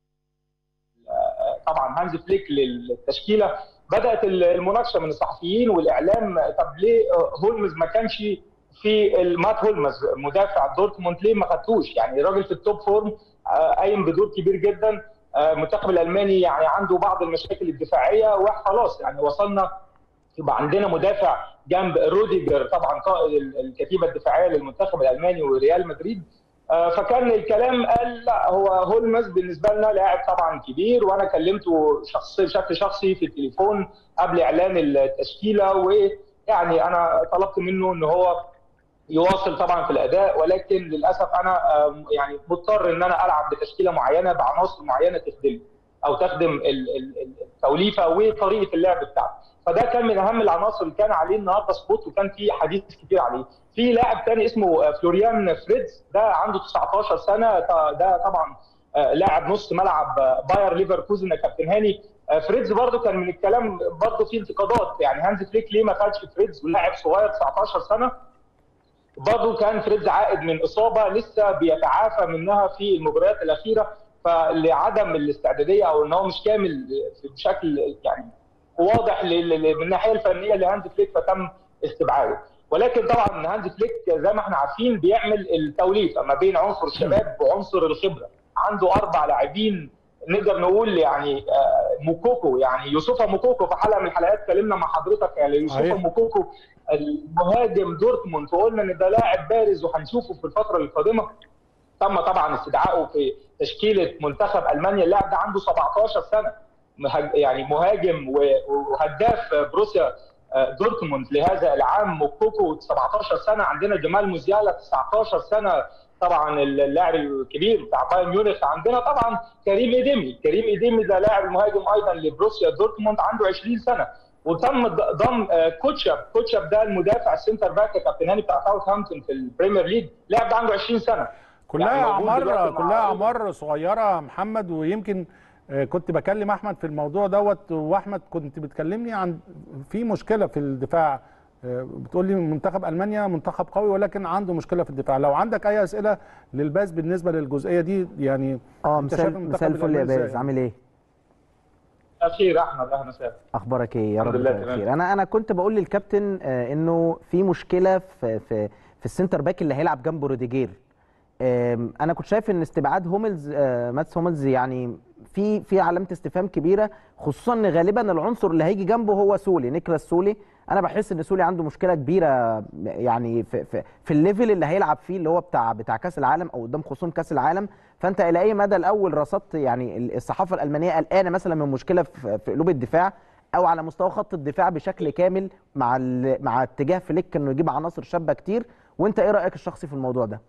طبعا هانز فليك للتشكيله بدات المناقشه من الصحفيين والاعلام طب ليه هولمز ما كانش في مات هولمز مدافع دورتموند ليه ما خدتوش يعني راجل في التوب فورم قايم بدور كبير جدا المنتخب الالماني يعني عنده بعض المشاكل الدفاعيه وخلاص يعني وصلنا يبقى عندنا مدافع جنب روديجر طبعا قائد الكتيبه الدفاعيه للمنتخب الالماني وريال مدريد فكان الكلام قال لا هو هولمز بالنسبه لنا لاعب طبعا كبير وانا كلمته شخصي بشكل شخصي في التليفون قبل اعلان التشكيله ويعني انا طلبت منه ان هو يواصل طبعا في الاداء ولكن للاسف انا يعني مضطر ان انا العب بتشكيله معينه بعناصر معينه تخدم او تخدم التوليفه وطريقه اللعب بتاعته فده كان من اهم العناصر اللي كان عليه النهارده سبوت وكان في حديث كتير عليه في لاعب تاني اسمه فلوريان فريدز ده عنده 19 سنه ده طبعا لاعب نص ملعب باير ليفركوزن كابتن هاني فريدز برضو كان من الكلام برضو في انتقادات يعني هانز فليك ليه ما خدش فريدز ولاعب صغير 19 سنه برضو كان فريدز عائد من اصابه لسه بيتعافى منها في المباريات الاخيره فلعدم الاستعداديه او ان هو مش كامل بشكل يعني واضح من الناحيه الفنيه لهانز فليك فتم استبعاده ولكن طبعا هانز فليك زي ما احنا عارفين بيعمل التوليفه ما بين عنصر الشباب وعنصر الخبره عنده اربع لاعبين نقدر نقول يعني موكوكو يعني يوسف موكوكو في حلقه من الحلقات اتكلمنا مع حضرتك يعني يوسف موكوكو المهاجم دورتموند وقلنا ان ده لاعب بارز وهنشوفه في الفتره القادمه تم طبعا استدعائه في تشكيله منتخب المانيا اللاعب ده عنده 17 سنه يعني مهاجم وهداف بروسيا دورتموند لهذا العام موكوكو 17 سنه عندنا جمال موزيالا 19 سنه طبعا اللاعب الكبير بتاع بايرن ميونخ عندنا طبعا كريم ايديمي كريم ايديمي ده لاعب مهاجم ايضا لبروسيا دورتموند عنده 20 سنه وتم ضم كوتشاب كوتشاب ده المدافع السنتر باك كابتن هاني بتاع ساوثهامبتون في البريمير ليج لاعب ده عنده 20 سنه كلها يعني اعمار كلها اعمار صغيره محمد ويمكن كنت بكلم احمد في الموضوع دوت واحمد كنت بتكلمني عن في مشكله في الدفاع بتقول لي منتخب المانيا منتخب قوي ولكن عنده مشكله في الدفاع لو عندك اي اسئله للباز بالنسبه للجزئيه دي يعني اه مثال مثال الفل يا باز عامل ايه بخير احمد اهلا وسهلا اخبارك ايه يا رب بخير انا انا كنت بقول للكابتن انه في مشكله في في في السنتر باك اللي هيلعب جنبه روديجير انا كنت شايف ان استبعاد هوملز ماتس هوملز يعني في في علامه استفهام كبيره خصوصا ان غالبا العنصر اللي هيجي جنبه هو سولي نيكلاس سولي انا بحس ان سولي عنده مشكله كبيره يعني في في, في الليفل اللي هيلعب فيه اللي هو بتاع بتاع كاس العالم او قدام خصوم كاس العالم فانت الى اي مدى الاول رصدت يعني الصحافه الالمانيه قلقانه مثلا من مشكله في, في قلوب الدفاع او على مستوى خط الدفاع بشكل كامل مع مع اتجاه فليك انه يجيب عناصر شابه كتير وانت ايه رايك الشخصي في الموضوع ده؟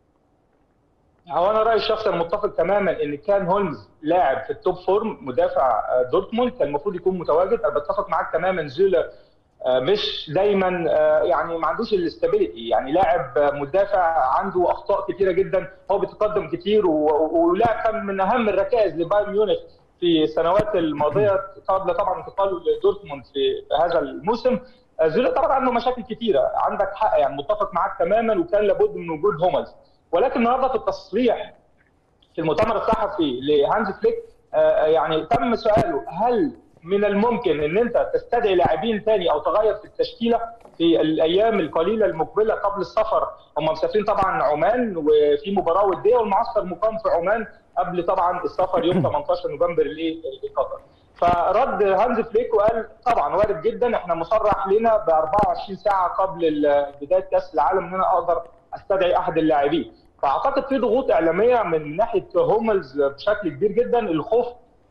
هو انا رايي الشخصي متفق تماما ان كان هولمز لاعب في التوب فورم مدافع دورتموند كان المفروض يكون متواجد انا بتفق معاك تماما زولا مش دايما يعني ما عندوش الاستابيليتي يعني لاعب مدافع عنده اخطاء كثيره جدا هو بيتقدم كتير ولاعب كان من اهم الركائز لبايرن ميونخ في السنوات الماضيه قبل طبعا انتقاله لدورتموند في هذا الموسم زولا طبعا عنده مشاكل كثيره عندك حق يعني متفق معاك تماما وكان لابد من وجود هوملز ولكن النهارده في التصريح في المؤتمر الصحفي لهانز فليك يعني تم سؤاله هل من الممكن ان انت تستدعي لاعبين ثاني او تغير في التشكيله في الايام القليله المقبله قبل السفر هم مسافرين طبعا عمان وفي مباراه وديه والمعسكر مقام في عمان قبل طبعا السفر يوم 18 نوفمبر لقطر فرد هانز فليك وقال طبعا وارد جدا احنا مصرح لنا ب 24 ساعه قبل بدايه كاس العالم ان انا اقدر استدعي احد اللاعبين فاعتقد في ضغوط اعلاميه من ناحيه هوملز بشكل كبير جدا الخوف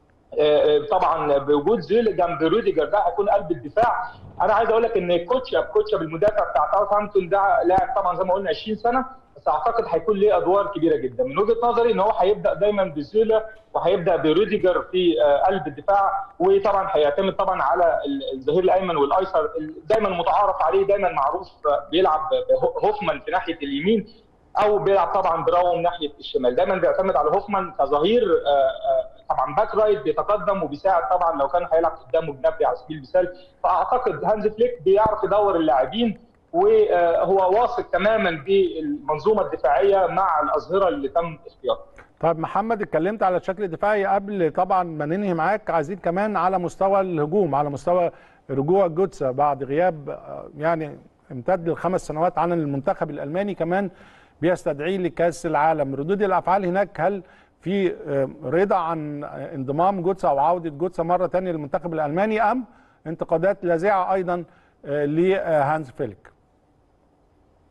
طبعا بوجود زيل جنب روديجر ده هيكون قلب الدفاع انا عايز اقول لك ان كوتشاب كوتشاب المدافع بتاع ساوثهامبتون ده لاعب طبعا زي ما قلنا 20 سنه بس اعتقد هيكون ليه ادوار كبيره جدا من وجهه نظري ان هو هيبدا دايما بزيلا وهيبدا بروديجر في قلب الدفاع وطبعا هيعتمد طبعا على الظهير الايمن والايسر دايما متعارف عليه دايما معروف بيلعب هوفمان في ناحيه اليمين او بيلعب طبعا براوم ناحيه الشمال دايما بيعتمد على هوفمان كظهير طبعا باك رايت بيتقدم وبيساعد طبعا لو كان هيلعب قدامه جنابي على سبيل المثال فاعتقد هانز فليك بيعرف يدور اللاعبين وهو واثق تماما بالمنظومه الدفاعيه مع الاظهره اللي تم اختيارها طيب محمد اتكلمت على الشكل الدفاعي قبل طبعا ما ننهي معاك عايزين كمان على مستوى الهجوم على مستوى رجوع جوتسا بعد غياب يعني امتد لخمس سنوات عن المنتخب الالماني كمان بيستدعيه لكاس العالم ردود الافعال هناك هل في رضا عن انضمام جوتسا او عوده جوتسا مره ثانيه للمنتخب الالماني ام انتقادات لاذعه ايضا لهانز فيلك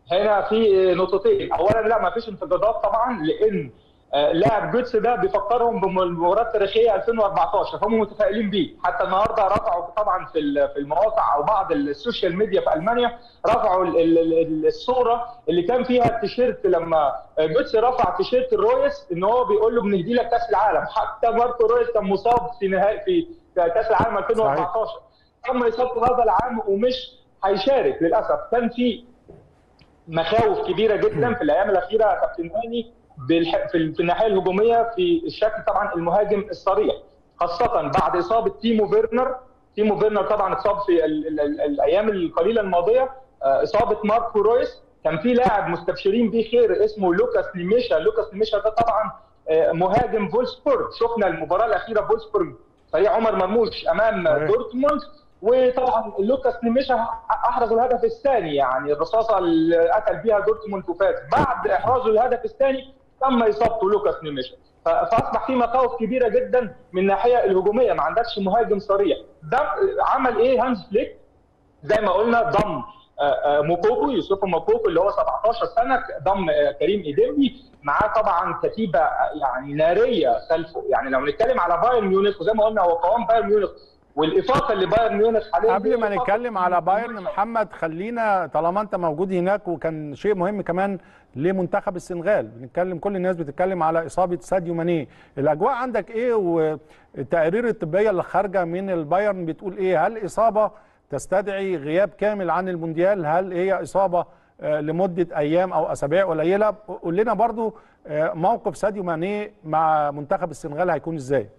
هنا في نقطتين اولا لا ما فيش انتقادات طبعا لان لاعب جوتس ده بيفكرهم بمباراه تاريخيه 2014 هم متفائلين بيه حتى النهارده رفعوا طبعا في في المواقع او بعض السوشيال ميديا في المانيا رفعوا الصوره اللي كان فيها التيشيرت لما جوتس رفع تيشيرت الرويس ان هو بيقول له بنهدي لك كاس العالم حتى ماركو رويس كان مصاب في نهائي في كاس العالم 2014 تم اصابته هذا العام ومش هيشارك للاسف كان في مخاوف كبيره جدا في الايام الاخيره يا كابتن هاني في الناحيه الهجوميه في الشكل طبعا المهاجم الصريح خاصه بعد اصابه تيمو فيرنر تيمو فيرنر طبعا اتصاب في ال ال ال الايام القليله الماضيه اصابه ماركو رويس كان في لاعب مستبشرين بيه خير اسمه لوكاس نيميشا لوكاس نيميشا ده طبعا مهاجم فولسبورغ شفنا المباراه الاخيره فولسبورغ فريق عمر مرموش امام دورتموند وطبعا لوكاس نيميشا احرز الهدف الثاني يعني الرصاصه اللي قتل بيها دورتموند وفاز بعد احرازه الهدف الثاني تم اصابته لوكاس نيميشا فاصبح في مخاوف كبيره جدا من الناحيه الهجوميه ما عندكش مهاجم صريح ده عمل ايه هانز فليك زي ما قلنا ضم موكوكو يوسف موكوكو اللي هو 17 سنه ضم كريم ايديمبي معاه طبعا كتيبه يعني ناريه خلفه يعني لو نتكلم على بايرن ميونخ وزي ما قلنا هو قوام بايرن ميونخ والافاقه اللي بايرن ميونخ حاليا قبل ما نتكلم على بايرن محمد خلينا طالما انت موجود هناك وكان شيء مهم كمان لمنتخب السنغال بنتكلم كل الناس بتتكلم على اصابه ساديو ماني الاجواء عندك ايه والتقارير الطبيه اللي خارجه من البايرن بتقول ايه هل اصابه تستدعي غياب كامل عن المونديال هل هي اصابه لمده ايام او اسابيع قليله قول لنا برضو موقف ساديو ماني مع منتخب السنغال هيكون ازاي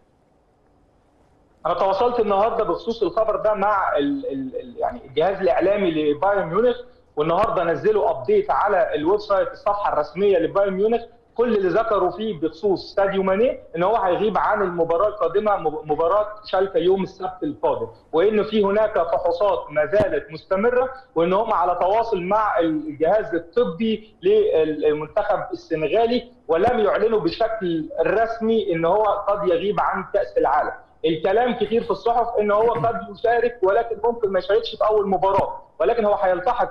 انا تواصلت النهارده بخصوص الخبر ده مع ال ال يعني الجهاز الاعلامي لبايرن ميونخ والنهارده نزلوا ابديت على الويب سايت الصفحه الرسميه لبايرن ميونخ كل اللي ذكروا فيه بخصوص ساديو ماني ان هو هيغيب عن المباراه القادمه مباراه شالكه يوم السبت القادم وان في هناك فحوصات ما زالت مستمره وان هم على تواصل مع الجهاز الطبي للمنتخب السنغالي ولم يعلنوا بشكل رسمي ان هو قد يغيب عن كاس العالم الكلام كتير في الصحف ان هو قد يشارك ولكن ممكن ما يشاركش في اول مباراه ولكن هو هيلتحق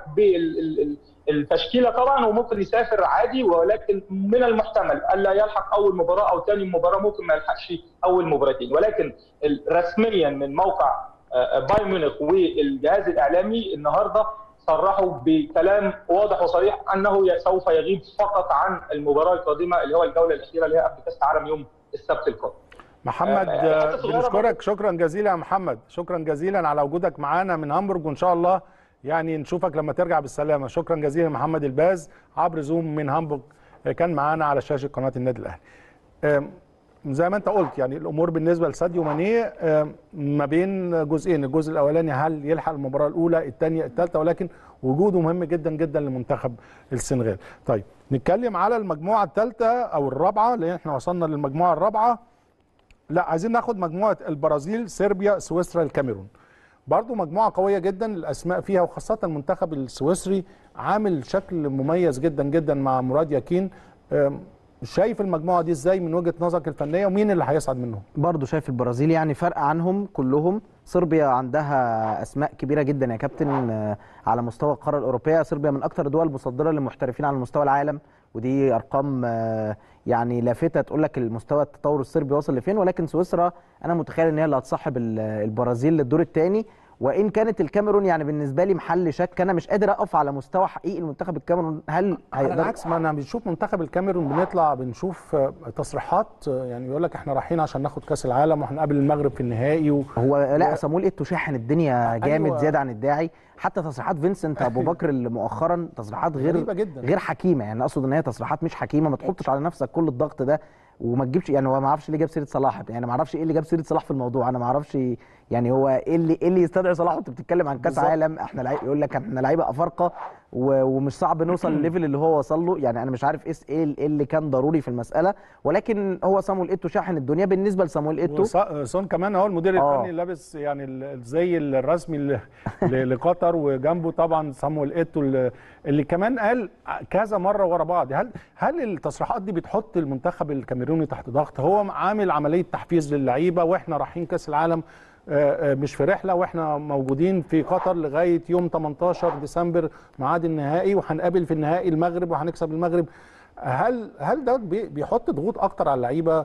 بالتشكيله طبعا وممكن يسافر عادي ولكن من المحتمل الا يلحق اول مباراه او ثاني مباراه ممكن ما يلحقش اول مباراتين ولكن رسميا من موقع بايرن ميونخ والجهاز الاعلامي النهارده صرحوا بكلام واضح وصريح انه سوف يغيب فقط عن المباراه القادمه اللي هو الجوله الاخيره اللي هي قبل كاس العالم يوم السبت القادم محمد بنشكرك شكرا جزيلا يا محمد شكرا جزيلا على وجودك معانا من هامبورج وان شاء الله يعني نشوفك لما ترجع بالسلامه شكرا جزيلا محمد الباز عبر زوم من هامبورج كان معانا على شاشه قناه النادي الاهلي زي ما انت قلت يعني الامور بالنسبه لساديو ماني ما بين جزئين الجزء الاولاني هل يلحق المباراه الاولى الثانيه الثالثه ولكن وجوده مهم جدا جدا لمنتخب السنغال طيب نتكلم على المجموعه الثالثه او الرابعه لان احنا وصلنا للمجموعه الرابعه لا عايزين ناخد مجموعه البرازيل صربيا سويسرا الكاميرون برضو مجموعه قويه جدا الاسماء فيها وخاصه المنتخب السويسري عامل شكل مميز جدا جدا مع مراد ياكين شايف المجموعه دي ازاي من وجهه نظرك الفنيه ومين اللي هيصعد منهم برضو شايف البرازيل يعني فرق عنهم كلهم صربيا عندها اسماء كبيره جدا يا كابتن على مستوى القاره الاوروبيه صربيا من اكثر الدول المصدره للمحترفين على مستوى العالم ودي ارقام يعني لافته تقول لك المستوى التطور الصربي واصل لفين ولكن سويسرا انا متخيل ان هي اللي هتصاحب البرازيل للدور الثاني وان كانت الكاميرون يعني بالنسبه لي محل شك انا مش قادر اقف على مستوى حقيقي المنتخب الكاميرون هل على العكس ما انا بنشوف منتخب الكاميرون بنطلع بنشوف تصريحات يعني يقول لك احنا رايحين عشان ناخد كاس العالم وهنقابل المغرب في النهائي و... هو لا صامويل ايتو شاحن الدنيا جامد أيوة. زياده عن الداعي حتى تصريحات فينسنت ابو بكر اللي مؤخرا تصريحات غير جدا. غير حكيمه يعني اقصد ان هي تصريحات مش حكيمه ما تحطش على نفسك كل الضغط ده وما تجيبش يعني هو ما اعرفش ليه جاب سيره صلاح يعني ما اعرفش ايه اللي جاب سيره صلاح في الموضوع انا ما اعرفش يعني هو ايه اللي ايه اللي يستدعي صلاح وانت بتتكلم عن كاس عالم احنا لعيب يقول لك احنا لعيبه افارقه ومش صعب نوصل للليفل اللي هو وصل له يعني انا مش عارف ايه ايه اللي كان ضروري في المساله ولكن هو صامويل ايتو شاحن الدنيا بالنسبه لصامويل ايتو سون كمان هو المدير الفني لابس يعني الزي الرسمي لقطر وجنبه طبعا صامويل ايتو اللي كمان قال كذا مره ورا بعض هل هل التصريحات دي بتحط المنتخب الكاميروني تحت ضغط هو عامل عمليه تحفيز للعيبه واحنا رايحين كاس العالم مش في رحله واحنا موجودين في قطر لغايه يوم 18 ديسمبر ميعاد النهائي وهنقابل في النهائي المغرب وهنكسب المغرب هل هل ده بيحط ضغوط اكتر على اللعيبه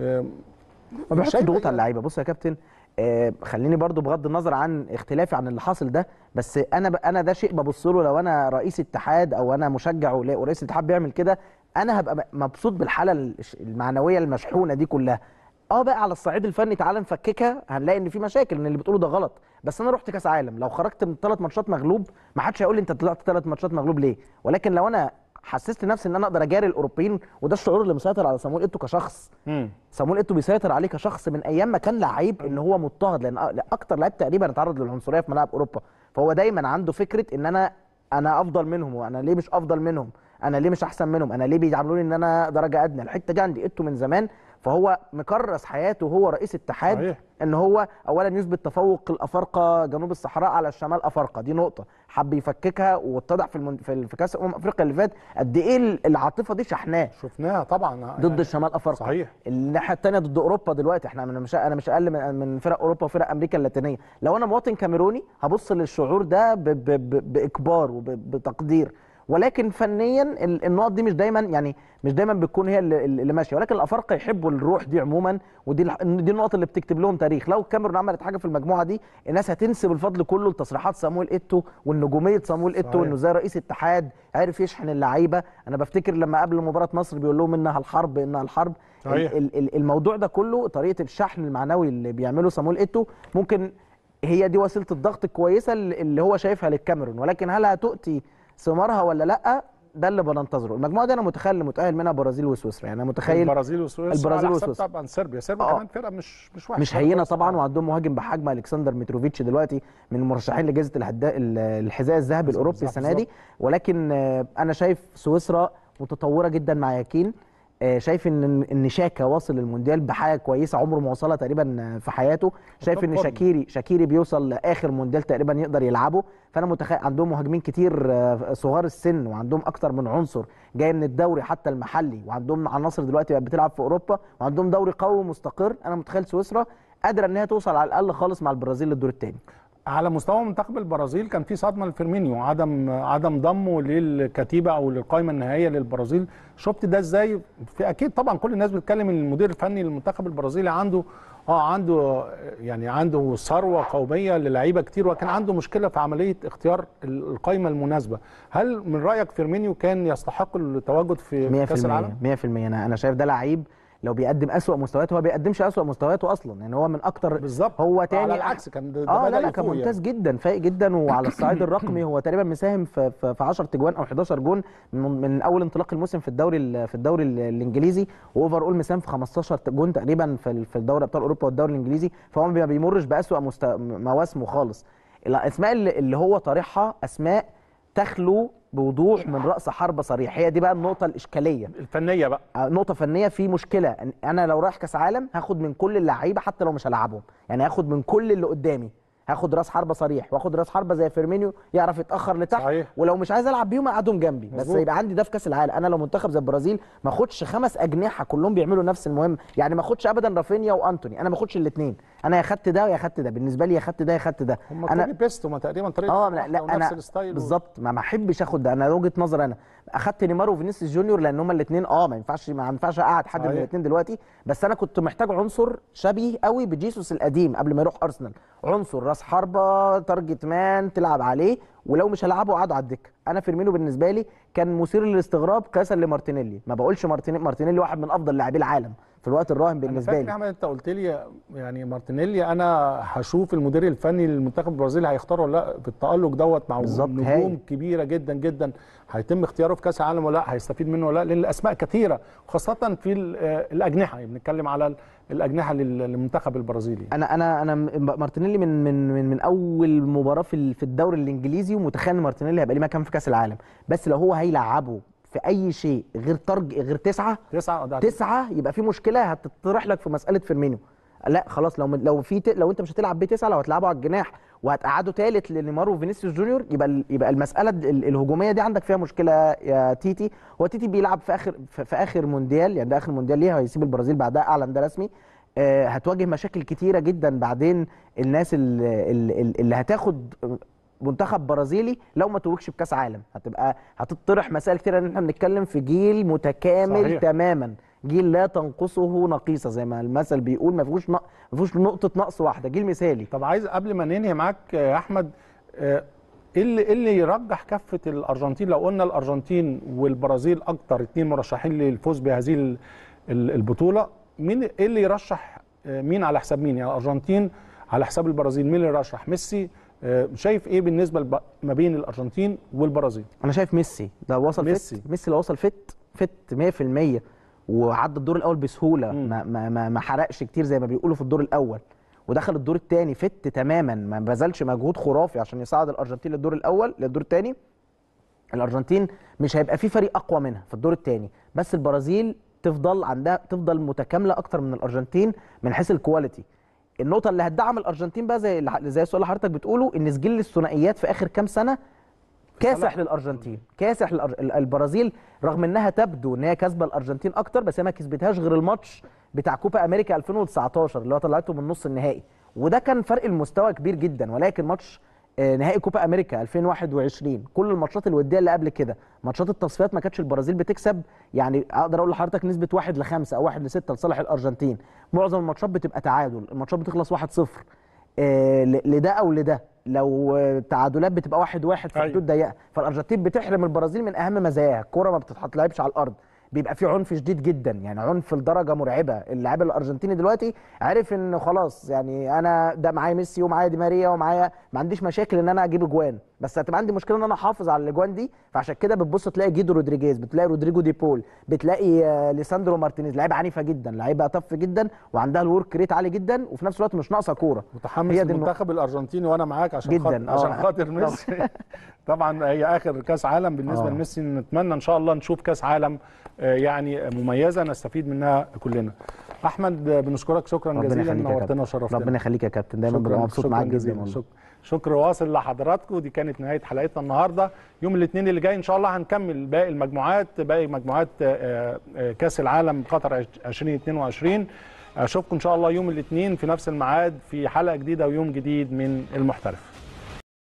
ما بيحطش ضغوط على اللعيبه بص يا كابتن آه خليني برضو بغض النظر عن اختلافي عن اللي حاصل ده بس انا ب... انا ده شيء ببص له لو انا رئيس اتحاد او انا مشجع ورئيس الاتحاد بيعمل كده انا هبقى مبسوط بالحاله المعنويه المشحونه دي كلها اه بقى على الصعيد الفني تعالى نفككها هنلاقي ان في مشاكل ان اللي بتقوله ده غلط بس انا رحت كاس عالم لو خرجت من ثلاث ماتشات مغلوب ما حدش هيقول لي انت طلعت ثلاث ماتشات مغلوب ليه ولكن لو انا حسست نفسي ان انا اقدر اجاري الاوروبيين وده الشعور اللي مسيطر على صامويل ايتو كشخص مم. صامويل ايتو بيسيطر عليه كشخص من ايام ما كان لعيب ان هو مضطهد لان اكتر لعيب تقريبا اتعرض للعنصريه في ملاعب اوروبا فهو دايما عنده فكره ان انا انا افضل منهم وانا ليه مش افضل منهم انا ليه مش احسن منهم انا ليه بيعاملوني ان انا درجه ادنى الحته دي عندي ايتو من زمان فهو مكرس حياته وهو رئيس اتحاد صحيح. ان هو اولا يثبت تفوق الافارقه جنوب الصحراء على الشمال افارقه دي نقطه حب يفككها واتضح في المن... في, في كاس امم افريقيا اللي فات قد ايه العاطفه دي شحناه شفناها طبعا ضد الشمال افارقه صحيح الناحيه الثانيه ضد اوروبا دلوقتي احنا انا مش انا مش اقل من, من فرق اوروبا وفرق امريكا اللاتينيه لو انا مواطن كاميروني هبص للشعور ده ب... ب... ب... باكبار وبتقدير ولكن فنيا النقط دي مش دايما يعني مش دايما بتكون هي اللي, اللي ماشيه ولكن الافارقه يحبوا الروح دي عموما ودي دي النقط اللي بتكتب لهم تاريخ لو الكاميرون عملت حاجه في المجموعه دي الناس هتنسب الفضل كله لتصريحات صامويل ايتو والنجوميه صامويل ايتو انه زي رئيس اتحاد عارف يشحن اللعيبه انا بفتكر لما قبل مباراه مصر بيقول لهم انها الحرب انها الحرب صحيح. الموضوع ده كله طريقه الشحن المعنوي اللي بيعمله صامويل ايتو ممكن هي دي وسيله الضغط الكويسه اللي هو شايفها للكاميرون ولكن هل هتؤتي ثمارها ولا لا ده اللي بننتظره المجموعه دي انا متخيل متاهل منها برازيل وسويسرا يعني انا متخيل البرازيل وسويسرا البرازيل وسويسرا طبعا صربيا صربيا كمان فرقه مش مش وحشه مش هينه طبعا وعندهم مهاجم بحجم الكسندر متروفيتش دلوقتي من المرشحين لجائزه الحذاء الذهبي الاوروبي السنه دي ولكن انا شايف سويسرا متطوره جدا مع ياكين شايف ان ان شاكا واصل للمونديال بحاجه كويسه عمره ما وصلها تقريبا في حياته شايف ان شاكيري شاكيري بيوصل لاخر مونديال تقريبا يقدر يلعبه فانا متخيل عندهم مهاجمين كتير صغار السن وعندهم اكتر من عنصر جاي من الدوري حتى المحلي وعندهم عناصر دلوقتي بقت بتلعب في اوروبا وعندهم دوري قوي ومستقر انا متخيل سويسرا قادره ان هي توصل على الاقل خالص مع البرازيل للدور الثاني على مستوى منتخب البرازيل كان في صدمه لفيرمينيو عدم عدم ضمه للكتيبه او للقائمه النهائيه للبرازيل شفت ده ازاي في اكيد طبعا كل الناس بتتكلم ان المدير الفني للمنتخب البرازيلي عنده اه عنده يعني عنده ثروه قوميه للعيبه كتير وكان عنده مشكله في عمليه اختيار القائمه المناسبه هل من رايك فيرمينيو كان يستحق التواجد في كاس العالم 100% انا انا شايف ده لعيب لو بيقدم اسوأ مستوياته هو ما بيقدمش اسوأ مستوياته اصلا يعني هو من اكتر بالظبط هو تاني على العكس كان ده اه لا لا كان ممتاز يعني. جدا فايق جدا وعلى الصعيد الرقمي هو تقريبا مساهم في في 10 تجوان او 11 جون من, من اول انطلاق الموسم في الدوري في الدوري الانجليزي واوفر اول مساهم في 15 جون تقريبا في في الدوري ابطال اوروبا والدوري الانجليزي فهو ما بيمرش باسوأ مست... مواسمه خالص الاسماء اللي هو طارحها اسماء تخلو بوضوح من راس حربه صريح هي دي بقى النقطه الاشكاليه الفنيه بقى نقطه فنيه في مشكله انا لو رايح كاس عالم هاخد من كل اللعيبه حتى لو مش هلعبهم يعني هاخد من كل اللي قدامي هاخد راس حربه صريح واخد راس حربه زي فيرمينيو يعرف يتاخر لتحت صحيح. ولو مش عايز العب بيهم اقعدهم جنبي مزبوط. بس يبقى عندي ده في كاس العالم انا لو منتخب زي البرازيل ما اخدش خمس اجنحه كلهم بيعملوا نفس المهم يعني ما اخدش ابدا رافينيا وانتوني انا ما اخدش الاثنين انا يا خدت ده يا خدت ده بالنسبه لي يا خدت ده يا خدت ده هم انا بيست هم تقريبا طريقه اه لا, لا انا بالظبط ما احبش اخد ده انا وجهه نظر انا اخدت نيمار وفينيسيوس جونيور لان هم الاثنين اه ما ينفعش ما ينفعش اقعد حد من الاثنين دلوقتي بس انا كنت محتاج عنصر شبيه قوي بجيسوس القديم قبل ما يروح ارسنال عنصر راس حربه تارجت مان تلعب عليه ولو مش هلعبه قعدوا على الدكه انا فيرمينو بالنسبه لي كان مثير للاستغراب قياسا لمارتينيلي ما بقولش مارتينيلي مارتينيلي واحد من افضل لاعبي العالم في الوقت الراهن بالنسبه لي انا فاكر انت قلت لي يعني مارتينيلي انا هشوف المدير الفني للمنتخب البرازيلي هيختاره ولا لا بالتالق دوت مع نجوم هاي. كبيره جدا جدا هيتم اختياره في كاس العالم ولا لا هيستفيد منه ولا لا لان الاسماء كثيره خاصه في الاجنحه يعني بنتكلم على الاجنحه للمنتخب البرازيلي انا انا انا مارتينيلي من من من, من اول مباراه في في الدوري الانجليزي ومتخيل مارتينيلي هيبقى ليه مكان في كاس العالم بس لو هو هيلعبه في اي شيء غير ترج غير تسعه تسعه تسعه يبقى في مشكله هتطرح لك في مساله فيرمينيو لا خلاص لو لو في ت... لو انت مش هتلعب بتسعه لو هتلعبه على الجناح وهتقعده ثالث لنيمار وفينيسيوس جونيور يبقى يبقى المساله الهجوميه دي عندك فيها مشكله يا تيتي هو تيتي بيلعب في اخر في اخر مونديال يعني ده اخر مونديال ليه هيسيب البرازيل بعدها اعلن ده رسمي آه، هتواجه مشاكل كتيره جدا بعدين الناس اللي, اللي هتاخد منتخب برازيلي لو ما توجش بكاس عالم هتبقى هتطرح مسائل كتيره ان احنا بنتكلم في جيل متكامل صحيح. تماما جيل لا تنقصه نقيصه زي ما المثل بيقول ما فيهوش ما فيهوش نقطه نقص واحده جيل مثالي طب عايز قبل ما ننهي معاك يا احمد ايه اللي ايه اللي يرجح كفه الارجنتين لو قلنا الارجنتين والبرازيل اكتر اثنين مرشحين للفوز بهذه البطوله مين ايه اللي يرشح مين على حساب مين يعني الارجنتين على حساب البرازيل مين اللي يرشح ميسي شايف ايه بالنسبه ما بين الارجنتين والبرازيل انا شايف ميسي ده وصل ميسي فت ميسي لو وصل فت فت 100% وعدى الدور الاول بسهوله ما, ما, ما, ما حرقش كتير زي ما بيقولوا في الدور الاول ودخل الدور الثاني فت تماما ما بذلش مجهود خرافي عشان يصعد الارجنتين للدور الاول للدور الثاني الارجنتين مش هيبقى في فريق اقوى منها في الدور الثاني بس البرازيل تفضل عندها تفضل متكامله اكتر من الارجنتين من حيث الكواليتي النقطه اللي هتدعم الارجنتين بقى زي زي السؤال اللي حضرتك بتقوله ان سجل الثنائيات في اخر كام سنه كاسح للارجنتين كاسح للبرازيل رغم انها تبدو ان هي كاسبه الارجنتين اكتر بس هي ما كسبتهاش غير الماتش بتاع كوبا امريكا 2019 اللي هو طلعته من نص النهائي وده كان فرق المستوى كبير جدا ولكن ماتش نهائي كوبا امريكا 2021 كل الماتشات الوديه اللي قبل كده ماتشات التصفيات ما كانتش البرازيل بتكسب يعني اقدر اقول لحضرتك نسبه 1 ل 5 او 1 ل 6 لصالح الارجنتين معظم الماتشات بتبقى تعادل الماتشات بتخلص 1-0 لده او لده لو تعادلات بتبقى 1-1 واحد واحد في حدود ضيقه فالارجنتين بتحرم البرازيل من اهم مزاياها الكوره ما بتتلعبش على الارض بيبقى في عنف شديد جدا يعني عنف لدرجه مرعبه اللاعب الارجنتيني دلوقتي عارف ان خلاص يعني انا ده معايا ميسي ومعايا دي ماريا ومعايا ما عنديش مشاكل ان انا اجيب اجوان بس هتبقى عندي مشكله ان انا احافظ على الاجوان دي فعشان كده بتبص تلاقي جيدو رودريجيز بتلاقي رودريجو دي بول بتلاقي ليساندرو مارتينيز لعيبه عنيفه جدا لعيبه طف جدا وعندها الورك ريت عالي جدا وفي نفس الوقت مش ناقصه كوره متحمس المنتخب الارجنتيني وانا معاك عشان جدا خاطر عشان خاطر ميسي طبعا هي اخر كاس عالم بالنسبه لميسي نتمنى ان شاء الله نشوف كاس عالم يعني مميزه نستفيد منها كلنا احمد بنشكرك شكرا جزيلا نورتنا وشرفتنا ربنا يخليك يا كابتن دايما ببقى مبسوط معاك جدا شكرا شكر واصل لحضراتكم ودي كانت نهايه حلقتنا النهارده يوم الاثنين اللي جاي ان شاء الله هنكمل باقي المجموعات باقي مجموعات كاس العالم قطر 2022 اشوفكم ان شاء الله يوم الاثنين في نفس الميعاد في حلقه جديده ويوم جديد من المحترف